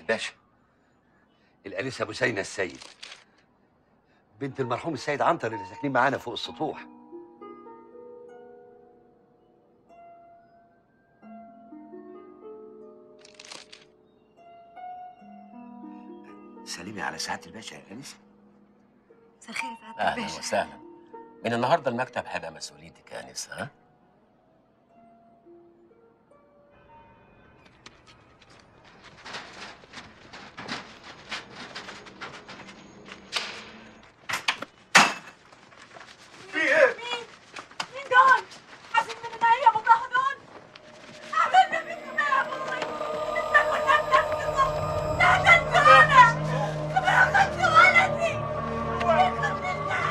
باشا الانسه بوسينه السيد بنت المرحوم السيد عنتر اللي ساكنين معانا فوق السطوح سلمي على سعاده الباشا يا انسه مساء الخير يا سعاده اهلا الباشا وسهلا من النهارده المكتب هيبقى مسؤوليتك يا انسه ها في ايه؟ مين دول؟ حاسين من هي ابو دول؟ عملنا فيكم ايه يا ابوي؟ انت كنا بنفسكم قتلتونا قتلتوا ولدي يخرب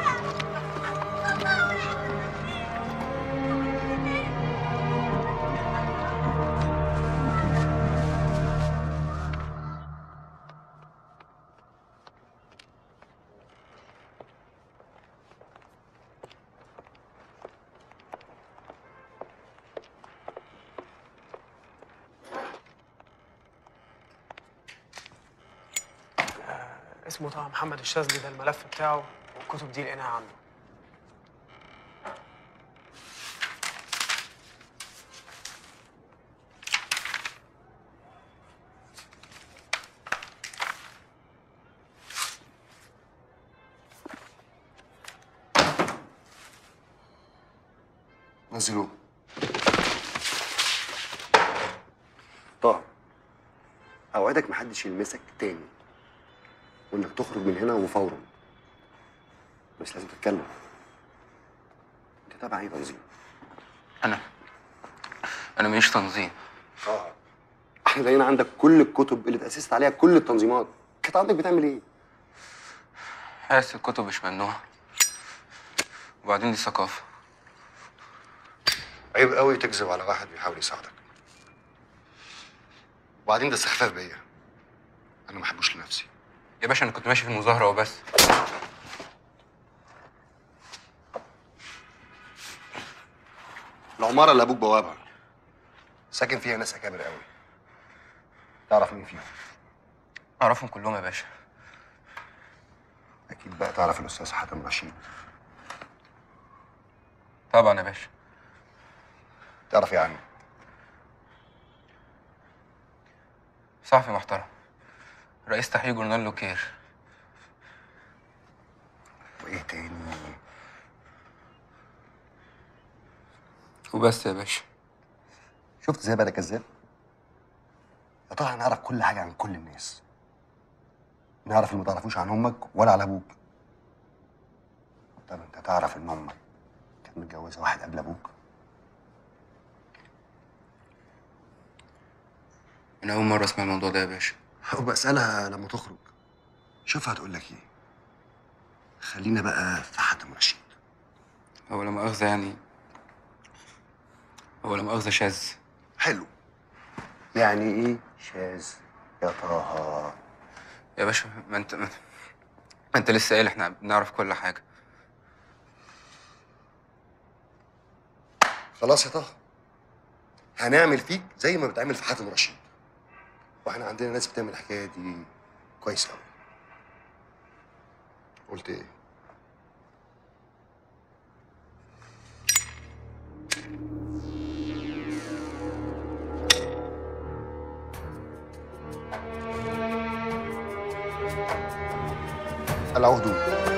اسمه طه محمد الشاذلي ده الملف بتاعه والكتب دي لقيناها عنده نزلوه طه اوعدك محدش يلمسك تاني وانك تخرج من هنا وفورا بس لازم تتكلم انت تابع اي تنظيم انا انا ماليش تنظيم اه احنا لقينا عندك كل الكتب اللي اتاسست عليها كل التنظيمات كانت عندك بتعمل ايه حاسس الكتب مش ممنوعة وبعدين دي ثقافة عيب قوي تكذب على واحد بيحاول يساعدك وبعدين ده استخفاف بيا انا ما بحبوش لنفسي يا باشا انا كنت ماشي في المظاهرة وبس العماره اللي ابوك بوابها ساكن فيها ناس اكابر قوي تعرف مين فيهم اعرفهم كلهم يا باشا اكيد بقى تعرف الاستاذ حاتم رشيد طبعا يا باشا تعرف ايه عنه صحفي محترم رئيس تحرير جورنال لوكير وايه تاني وبس يا باشا شفت ازاي بقى ده كذاب يا ترى هنعرف كل حاجه عن كل الناس نعرف اللي ما تعرفوش عن امك ولا على ابوك طب انت تعرف ان امك كانت متجوزه واحد قبل ابوك انا اول مرة اسمع الموضوع ده يا باشا وبسالها لما تخرج شوفها هتقول لك ايه خلينا بقى في حاتم رشيد هو لا مؤاخذة يعني هو لا مؤاخذة شاذ حلو يعني ايه شاذ يا طه يا باشا ما انت ما انت لسه قايل احنا بنعرف كل حاجة خلاص يا طه هنعمل فيك زي ما بتعمل في حاتم رشيد واحنا عندنا ناس بتعمل الحكايه دي كويس قوي قلت ايه العهدون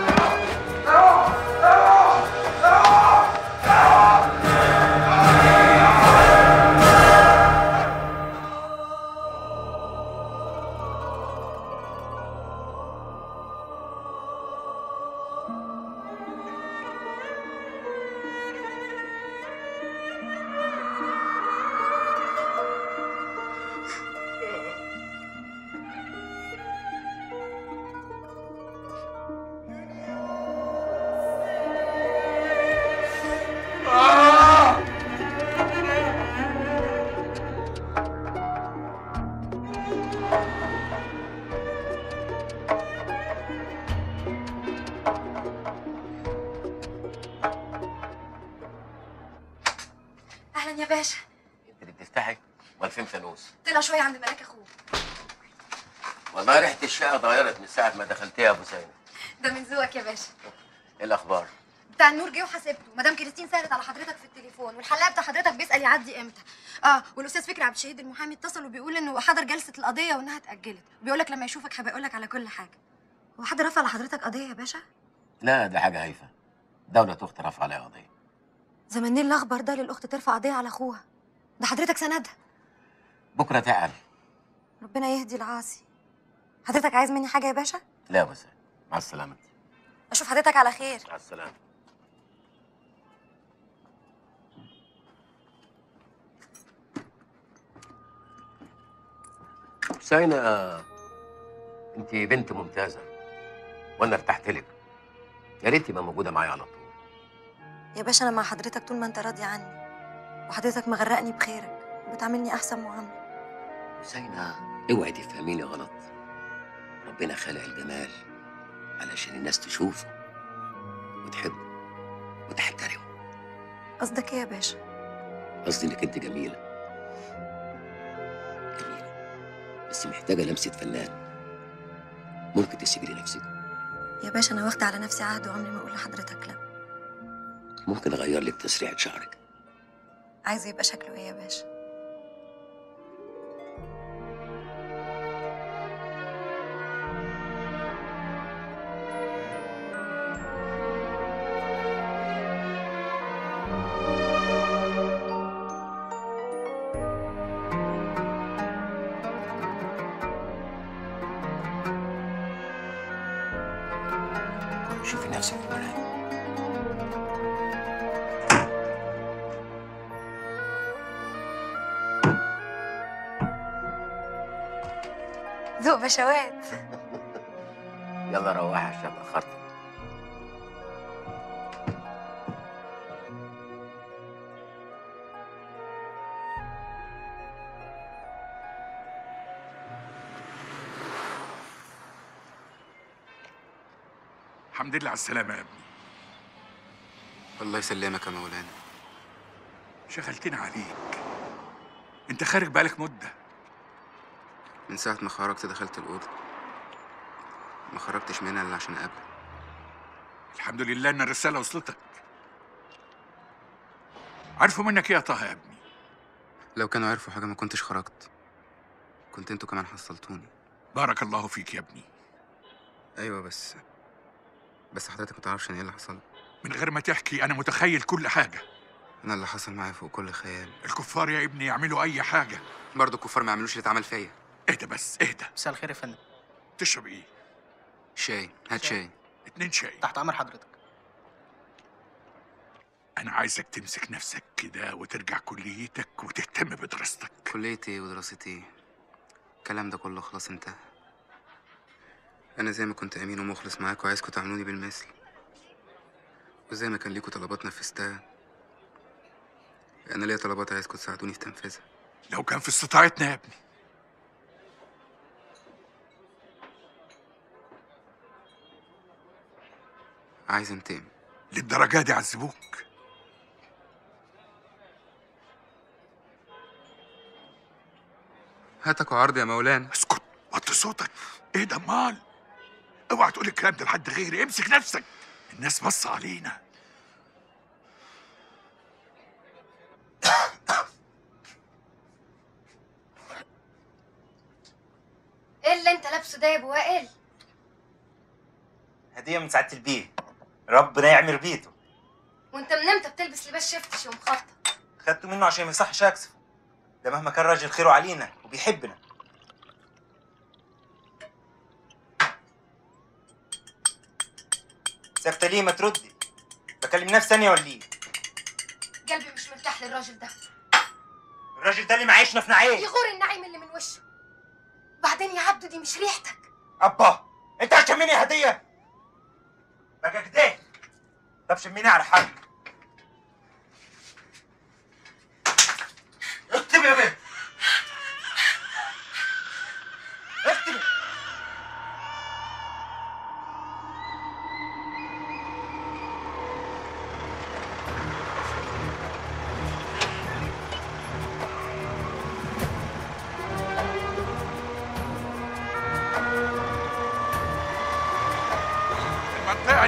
اهلا يا باشا انت اللي بتفتحي امال فين فانوس طلع شويه عند ملاك اخوه والله ريحه الشقه اتغيرت من ساعه ما دخلتيها يا ابو زينب ده من ذوقك يا باشا ايه الاخبار بتاع النور جه وحاسبته مدام كريستين سالت على حضرتك في التليفون والحلاق بتاع حضرتك بيسال يعدي امتى اه والاستاذ فكري عبد الشهيد المحامي اتصل وبيقول انه حضر جلسه القضيه وانها اتاجلت بيقول لك لما يشوفك هبقى يقول لك على كل حاجه هو حد رفع على حضرتك قضيه يا باشا لا دي حاجه هايفه دوله اختي رفع عليها قضيه زمانين الاخبر ده للاخت ترفع قضيه على اخوها ده حضرتك سندها بكره تعال ربنا يهدي العاصي حضرتك عايز مني حاجه يا باشا لا يا ابو زينب مع السلامه اشوف حضرتك على خير مع السلامه ساينة انت بنت ممتازة وانا ارتحت لك يا ريت تبقى موجودة معايا على طول يا باشا انا مع حضرتك طول ما انت راضي عني وحضرتك مغرقني بخيرك وبتعاملني احسن معامله ساينة اوعي تفهميني غلط ربنا خلق الجمال علشان الناس تشوفه وتحبه وتحترمه قصدك ايه يا باشا قصدي انك انت جميلة جميلة بس محتاجة لمسة فنان ممكن تسيبي لي نفسك يا باشا انا واخده على نفسي عهد وعمري ما اقول لحضرتك لا ممكن اغير لك تسريحة شعرك عايزه يبقى شكله ايه يا باشا شوفي نفسك في المراية ذوق بشوات يلا روحي عشان اتأخرت الحمد لله على السلامة يا ابني الله يسلمك يا مولانا شغلتنا عليك انت خارج بقالك مدة من ساعة ما خرجت دخلت الأوضة ما خرجتش منها إلا عشان أقابلك الحمد لله ان الرسالة وصلتك عارفوا منك ايه يا طه يا ابني لو كانوا عرفوا حاجة ما كنتش خرجت كنت انتوا كمان حصلتوني بارك الله فيك يا ابني أيوة بس بس حضرتك ما تعرفش أنا إيه اللي حصل من غير ما تحكي انا متخيل كل حاجة أنا اللي حصل معايا فوق كل خيال الكفار يا ابني يعملوا اي حاجة برضه الكفار ما يعملوش اللي اتعمل فيا اهدى بس اهدى مساء الخير يا فندم تشرب ايه شاي هات شاي اتنين شاي تحت امر حضرتك انا عايزك تمسك نفسك كده وترجع كليتك وتهتم بدراستك كليتي ودراستي الكلام ده كله خلاص انتهى انا زي ما كنت امين ومخلص معاكوا عايزكوا تعاملوني بالمثل وزي ما كان ليكوا طلبات نفذتها انا ليا طلبات عايزكوا تساعدوني في تنفيذها لو كان في استطاعتنا يا ابني عايز انتقم للدرجة دي عذبوك هاتك وعرض يا مولانا اسكت وطي صوتك ايه ده امال اوعى تقول الكلام ده لحد غيري امسك نفسك الناس بص علينا ايه اللي انت لابسه ده يا ابو وائل هدية من سعادة البيه ربنا يعمر بيته وانت من امتى بتلبس لباس شفتش يوم خطه خدته منه عشان ما يصحش اكسف ده مهما كان راجل خيره علينا وبيحبنا ساكتة ليه ما تردي بكلم نفسي ثانية ولا ايه قلبي مش مرتاح للراجل ده الراجل ده اللي معيشنا في نعيم يغور النعيم اللي من وشه بعدين يا عبدو دي مش ريحتك ابا انت هتشميني هدية بقى كده طب شميني على حد اكتب يا بنت اكتب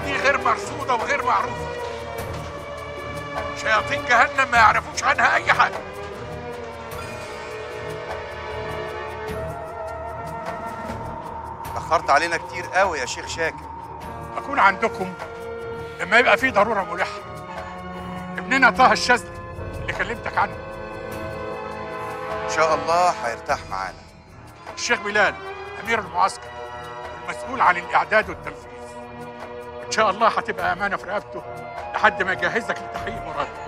دي غير مرصودة وغير معروفة شياطين جهنم ما يعرفوش عنها أي حاجة اتأخرت علينا كتير قوي يا شيخ شاكر أكون عندكم لما يبقى في ضرورة ملحة ابننا طه الشاذلي اللي كلمتك عنه إن شاء الله هيرتاح معانا الشيخ بلال أمير المعسكر والمسؤول عن الإعداد والتنفيذ إن شاء الله هتبقى أمانة في رقبته لحد ما يجهزك لتحقيق مراده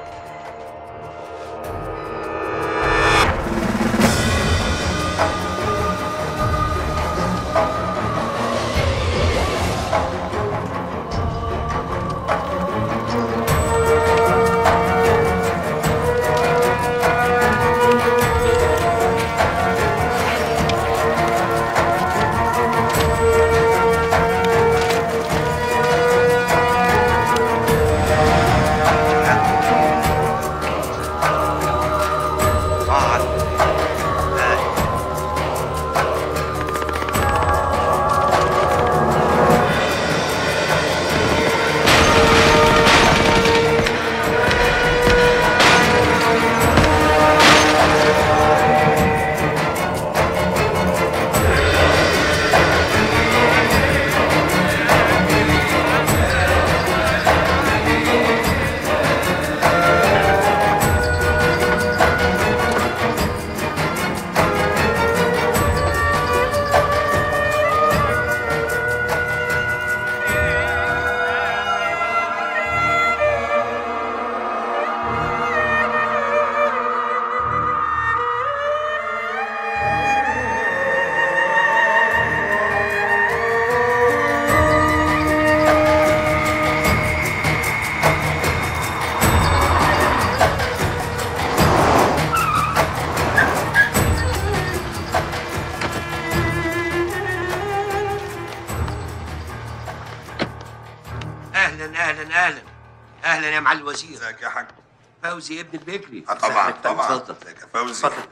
اهلا اهلا اهلا اهلا يا معالي الوزير ازيك يا حاج فوزي ابن البكري اه طبعا اتفضل، طبعا اتفضل ازيك يا فوزي اتفضل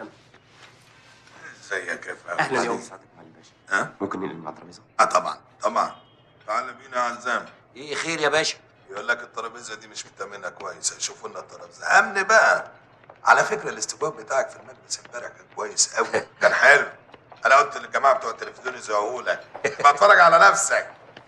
ازيك يا فوزي اهلا يا أم. ها ممكن ننقل مع الترابيزه اه طبعا طبعا تعال بينا يا عزام ايه خير يا باشا يقول لك الترابيزه دي مش متامنه كويس هيشوفوا لنا الترابيزه امن بقى على فكره الاستجواب بتاعك في المجلس امبارح كان كويس قوي كان حلو انا قلت للجماعه بتوع التلفزيون يزوقوا لك بتفرج على نفسك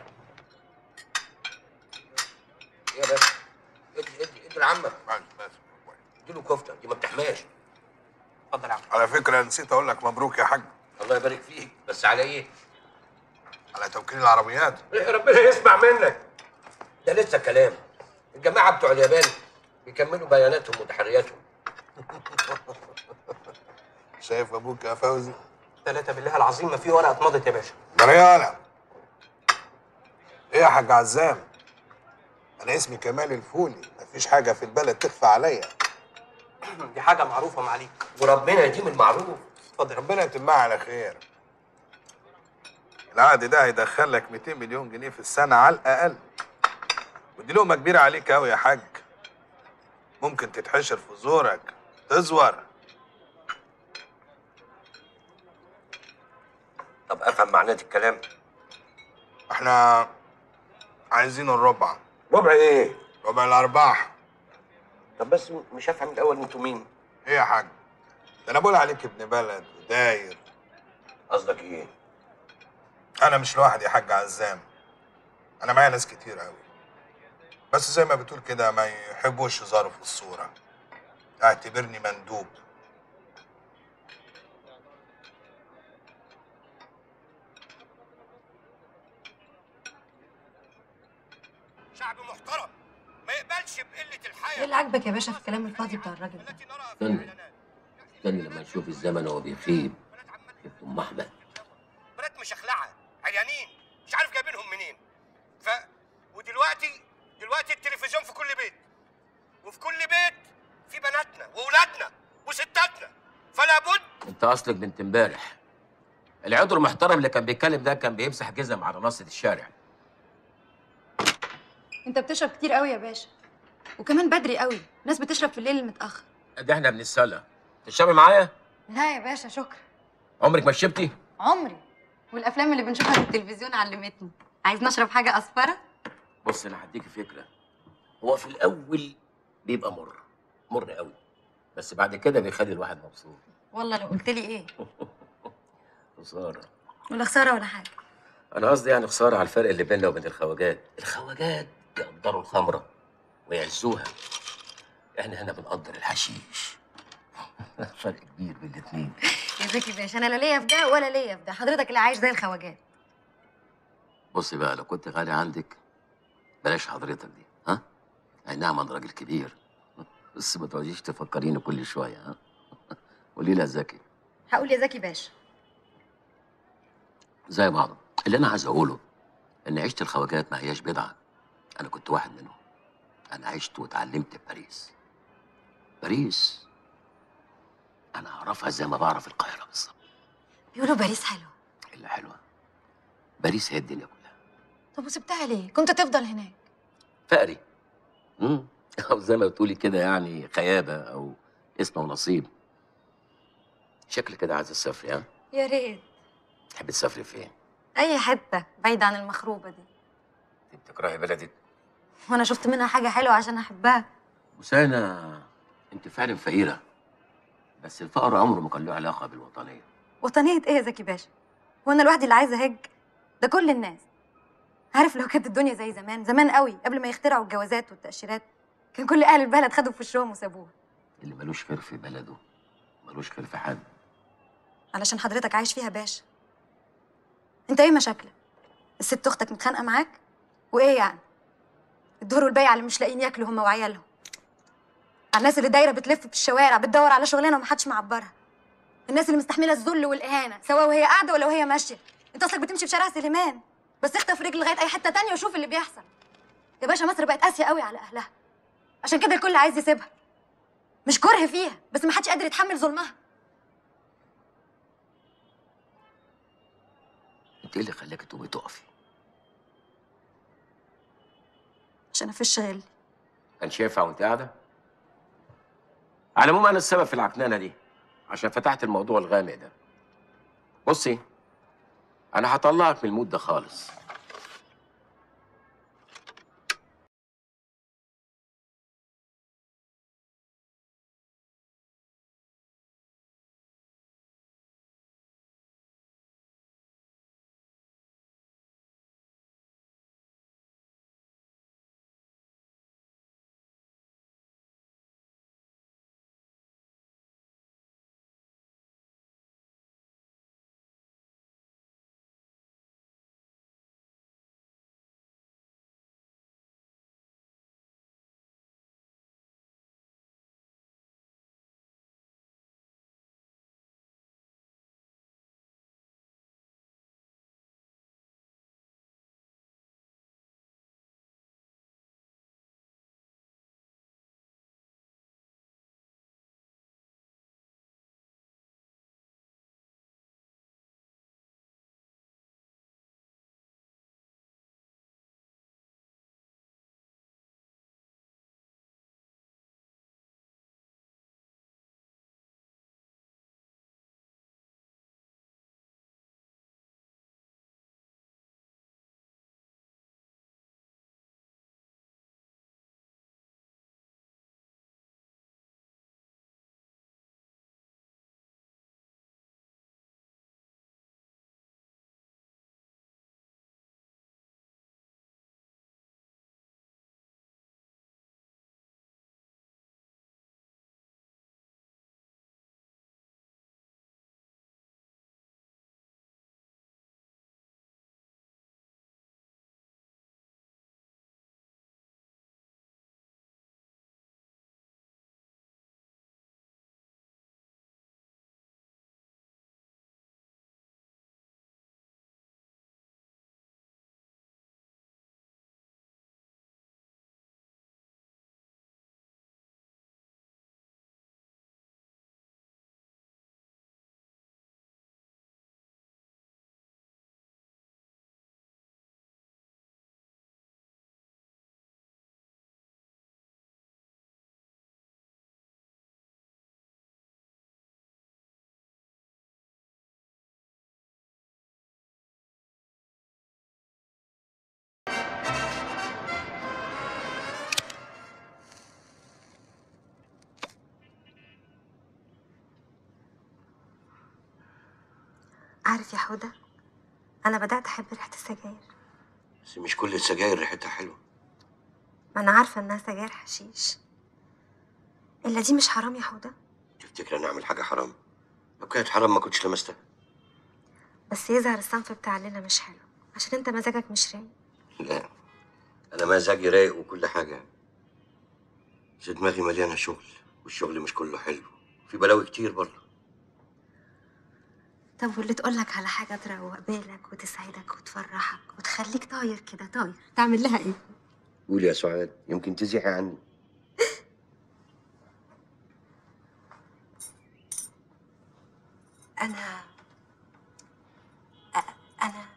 ايه يا باشا ادي ادي ادي لعمك اديله كفته دي ما بتحماش اتفضل يا عم على فكره نسيت اقول لك مبروك يا حاج الله يبارك فيك بس على ايه؟ على توكيل العربيات إيه ربنا يسمع منك ده لسه كلام الجماعه بتوع اليابان بيكملوا بياناتهم وتحرياتهم شايف ابوك يا فوزي ثلاثة بالله العظيم ما في ورقة اتمضت يا باشا مريانة ايه يا حاج عزام انا اسمي كمال الفولي مفيش حاجه في البلد تخفى عليا دي حاجة معروفة معاليك وربنا يديم المعروف اتفضل ربنا يتمها على خير العقد ده هيدخل لك 200 مليون جنيه في السنه على الاقل ودي لقمه كبيره عليك قوي يا حاج ممكن تتحشر في زورك تزور طب افهم معناه الكلام احنا عايزين الربع ربع ايه؟ ربع الارباح طب بس مش هفهم الاول انتوا مين؟ ايه يا حاج ده انا بقول عليك ابن بلد وداير قصدك ايه؟ انا مش لوحدي يا حاج عزام انا معايا ناس كتير قوي بس زي ما بتقول كده ما يحبوش يظهروا في الصوره اعتبرني مندوب شعب محترم ما يقبلش بقله الحياه ايه اللي عاجبك يا باشا في الكلام الفاضي بتاع الراجل ده استنى استنى لما نشوف الزمن وهو بيخيب شفت ام احمد بنات مشخلعه عريانين مش عارف جايبينهم منين ف ودلوقتي دلوقتي التلفزيون في كل بيت وفي كل بيت في بناتنا واولادنا وستاتنا فلا بد انت اصلك بنت امبارح العضو المحترم اللي كان بيتكلم ده كان بيمسح جزم على ناصية الشارع انت بتشرب كتير قوي يا باشا وكمان بدري قوي ناس بتشرب في الليل المتاخر ده احنا بنتسلى تشربي معايا لا يا باشا شكرا عمرك ما شربتي عمري والافلام اللي بنشوفها في التلفزيون علمتني عايز نشرب حاجه اصفره بص انا هديك فكره هو في الاول بيبقى مر مر قوي بس بعد كده بيخلي الواحد مبسوط والله لو قلت لي ايه خساره ولا خساره ولا حاجه انا قصدي يعني خساره على الفرق اللي بيننا وبين الخواجات الخواجات يقدروا الخمره ويعزوها احنا هنا بنقدر الحشيش فرق كبير بين الاتنين يا زكي باشا انا لا ليا في ده ولا ليا في ده حضرتك اللي عايش زي الخواجات بصي بقى لو كنت غالي عندك بلاش حضرتك دي ها اي نعم انا راجل كبير بس ما تقعديش تفكريني كل شويه ها قولي لي يا زكي هقول يا زكي باشا زي بعض اللي انا عايز اقوله ان عيشه الخواجات ما هياش بدعه انا كنت واحد منهم انا عشت واتعلمت في باريس باريس انا اعرفها زي ما بعرف القاهره بالظبط بيقولوا باريس حلوه الا حلوه باريس هي الدنيا كلها طب وسبتها ليه كنت تفضل هناك فقري امم او زي ما بتقولي كده يعني خيابه او اسم ونصيب شكل كده عايز تسافري ها يا ريت تحبي تسافري فين اي حته بعيده عن المخروبه دي تكرهي بلدك وانا شفت منها حاجه حلوه عشان احبها وسانا انت فعلا فقيره بس الفقر عمره ما كان له علاقه بالوطنيه وطنيه ايه يا زكي باشا هو انا لوحدي اللي عايزه اهج ده كل الناس عارف لو كانت الدنيا زي زمان زمان قوي قبل ما يخترعوا الجوازات والتاشيرات كان كل اهل البلد خدوا في وشهم وسابوها اللي ملوش خير في بلده ملوش خير في حد علشان حضرتك عايش فيها باشا انت ايه مشاكلك الست اختك متخانقه معاك وايه يعني الدور والبيع اللي مش لاقيين ياكلوا هم وعيالهم على الناس اللي دايره بتلف في الشوارع بتدور على شغلانه ومحدش معبرها الناس اللي مستحمله الذل والاهانه سواء وهي قاعده ولا وهي ماشيه انت اصلك بتمشي في شارع سليمان بس اخطف رجل لغايه اي حته تانية وشوف اللي بيحصل يا باشا مصر بقت قاسيه قوي على اهلها عشان كده الكل عايز يسيبها مش كره فيها بس محدش قادر يتحمل ظلمها انت ايه اللي خلاكي تقومي تقفي عشان افش غل كان ينفع وانت قاعده على العموم انا السبب في العكنانه دي عشان فتحت الموضوع الغامق ده بصي انا هطلعك من المود ده خالص عارف يا حودة أنا بدأت أحب ريحة السجاير بس مش كل السجاير ريحتها حلوه ما أنا عارفة إنها سجاير حشيش إلا دي مش حرام يا حودة تفتكر انا اعمل حاجه حرام لو كانت حرام ما كنتش لمستها بس يظهر الصنف بتاع الليلة مش حلو عشان أنت مزاجك مش رايق لا انا مزاجي رايق وكل حاجه بس دماغي مليانه شغل والشغل مش كله حلو في بلاوي كتير برضه طب واللي تقولك على حاجة تروق بالك وتسعدك وتفرحك وتخليك طاير كده طاير تعمل لها إيه؟ قولي يا سعاد يمكن تزيحي عني أنا أ- أنا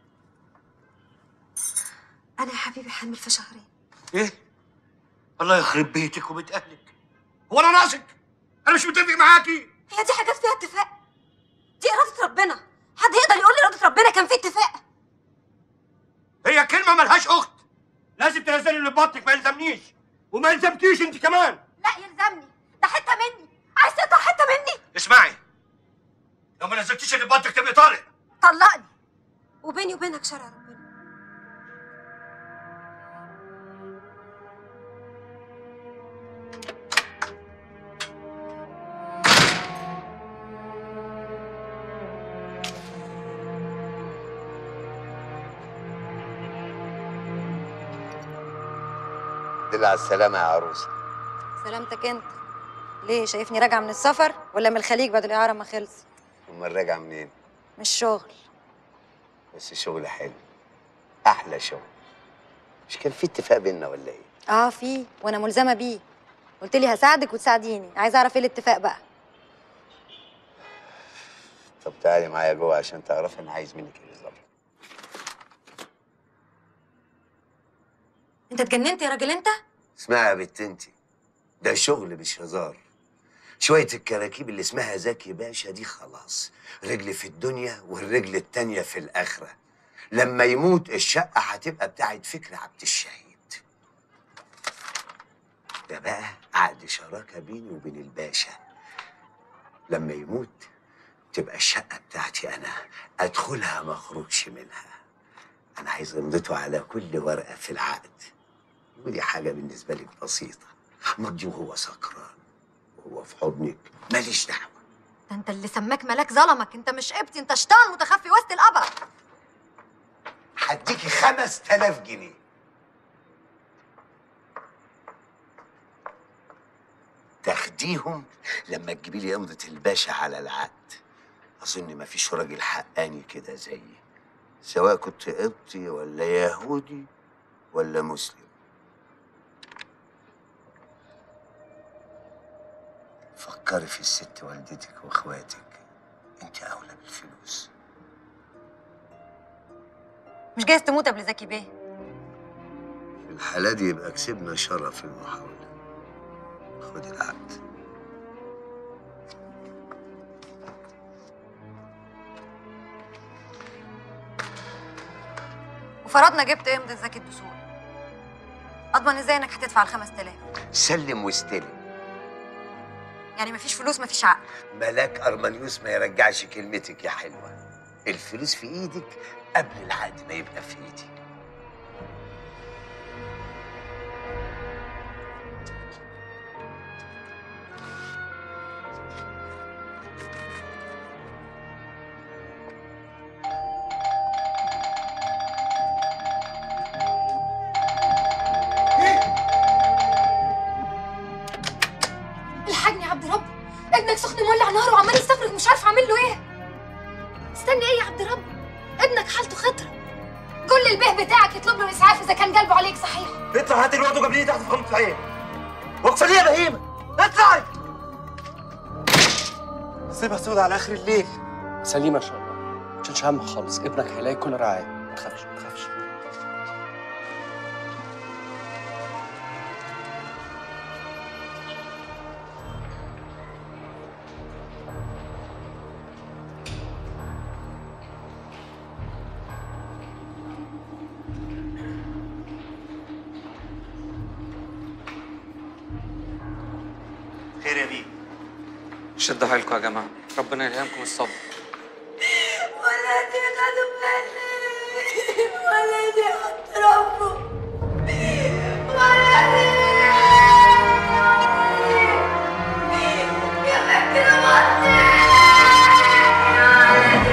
أنا يا حبيبي حامل في شهرين ايه الله يخرب بيتك وبيت اهلك هو انا ناقصك انا مش متفق معاكي هي دي حاجات فيها اتفاق دي إرادة ربنا حد يقدر يقول لي إرادة ربنا كان في اتفاق هي كلمه ملهاش اخت لازم تنزلي اللي في بطنك ما يلزمنيش وما يلزمكيش انت كمان لا يلزمني ده حتة مني عايز تقطع حتة مني اسمعي لو ما نزلتيش اللي في بطنك تبقي طالق طلقني وبيني وبينك شرع ربنا دل على السلامة يا عروسة سلامتك انت ليه شايفني راجعه من السفر ولا من الخليج بعد الاعاره ما خلص أمال راجعة منين؟ من الشغل بس شغل حلو أحلى شغل مش كان في اتفاق بينا ولا إيه؟ اه في وانا ملزمه بيه قلت لي هساعدك وتساعديني عايزه اعرف ايه الاتفاق بقى طب تعالي معايا جوه عشان تعرفي أنا عايز منك إيه بالظبط انت اتجننت يا راجل انت اسمعي يا بت انتي ده شغل مش هزار شوية الكراكيب اللي اسمها زكي باشا دي خلاص رجل في الدنيا والرجل التانية في الآخرة لما يموت الشقة هتبقى بتاعت فكري عبد الشهيد ده بقى عقد شراكة بيني وبين الباشا لما يموت تبقى الشقة بتاعتي أنا أدخلها ما أخرجش منها أنا عايز أمضته على كل ورقة في العقد ودي حاجة بالنسبة لك بسيطة مضي وهو سكران وهو في حضنك ماليش دعوة ده انت اللي سماك ملاك ظلمك انت مش قبطي انت شيطان متخفي وسط القبر هديكي خمس تلاف جنيه تاخديهم لما تجيبي لي امضة الباشا على العقد اظن مفيش راجل حقاني كده زيي سواء كنت قبطي ولا يهودي ولا مسلم فكري في الست والدتك واخواتك انت اولى بالفلوس مش جايز تموت قبل زكي بيه في الحالة دي يبقى كسبنا شرف المحاولة خدي العقد وفرضنا جبت امضة زكي الدسوق اضمن ازاي انك هتدفع ال 5000 سلم واستلم يعني مفيش فلوس مفيش عقد ملاك أرمانيوس ما يرجعش كلمتك يا حلوة الفلوس في ايدك قبل العقد ما يبقى في ايدي الحاجني يا عبد رب ابنك سخن مولع نار وعمال يستفرغ مش عارف اعمل له ايه استني ايه يا عبد رب ابنك حالته خطره قول للبيه بتاعك يطلب له اسعاف اذا كان قلبه عليك صحيح اطلع هات الواد وجاب لي تحت في خمسة عين واقفة ليه يا بهيمة اطلعي سيبها سودة على اخر الليل سليمة ان شاء الله ما تشيلش هم خالص ابنك هيلاقي كل رعاية ما تخافش ما تخافش خير يا بيه شدوا حيلكم يا جماعة ربنا يلهمكم الصبر ولا خدوا مني ولدي حط ربه ولدي يا فكر وطني يا ولدي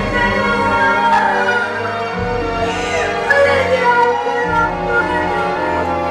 ولدي حط ربه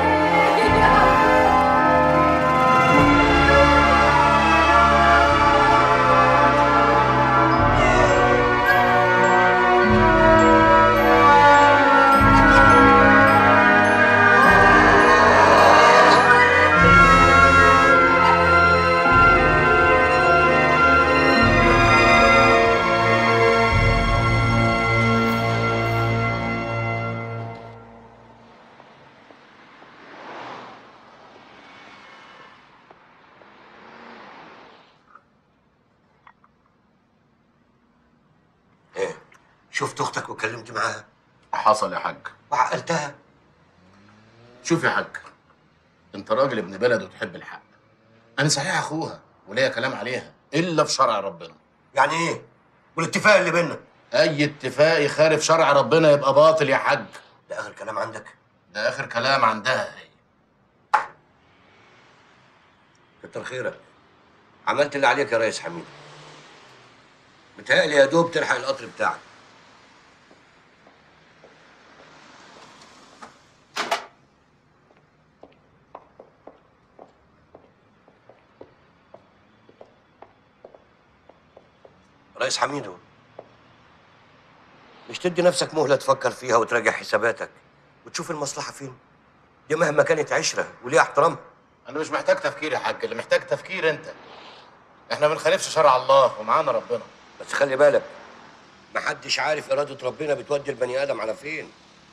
ايه شفت اختك وكلمت معاها حصل يا حاج وعقلتها شوف يا حاج انت راجل ابن بلد وتحب الحق انا صحيح اخوها وليا كلام عليها الا في شرع ربنا يعني ايه والاتفاق اللي بينا اي اتفاق يخالف شرع ربنا يبقى باطل يا حاج ده اخر كلام عندك ده اخر كلام عندها هي كتر خيرك عملت اللي عليك يا ريس حميد متهيألي يا دوب تلحق القطر بتاعك ريس حميدو مش تدي نفسك مهلة تفكر فيها وتراجع حساباتك وتشوف المصلحة فين دي مهما كانت عشرة وليها احترامها انا مش محتاج تفكير يا حاج اللي محتاج تفكير انت احنا ما بنخالفش شرع الله ومعانا ربنا بس خلي بالك محدش عارف إرادة ربنا بتودي البني آدم على فين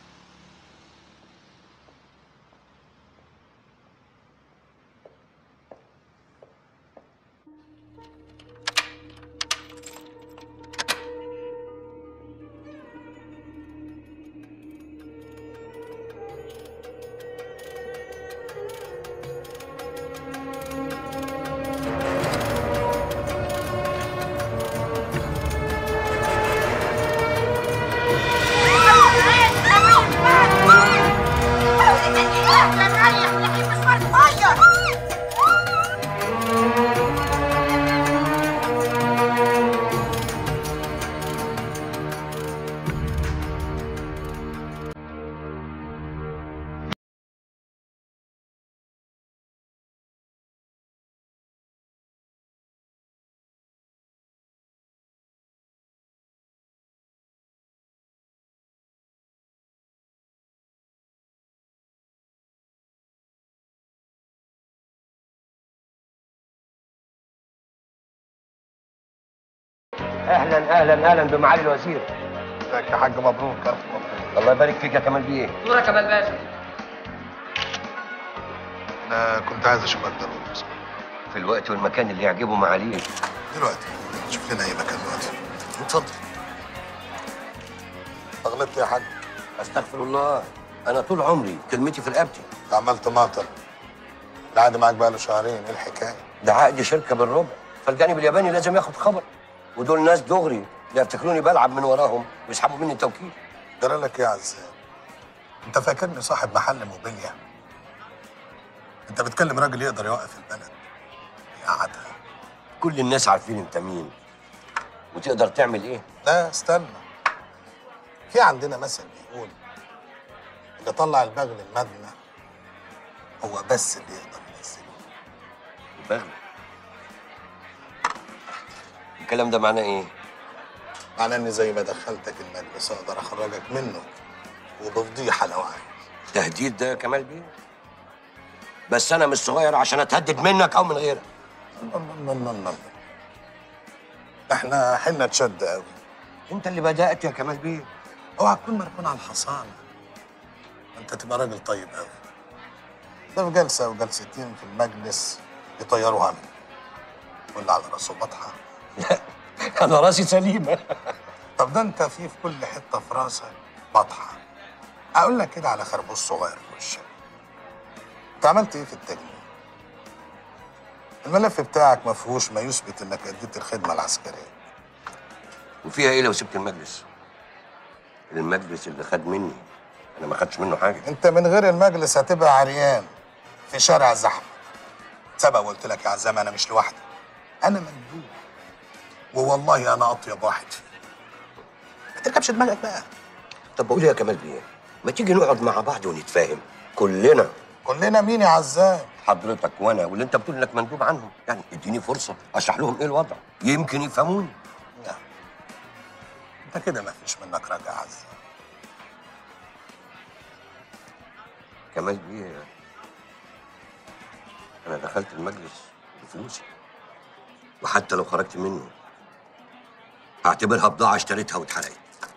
اهلا اهلا اهلا بمعالي الوزير ازيك يا حاج مبروك ألف الله يبارك فيك يا كمال بيه دورك يا كمال باشا انا كنت عايز اشوفك ضروري في الوقت والمكان اللي يعجبه معاليه دلوقتي شوف لنا اي مكان دلوقتي اتفضل غلطت يا حاج استغفر الله انا طول عمري كلمتي في رقبتي عملت ماطر العقد معاك بقى له شهرين ايه الحكايه ده عقد شركه بالربع فالجانب الياباني لازم ياخد خبر ودول ناس دغري لا يفتكروني بلعب من وراهم ويسحبوا مني التوكيل جرى لك ايه يا عزام انت فاكرني صاحب محل موبيليا انت بتكلم راجل يقدر يوقف البلد يقعدها كل الناس عارفين انت مين وتقدر تعمل ايه لا استنى في عندنا مثل بيقول اللي طلع البغل المبنى هو بس اللي يقدر ينزله البغل الكلام ده معناه ايه معناه اني زي ما دخلتك المجلس اقدر اخرجك منه وبفضيحه لو عايز تهديد ده يا كمال بيه بس انا مش صغير عشان اتهدد منك او من غيرك الله الله الله احنا حنا تشد قوي انت اللي بدات يا كمال بيه اوعى تكون مركون على الحصانه انت تبقى راجل طيب قوي ده في جلسه وجلستين في المجلس يطيروا همي واللي على راسه بطحه انا راسي سليمه طب ده انت في في كل حته في راسك بطحه اقول لك كده على خربوش صغير في وشك انت عملت ايه في التجنيد الملف بتاعك ما فيهوش ما يثبت انك اديت الخدمه العسكريه وفيها ايه لو سبت المجلس المجلس اللي خد مني انا ما خدش منه حاجه انت من غير المجلس هتبقى عريان في شارع زحمه سبق وقلت لك يا عزام انا مش لوحدي انا مندوب ووالله انا اطيب واحد فيه ما تركبش دماغك بقى طب بقول إيه يا كمال بيه ما تيجي نقعد مع بعض ونتفاهم كلنا كلنا مين يا عزام حضرتك وانا واللي انت بتقول انك مندوب عنهم يعني اديني فرصه اشرح لهم ايه الوضع يمكن يفهموني انت كده ما فيش منك رجع عزام كمال بيه انا دخلت المجلس بفلوسي وحتى لو خرجت منه هعتبرها بضاعه اشتريتها واتحرقت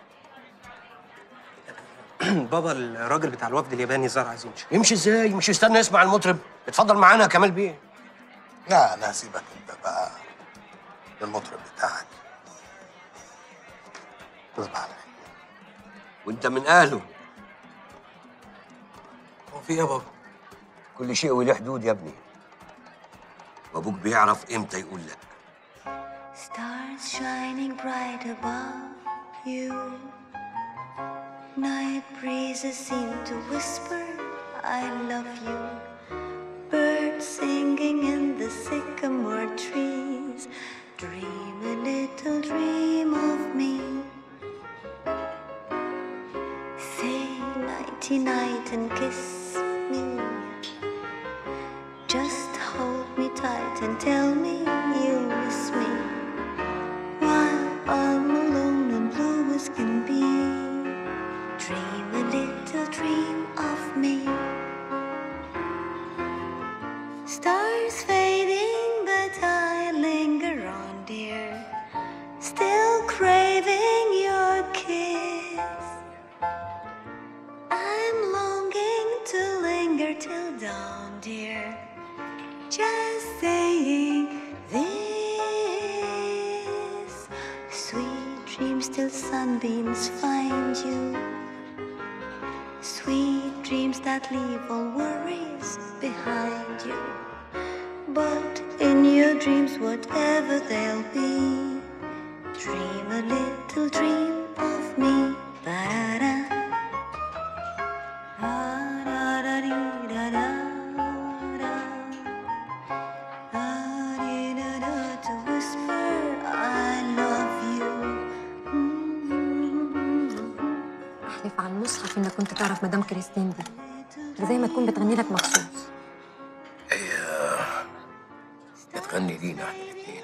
بابا الراجل بتاع الوفد الياباني زار عايز يمشي يمشي ازاي مش يستنى يسمع المطرب اتفضل معانا يا كمال بيه لا انا هسيبك انت بقى للمطرب بتاعك تصبح على خير وانت من اهله هو في ايه يا بابا؟ كل شيء وله حدود يا ابني وابوك بيعرف امتى يقول لك Stars shining bright above you. Night breezes seem to whisper, I love you. Birds singing in the sycamore trees. Dream a little dream of me. Say nighty night and kiss me. Just hold me tight and tell me you miss me. While I'm alone and blue as can be. Dream a little dream of me. Stars fading, but I linger on, dear. Still craving your kiss. I'm longing to linger till dawn, dear. Just saying this. Sweet dreams till sunbeams find you. Sweet dreams that leave all worries behind you. But in your dreams, whatever they'll be, dream a little dream of me. Ba-da-da. Da-da-da-dee-da-da-da. Da-dee-da-da to whisper, I love you. احلف على المصحف انك كنت تعرف مدام كريستين دي ده زي ما تكون بتغني لك مخصوص بتغني لينا احنا الاثنين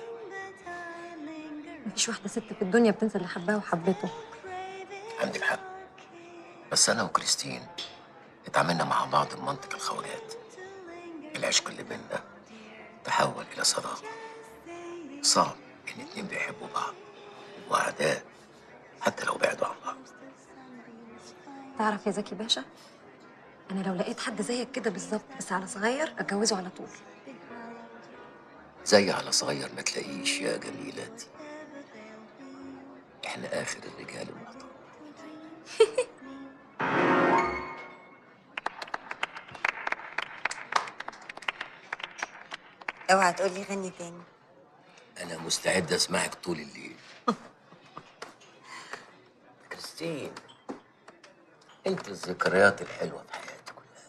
مفيش واحده ست في الدنيا بتنسى اللي حبها وحبته عندك حق بس انا وكريستين اتعاملنا مع بعض بمنطق الخواجات العشق اللي بينا تحول الى صداقه صعب ان اتنين بيحبوا بعض واعداء حتى لو بعدوا عن بعض تعرف يا زكي باشا انا لو لقيت حد زيك كده بالظبط بس على صغير اتجوزه على طول زي على صغير ما تلاقيش يا جميلاتي احنا اخر الرجال المحترم اوعى تقولي غني تاني انا مستعد اسمعك طول الليل كريستين انت الذكريات الحلوه في حياتي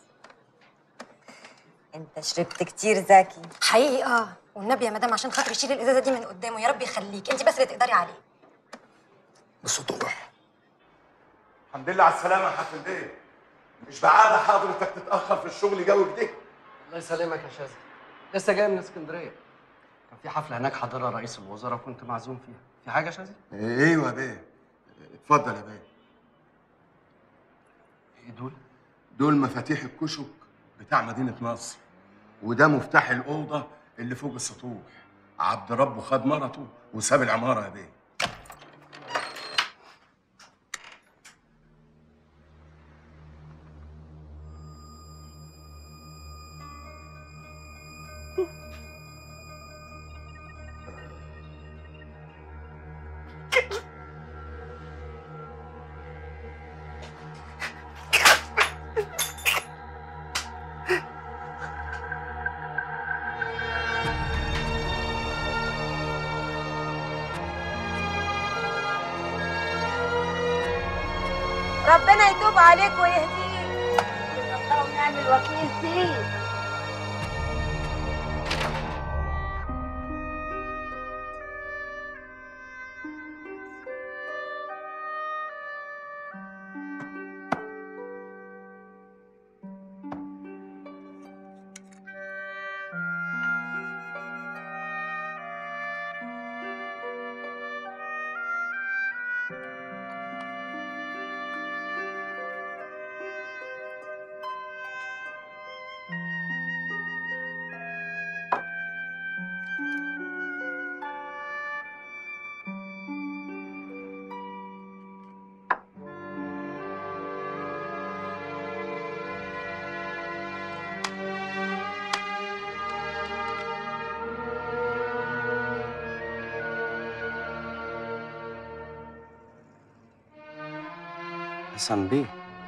انت شربت كتير زكي حقيقي اه والنبي يا مدام عشان خاطري شيل الازازه دي من قدامه يا رب يخليك انت بس اللي تقدري عليه بسطوح الحمد لله على السلامة يا حاج البيه مش بعادة حضرتك تتأخر في الشغل جو كده الله يسلمك يا شاذلي لسه جاي من اسكندريه كان في حفله هناك حضرها رئيس الوزراء وكنت معزوم فيها في حاجه يا شاذلي ايوه يا بيه اتفضل يا بيه ايه دول دول مفاتيح الكشك بتاع مدينة نصر وده مفتاح الأوضة اللي فوق السطوح عبد ربه خد مرته وساب العمارة يا بيه ربنا يتوب عليك ويهديك الله ونعم الوكيل فيك حسن بيه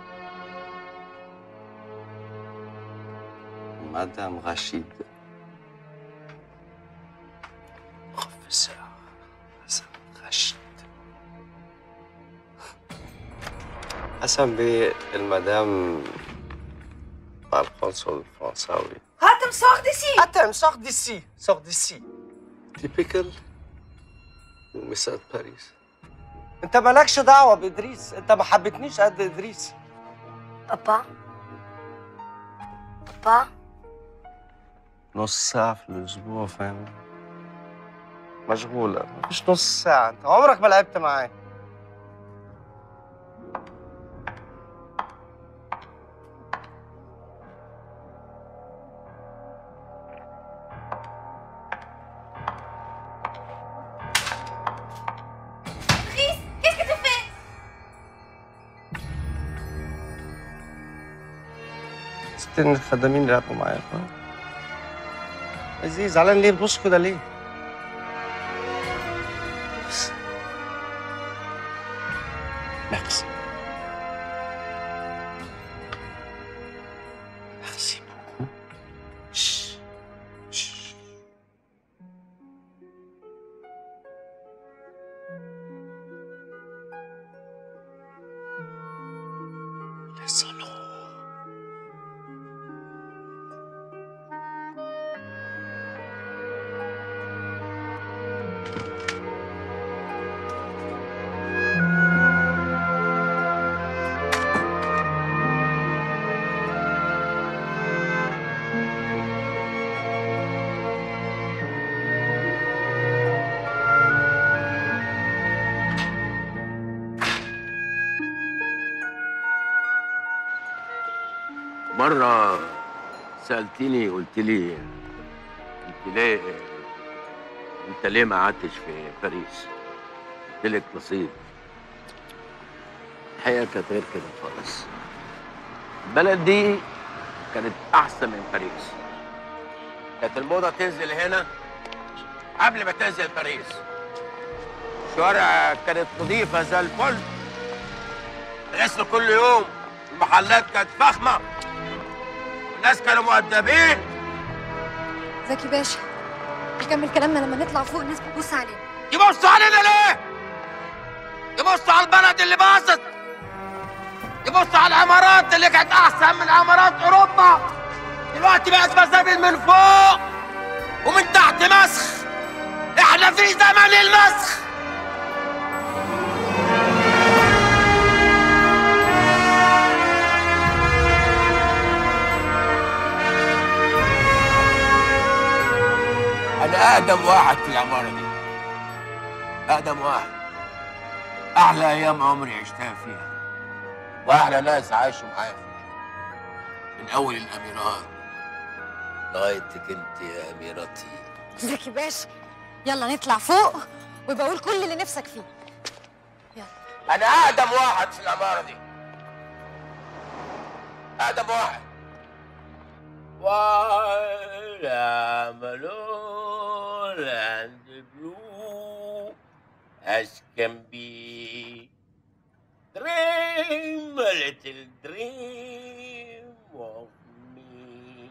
مدام رشيد خف الساعة حسن رشيد حسن بيه المدام مع القنصل الفرنساوي هاتم sors d'ici Attends, sors d'ici, sors d'ici. Typical ومسات باريس انت مالكش دعوة بإدريس انت ما حبيتنيش قد إدريس بابا بابا نص ساعة في الأسبوع فاهم مشغولة مفيش نص ساعة انت عمرك ما لعبت معايا Chris, qu'est-ce que tu fais ستين الخدامين لعبوا معايا فاهم عزيز زعلان ليه بتبص كده ليه؟ Merci. Merci beaucoup. Chut. Chut. Laisse-le. مرة سألتني قلت لي انت ليه انت ليه ما قعدتش في باريس؟ قلت لك نصيب الحقيقة كانت غير كده خالص البلد دي كانت أحسن من باريس كانت الموضة تنزل هنا قبل ما تنزل باريس الشوارع كانت نظيفة زي الفل غسل كل يوم المحلات كانت فخمة الناس كانوا مؤدبين زكي باشا نكمل كلامنا لما نطلع فوق الناس بتبص علينا يبصوا علينا ليه؟ يبصوا على البلد اللي باظت يبصوا على العمارات اللي كانت احسن من عمارات اوروبا دلوقتي بقت مزابل من فوق ومن تحت مسخ احنا في زمن المسخ انا اقدم واحد في العماره دي اقدم واحد احلى ايام عمري عشتها فيها واحلى ناس عاشوا معايا فيها من اول الاميرات لغايتك انت يا اميرتي زكي باشا يلا نطلع فوق ويبقى قول كل اللي نفسك فيه انا اقدم واحد في العماره دي اقدم واحد ولا ملول and blue as can be dream a little dream of me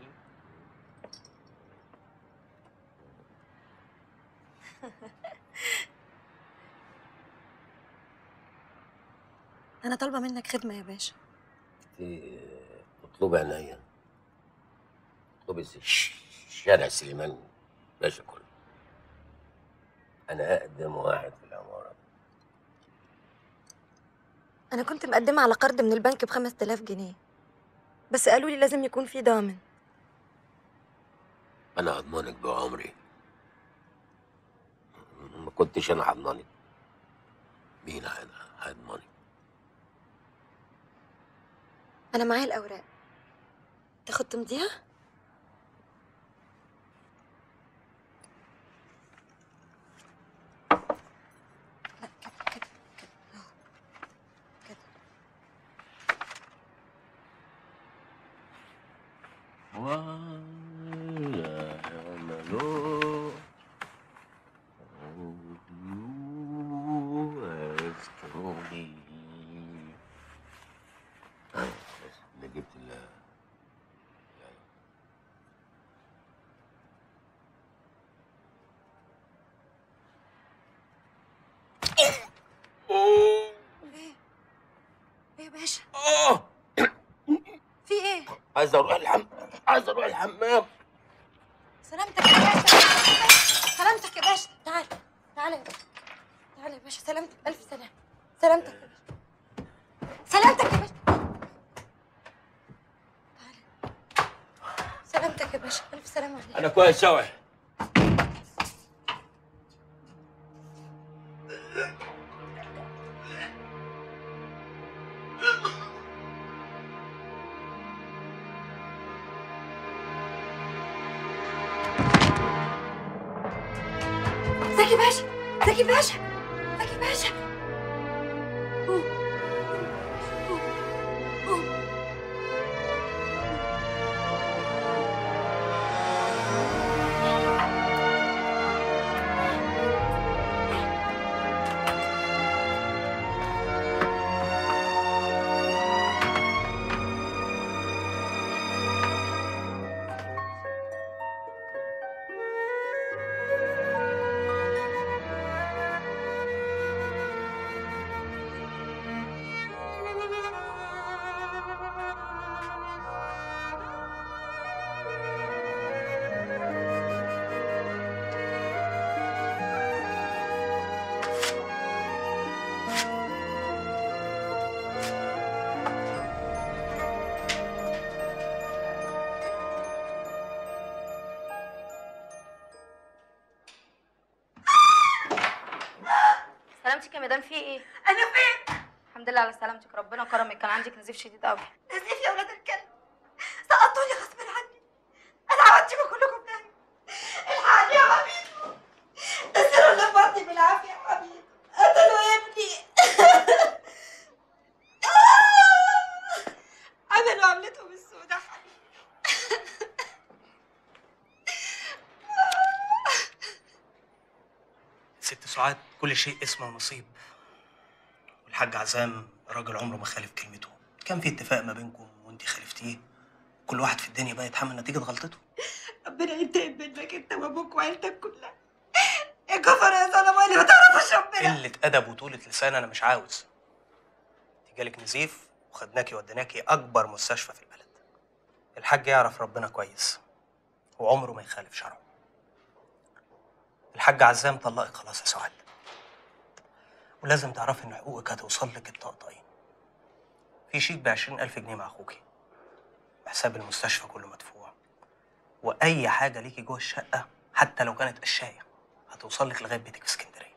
انا طالبه منك خدمه يا باشا انت اطلبي عينيا اطلبي س- شارع سليمان باشا كله انا اقدم واحد في العماره انا كنت مقدمه على قرض من البنك ب 5000 جنيه بس قالوا لي لازم يكون في ضامن انا هضمنك بعمري ما كنتش انا هضمنك مين هيض- هيضمنك انا معايا الاوراق تاخد تمضيها ولا يعملوا ويذكروني آه، بس انا جبت ال ايه ايه يا باشا في ايه عايز اروح الحمام عايز اروح الحمام سلامتك يا باشا سلامتك يا باشا تعال تعال يا باشا تعال يا باشا سلامتك الف سلام سلامتك يا باشا سلامتك يا باشا تعال سلامتك يا باشا الف سلام عليك انا كويس اوي زكي باشا زكي باشا زكي باشا قوم. قوم. قوم. سلامتك يا مدام في ايه؟ انا فين؟ الحمد لله على سلامتك ربنا كرمك كان عندك نزيف شديد قوي نزيف يا ولاد الكلب سقطوني غصب عني انا هوديكم كلكم نايم الحقني يا حبيبي نزلوا اللي في بطني بالعافيه يا حبيبي قتلوا ابني عملوا عملتهم السوداء ست سعاد كل شيء اسمه نصيب والحاج عزام راجل عمره ما خالف كلمته كان في اتفاق ما بينكم وانت خالفتيه كل واحد في الدنيا بقى يتحمل نتيجة غلطته ربنا ينتقم منك انت وابوك وعيلتك كلها يا كفر يا ظلم اللي ما تعرفوش ربنا قلة أدب وطولة لسان أنا مش عاوز انت جالك نزيف وخدناكي وديناكي أكبر مستشفى في البلد الحاج يعرف ربنا كويس وعمره ما يخالف شرعه الحاج عزام طلقك خلاص يا سعاد ولازم تعرفي إن حقوقك هتوصل لك الطقطقين في شيك بعشرين ألف جنيه مع أخوكي وحساب المستشفى كله مدفوع وأي حاجة ليكي جوه الشقة حتى لو كانت قشاية هتوصل لك لغاية بيتك في اسكندرية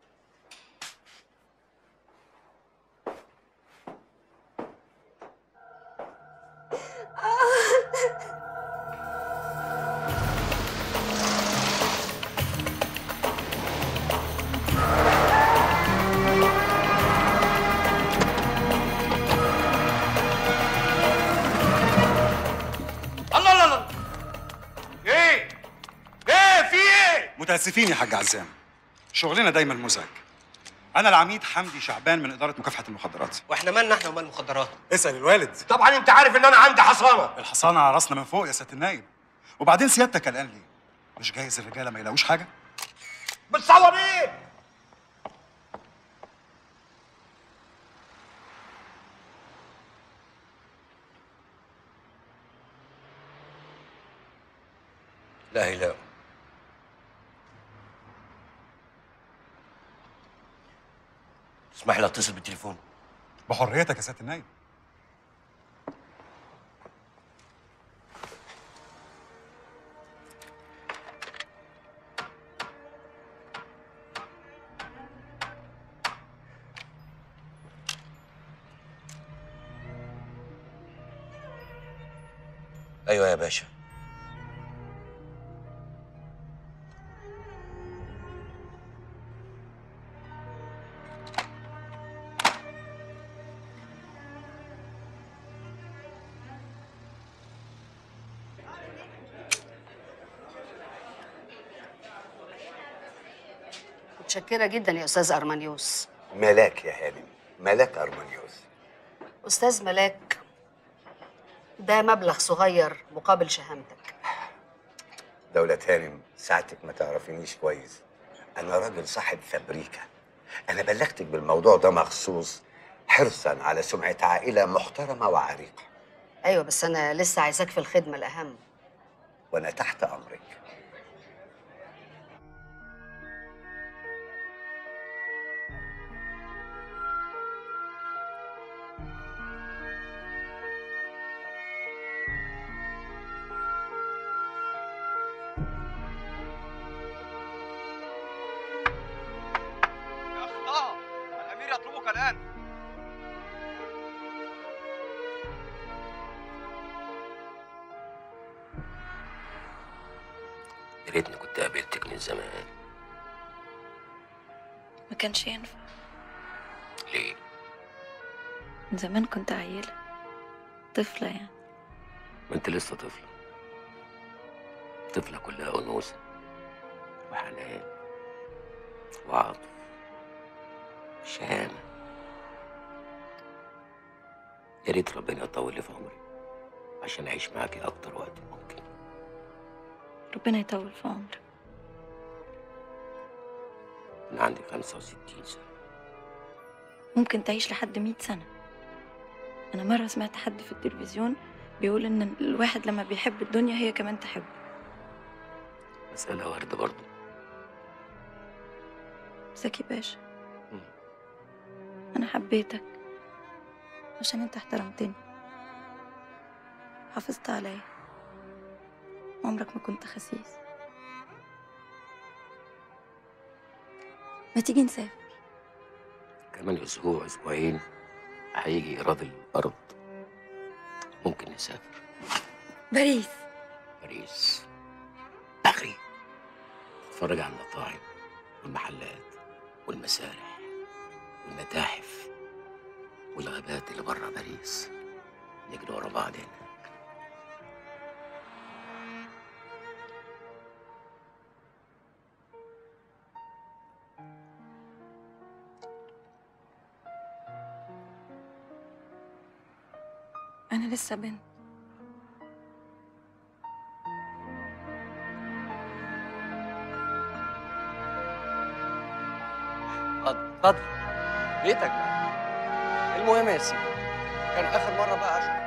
الله الله الله ايه ايه في ايه متاسفين يا حاج عزام شغلنا دايما مزعج انا العميد حمدي شعبان من اداره مكافحه المخدرات واحنا مالنا احنا ومال المخدرات اسال الوالد طبعا انت عارف ان انا عندي حصانه الحصانه على راسنا من فوق يا سياده النايب وبعدين سيادتك قلقان ليه مش جايز الرجاله ما يلاقوش حاجه بتصور ايه لا هلاو تسمح لي اتصل بالتليفون بحريتك يا سياده النايب ايوه يا باشا متشكرة جدا يا أستاذ أرمانيوس ملاك يا هانم ملاك ارمانيوس أستاذ ملاك ده مبلغ صغير مقابل شهامتك دولة هانم ساعتك ما تعرفينيش كويس أنا راجل صاحب فابريكا أنا بلغتك بالموضوع ده مخصوص حرصا على سمعة عائلة محترمة وعريقة أيوة بس أنا لسه عايزاك في الخدمة الأهم وأنا تحت أمرك يا أخ طه الأمير يطلبك الآن يا ريتني كنت قابلتك من زمان ما كانش ينفع ليه؟ من زمان كنت عيلة طفلة يعني ما انت لسه طفلة طفلة كلها أنوثة وحنان وعطف شهامة يا ريت ربنا يطول لي في عمري عشان أعيش معاكي أكتر وقت ممكن ربنا يطول في عمرك أنا عندي 65 سنة ممكن تعيش لحد مئة سنة أنا مرة سمعت حد في التلفزيون بيقول إن الواحد لما بيحب الدنيا هي كمان تحبه مسألة وردة برضه زكي باشا أنا حبيتك عشان أنت احترمتني حافظت عليا عمرك ما كنت خسيس ما تيجي نسافر كمان أسبوع أسبوعين هيجي إيراد الأرض ممكن نسافر باريس باريس آخري نتفرج على المطاعم والمحلات والمسارح والمتاحف والغابات اللي بره باريس نجري ورا بعض هنا أنا لسه بنت اتفضل اتفضل بيتك بقى المهم يا سيدي كان اخر مره بقى اشوف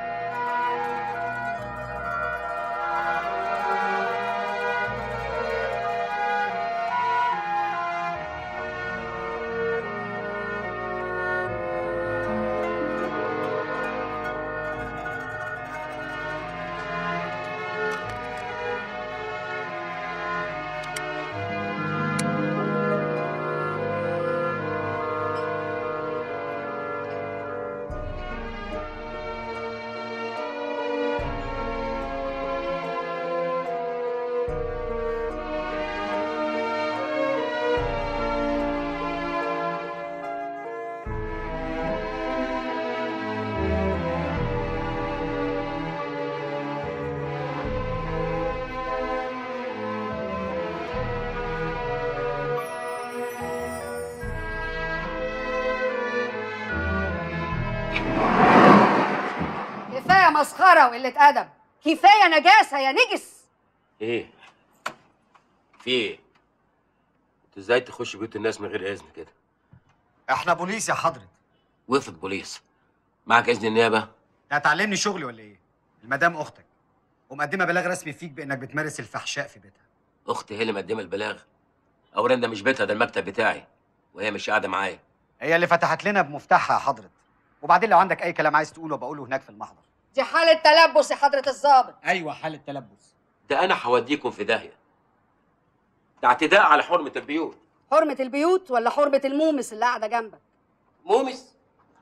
كفاية مسخرة وقلة أدب كفاية نجاسة يا نجس إيه؟ في إيه؟ أنت إزاي تخش بيوت الناس من غير إذن كده؟ احنا بوليس يا حضرة وقفت بوليس معك إذن النيابة؟ انت هتعلمني شغلي ولا ايه؟ المدام اختك ومقدمه بلاغ رسمي فيك بانك بتمارس الفحشاء في بيتها اختي هي اللي مقدمه البلاغ اولا ده مش بيتها ده المكتب بتاعي وهي مش قاعده معايا هي اللي فتحت لنا بمفتاحها يا حضرة وبعدين لو عندك اي كلام عايز تقوله بقوله هناك في المحضر دي حالة تلبس يا حضرة الضابط ايوه حالة تلبس ده انا هوديكم في داهيه ده اعتداء على حرمه البيوت حرمة البيوت ولا حرمة المومس اللي قاعدة جنبك مومس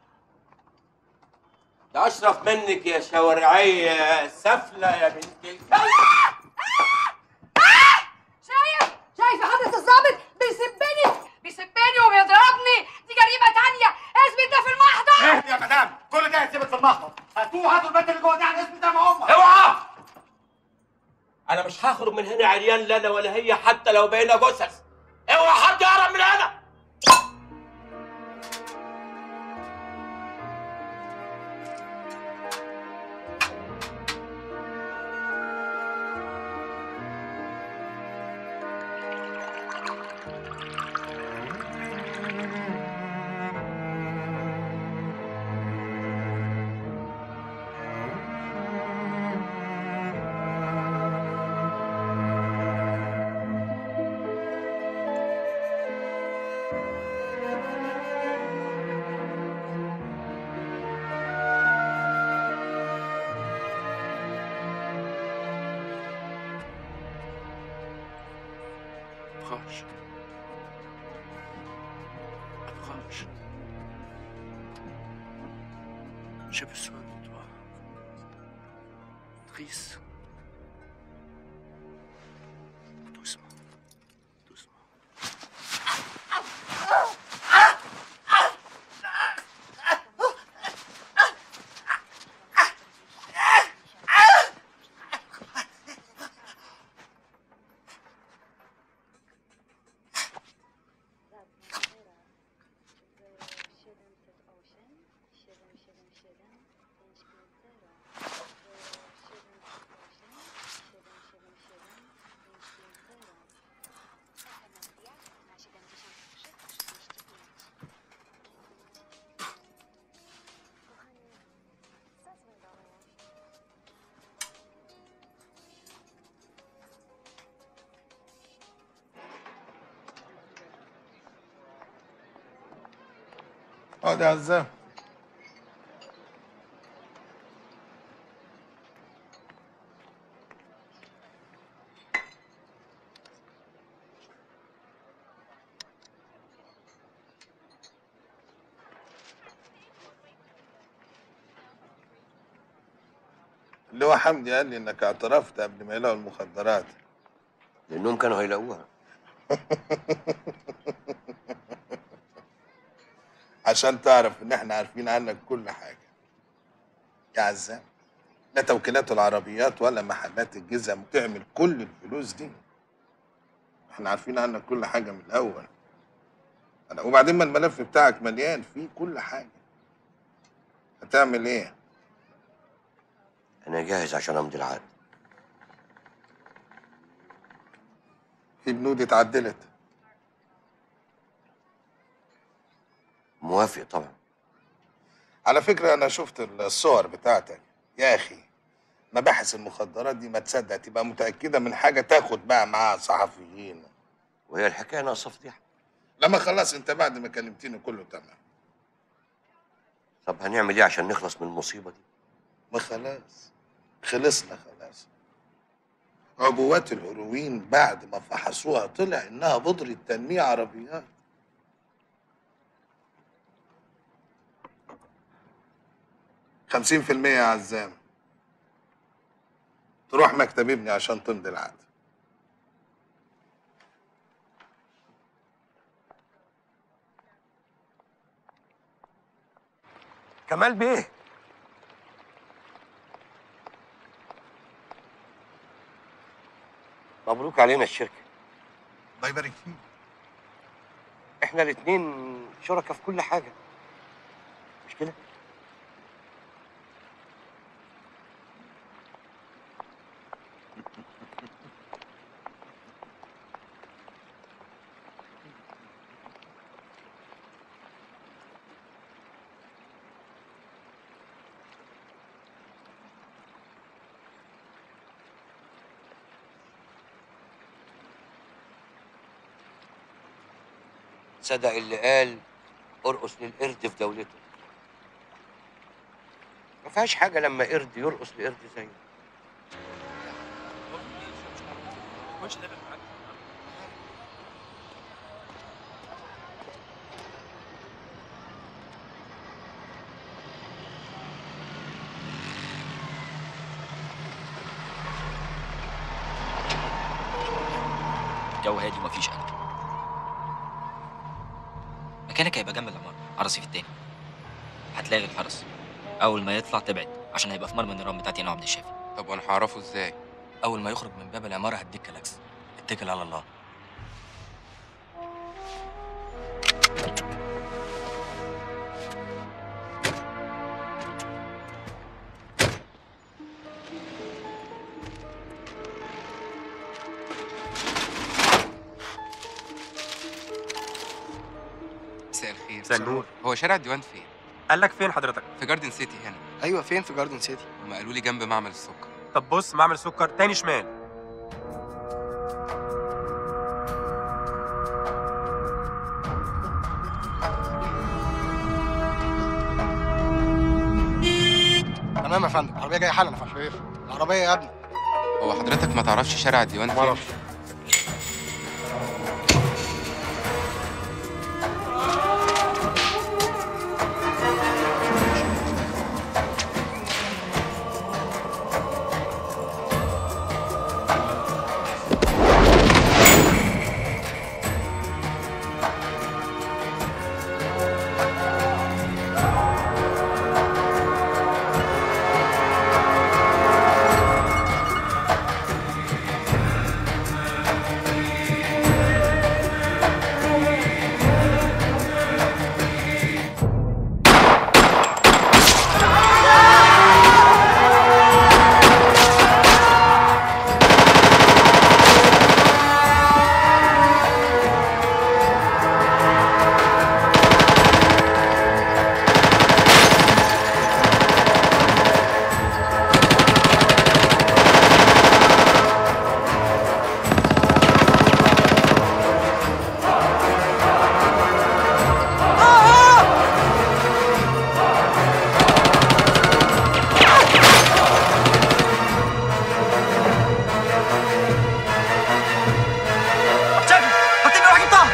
ده اشرف منك يا شوارعيه سفله يا بنت الكلب شايف شايف يا حضرة الضابط بيسبني بيسبني وبيضربني دي جريمة تانية اثبت ده في المحضر اهدي يا مدام كل ده هيتثبت في المحضر هاتوه هاتوا البنت اللي جوه دي على اسم زي ما هم اوعى انا مش هخرج من هنا عريان لا انا ولا هي حتى لو بقينا جثث اوعى حد يهرب من هنا أبغاش أبغاش J'ai besoin de toi. Trice. Doucement. Doucement. اقعد يا عزام اللي هو حمدي قال لي انك اعترفت قبل ما يلاقوا المخدرات لأنهم كانوا هيلاقوها عشان تعرف ان احنا عارفين عنك كل حاجه يا عزام لا توكيلات العربيات ولا محلات الجزم تعمل كل الفلوس دي احنا عارفين عنك كل حاجه من الاول أنا وبعدين ما الملف بتاعك مليان فيه كل حاجه هتعمل ايه أنا جاهز عشان أمضي العقد في بنود اتعدلت موافق طبعا على فكره انا شفت الصور بتاعتك يا اخي مباحث المخدرات دي ما تصدق تبقى متاكده من حاجه تاخد بقى معاها صحفيين وهي الحكاية ناقصة فضيحة لما خلاص انت بعد ما كلمتني كله تمام طب هنعمل إيه عشان نخلص من المصيبة دي؟ ما خلاص خلصنا خلاص عبوات الهيروين بعد ما فحصوها طلع انها بودرة تنمية عربيات خمسين في المية يا عزام تروح مكتب ابني عشان تمضي العقد كمال بيه مبروك علينا الشركة الله يبارك فيك إحنا الاتنين شركاء في كل حاجة مش كده؟ صدق اللي قال ارقص للقرد في دولته ما فيهاش حاجه لما قرد يرقص لقرد زيه الجو هادي ومفيش قلق مكانك هيبقى جنب العمارة على الرصيف التاني هتلاقي الحرس أول ما يطلع تبعد عشان هيبقى في مرمى النيران بتاعتي أنا وعبد الشافي طب وانا هعرفه ازاي أول ما يخرج من باب العمارة هديك كلاكس اتكل على الله مساء الخير مساء النور. هو شارع الديوان فين قال لك فين حضرتك؟ في جاردن سيتي هنا ايوه فين في جاردن سيتي هما قالوا لي جنب معمل السكر طب بص معمل سكر تاني شمال تمام يا فندم العربيه جايه حالا يا فندم العربيه يا ابني هو حضرتك ما تعرفش شارع الديوان فين معرفش. شافي هتبقى واحد طه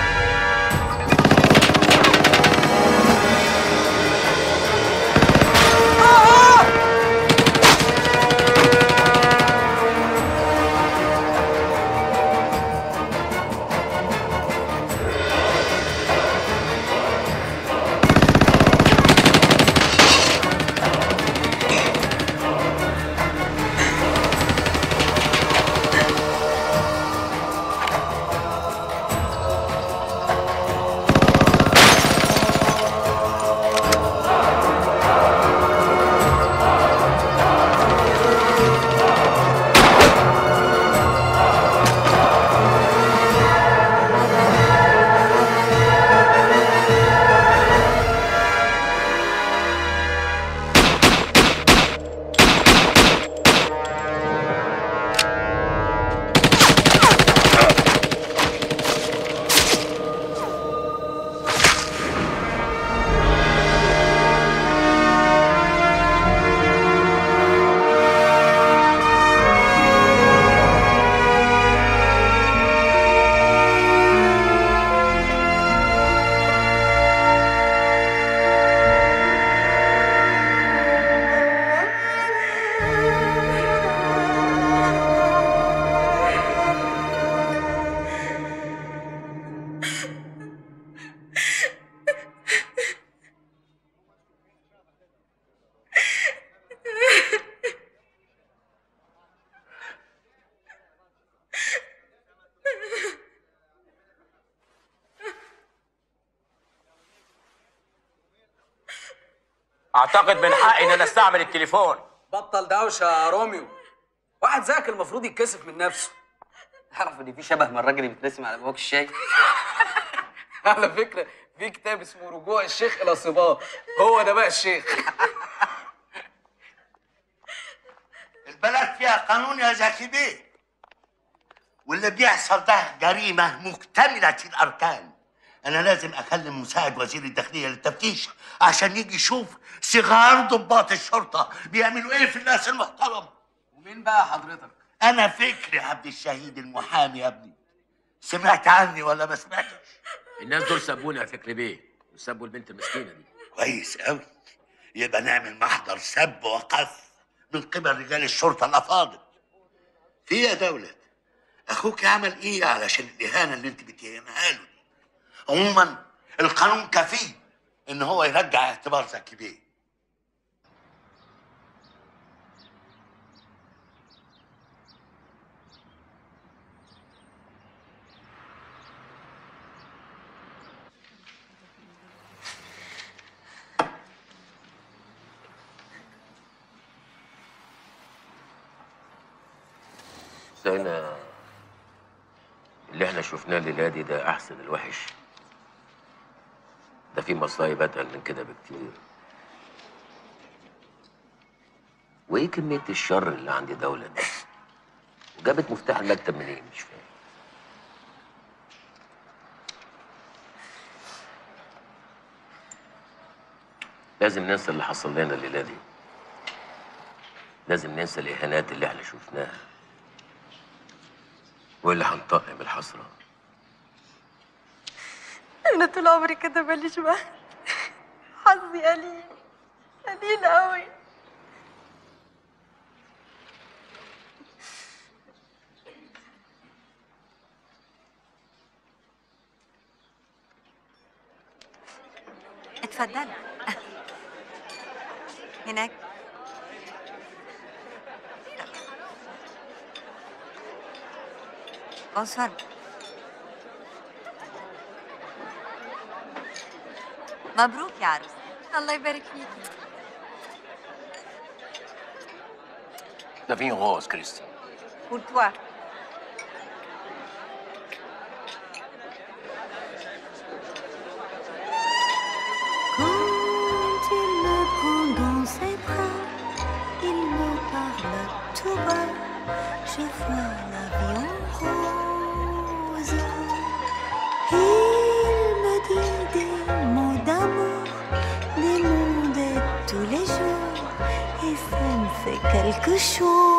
اعتقد من حقي ان انا استعمل التليفون بطل دوشه يا روميو واحد زيك المفروض يتكسف من نفسه تعرف ان في شبه من الراجل اللي بيترسم على بواك الشاي على فكره في كتاب اسمه رجوع الشيخ الى صباه هو ده بقى الشيخ البلد فيها قانون يا زكي بيه واللي بيحصل ده جريمة مكتملة الأركان انا لازم اكلم مساعد وزير الداخليه للتفتيش عشان يجي يشوف صغار ضباط الشرطه بيعملوا ايه في الناس المحترمه ومين بقى حضرتك؟ انا فكري عبد الشهيد المحامي يا ابني سمعت عني ولا ما سمعتش الناس دول سابوني يا فكري بيه وسابوا البنت المسكينه دي كويس قوي يبقى نعمل محضر سب وقذف من قبل رجال الشرطه الافاضل في إيه يا دولة اخوك عمل ايه علشان الاهانه اللي انت بتهينها له دي عموما القانون كفيل ان هو يرجع اعتبار زكي بيه سينا اللي احنا شفناه الليله دي ده احسن الوحش ده في مصايب اتقل من كده بكتير وايه كميه الشر اللي عند دولة دي وجابت مفتاح المكتب منين مش فاهم لازم ننسى اللي حصل لنا الليله دي لازم ننسى الاهانات اللي احنا شفناها واللي هنطقم الحسره انا طول عمري كده ماليش بخت حظي قليل قليل قوي اتفضل هناك بونسوار مبروك يا عروس الله يبارك فيكي ده فين غوز كريستي pour toi Quand il me prend dans ses bras, il me parle tout bas. Je vois la vie en rose. Il me dit des mots d'amour, des mots de tous les jours. Et ça me fait quelque chose.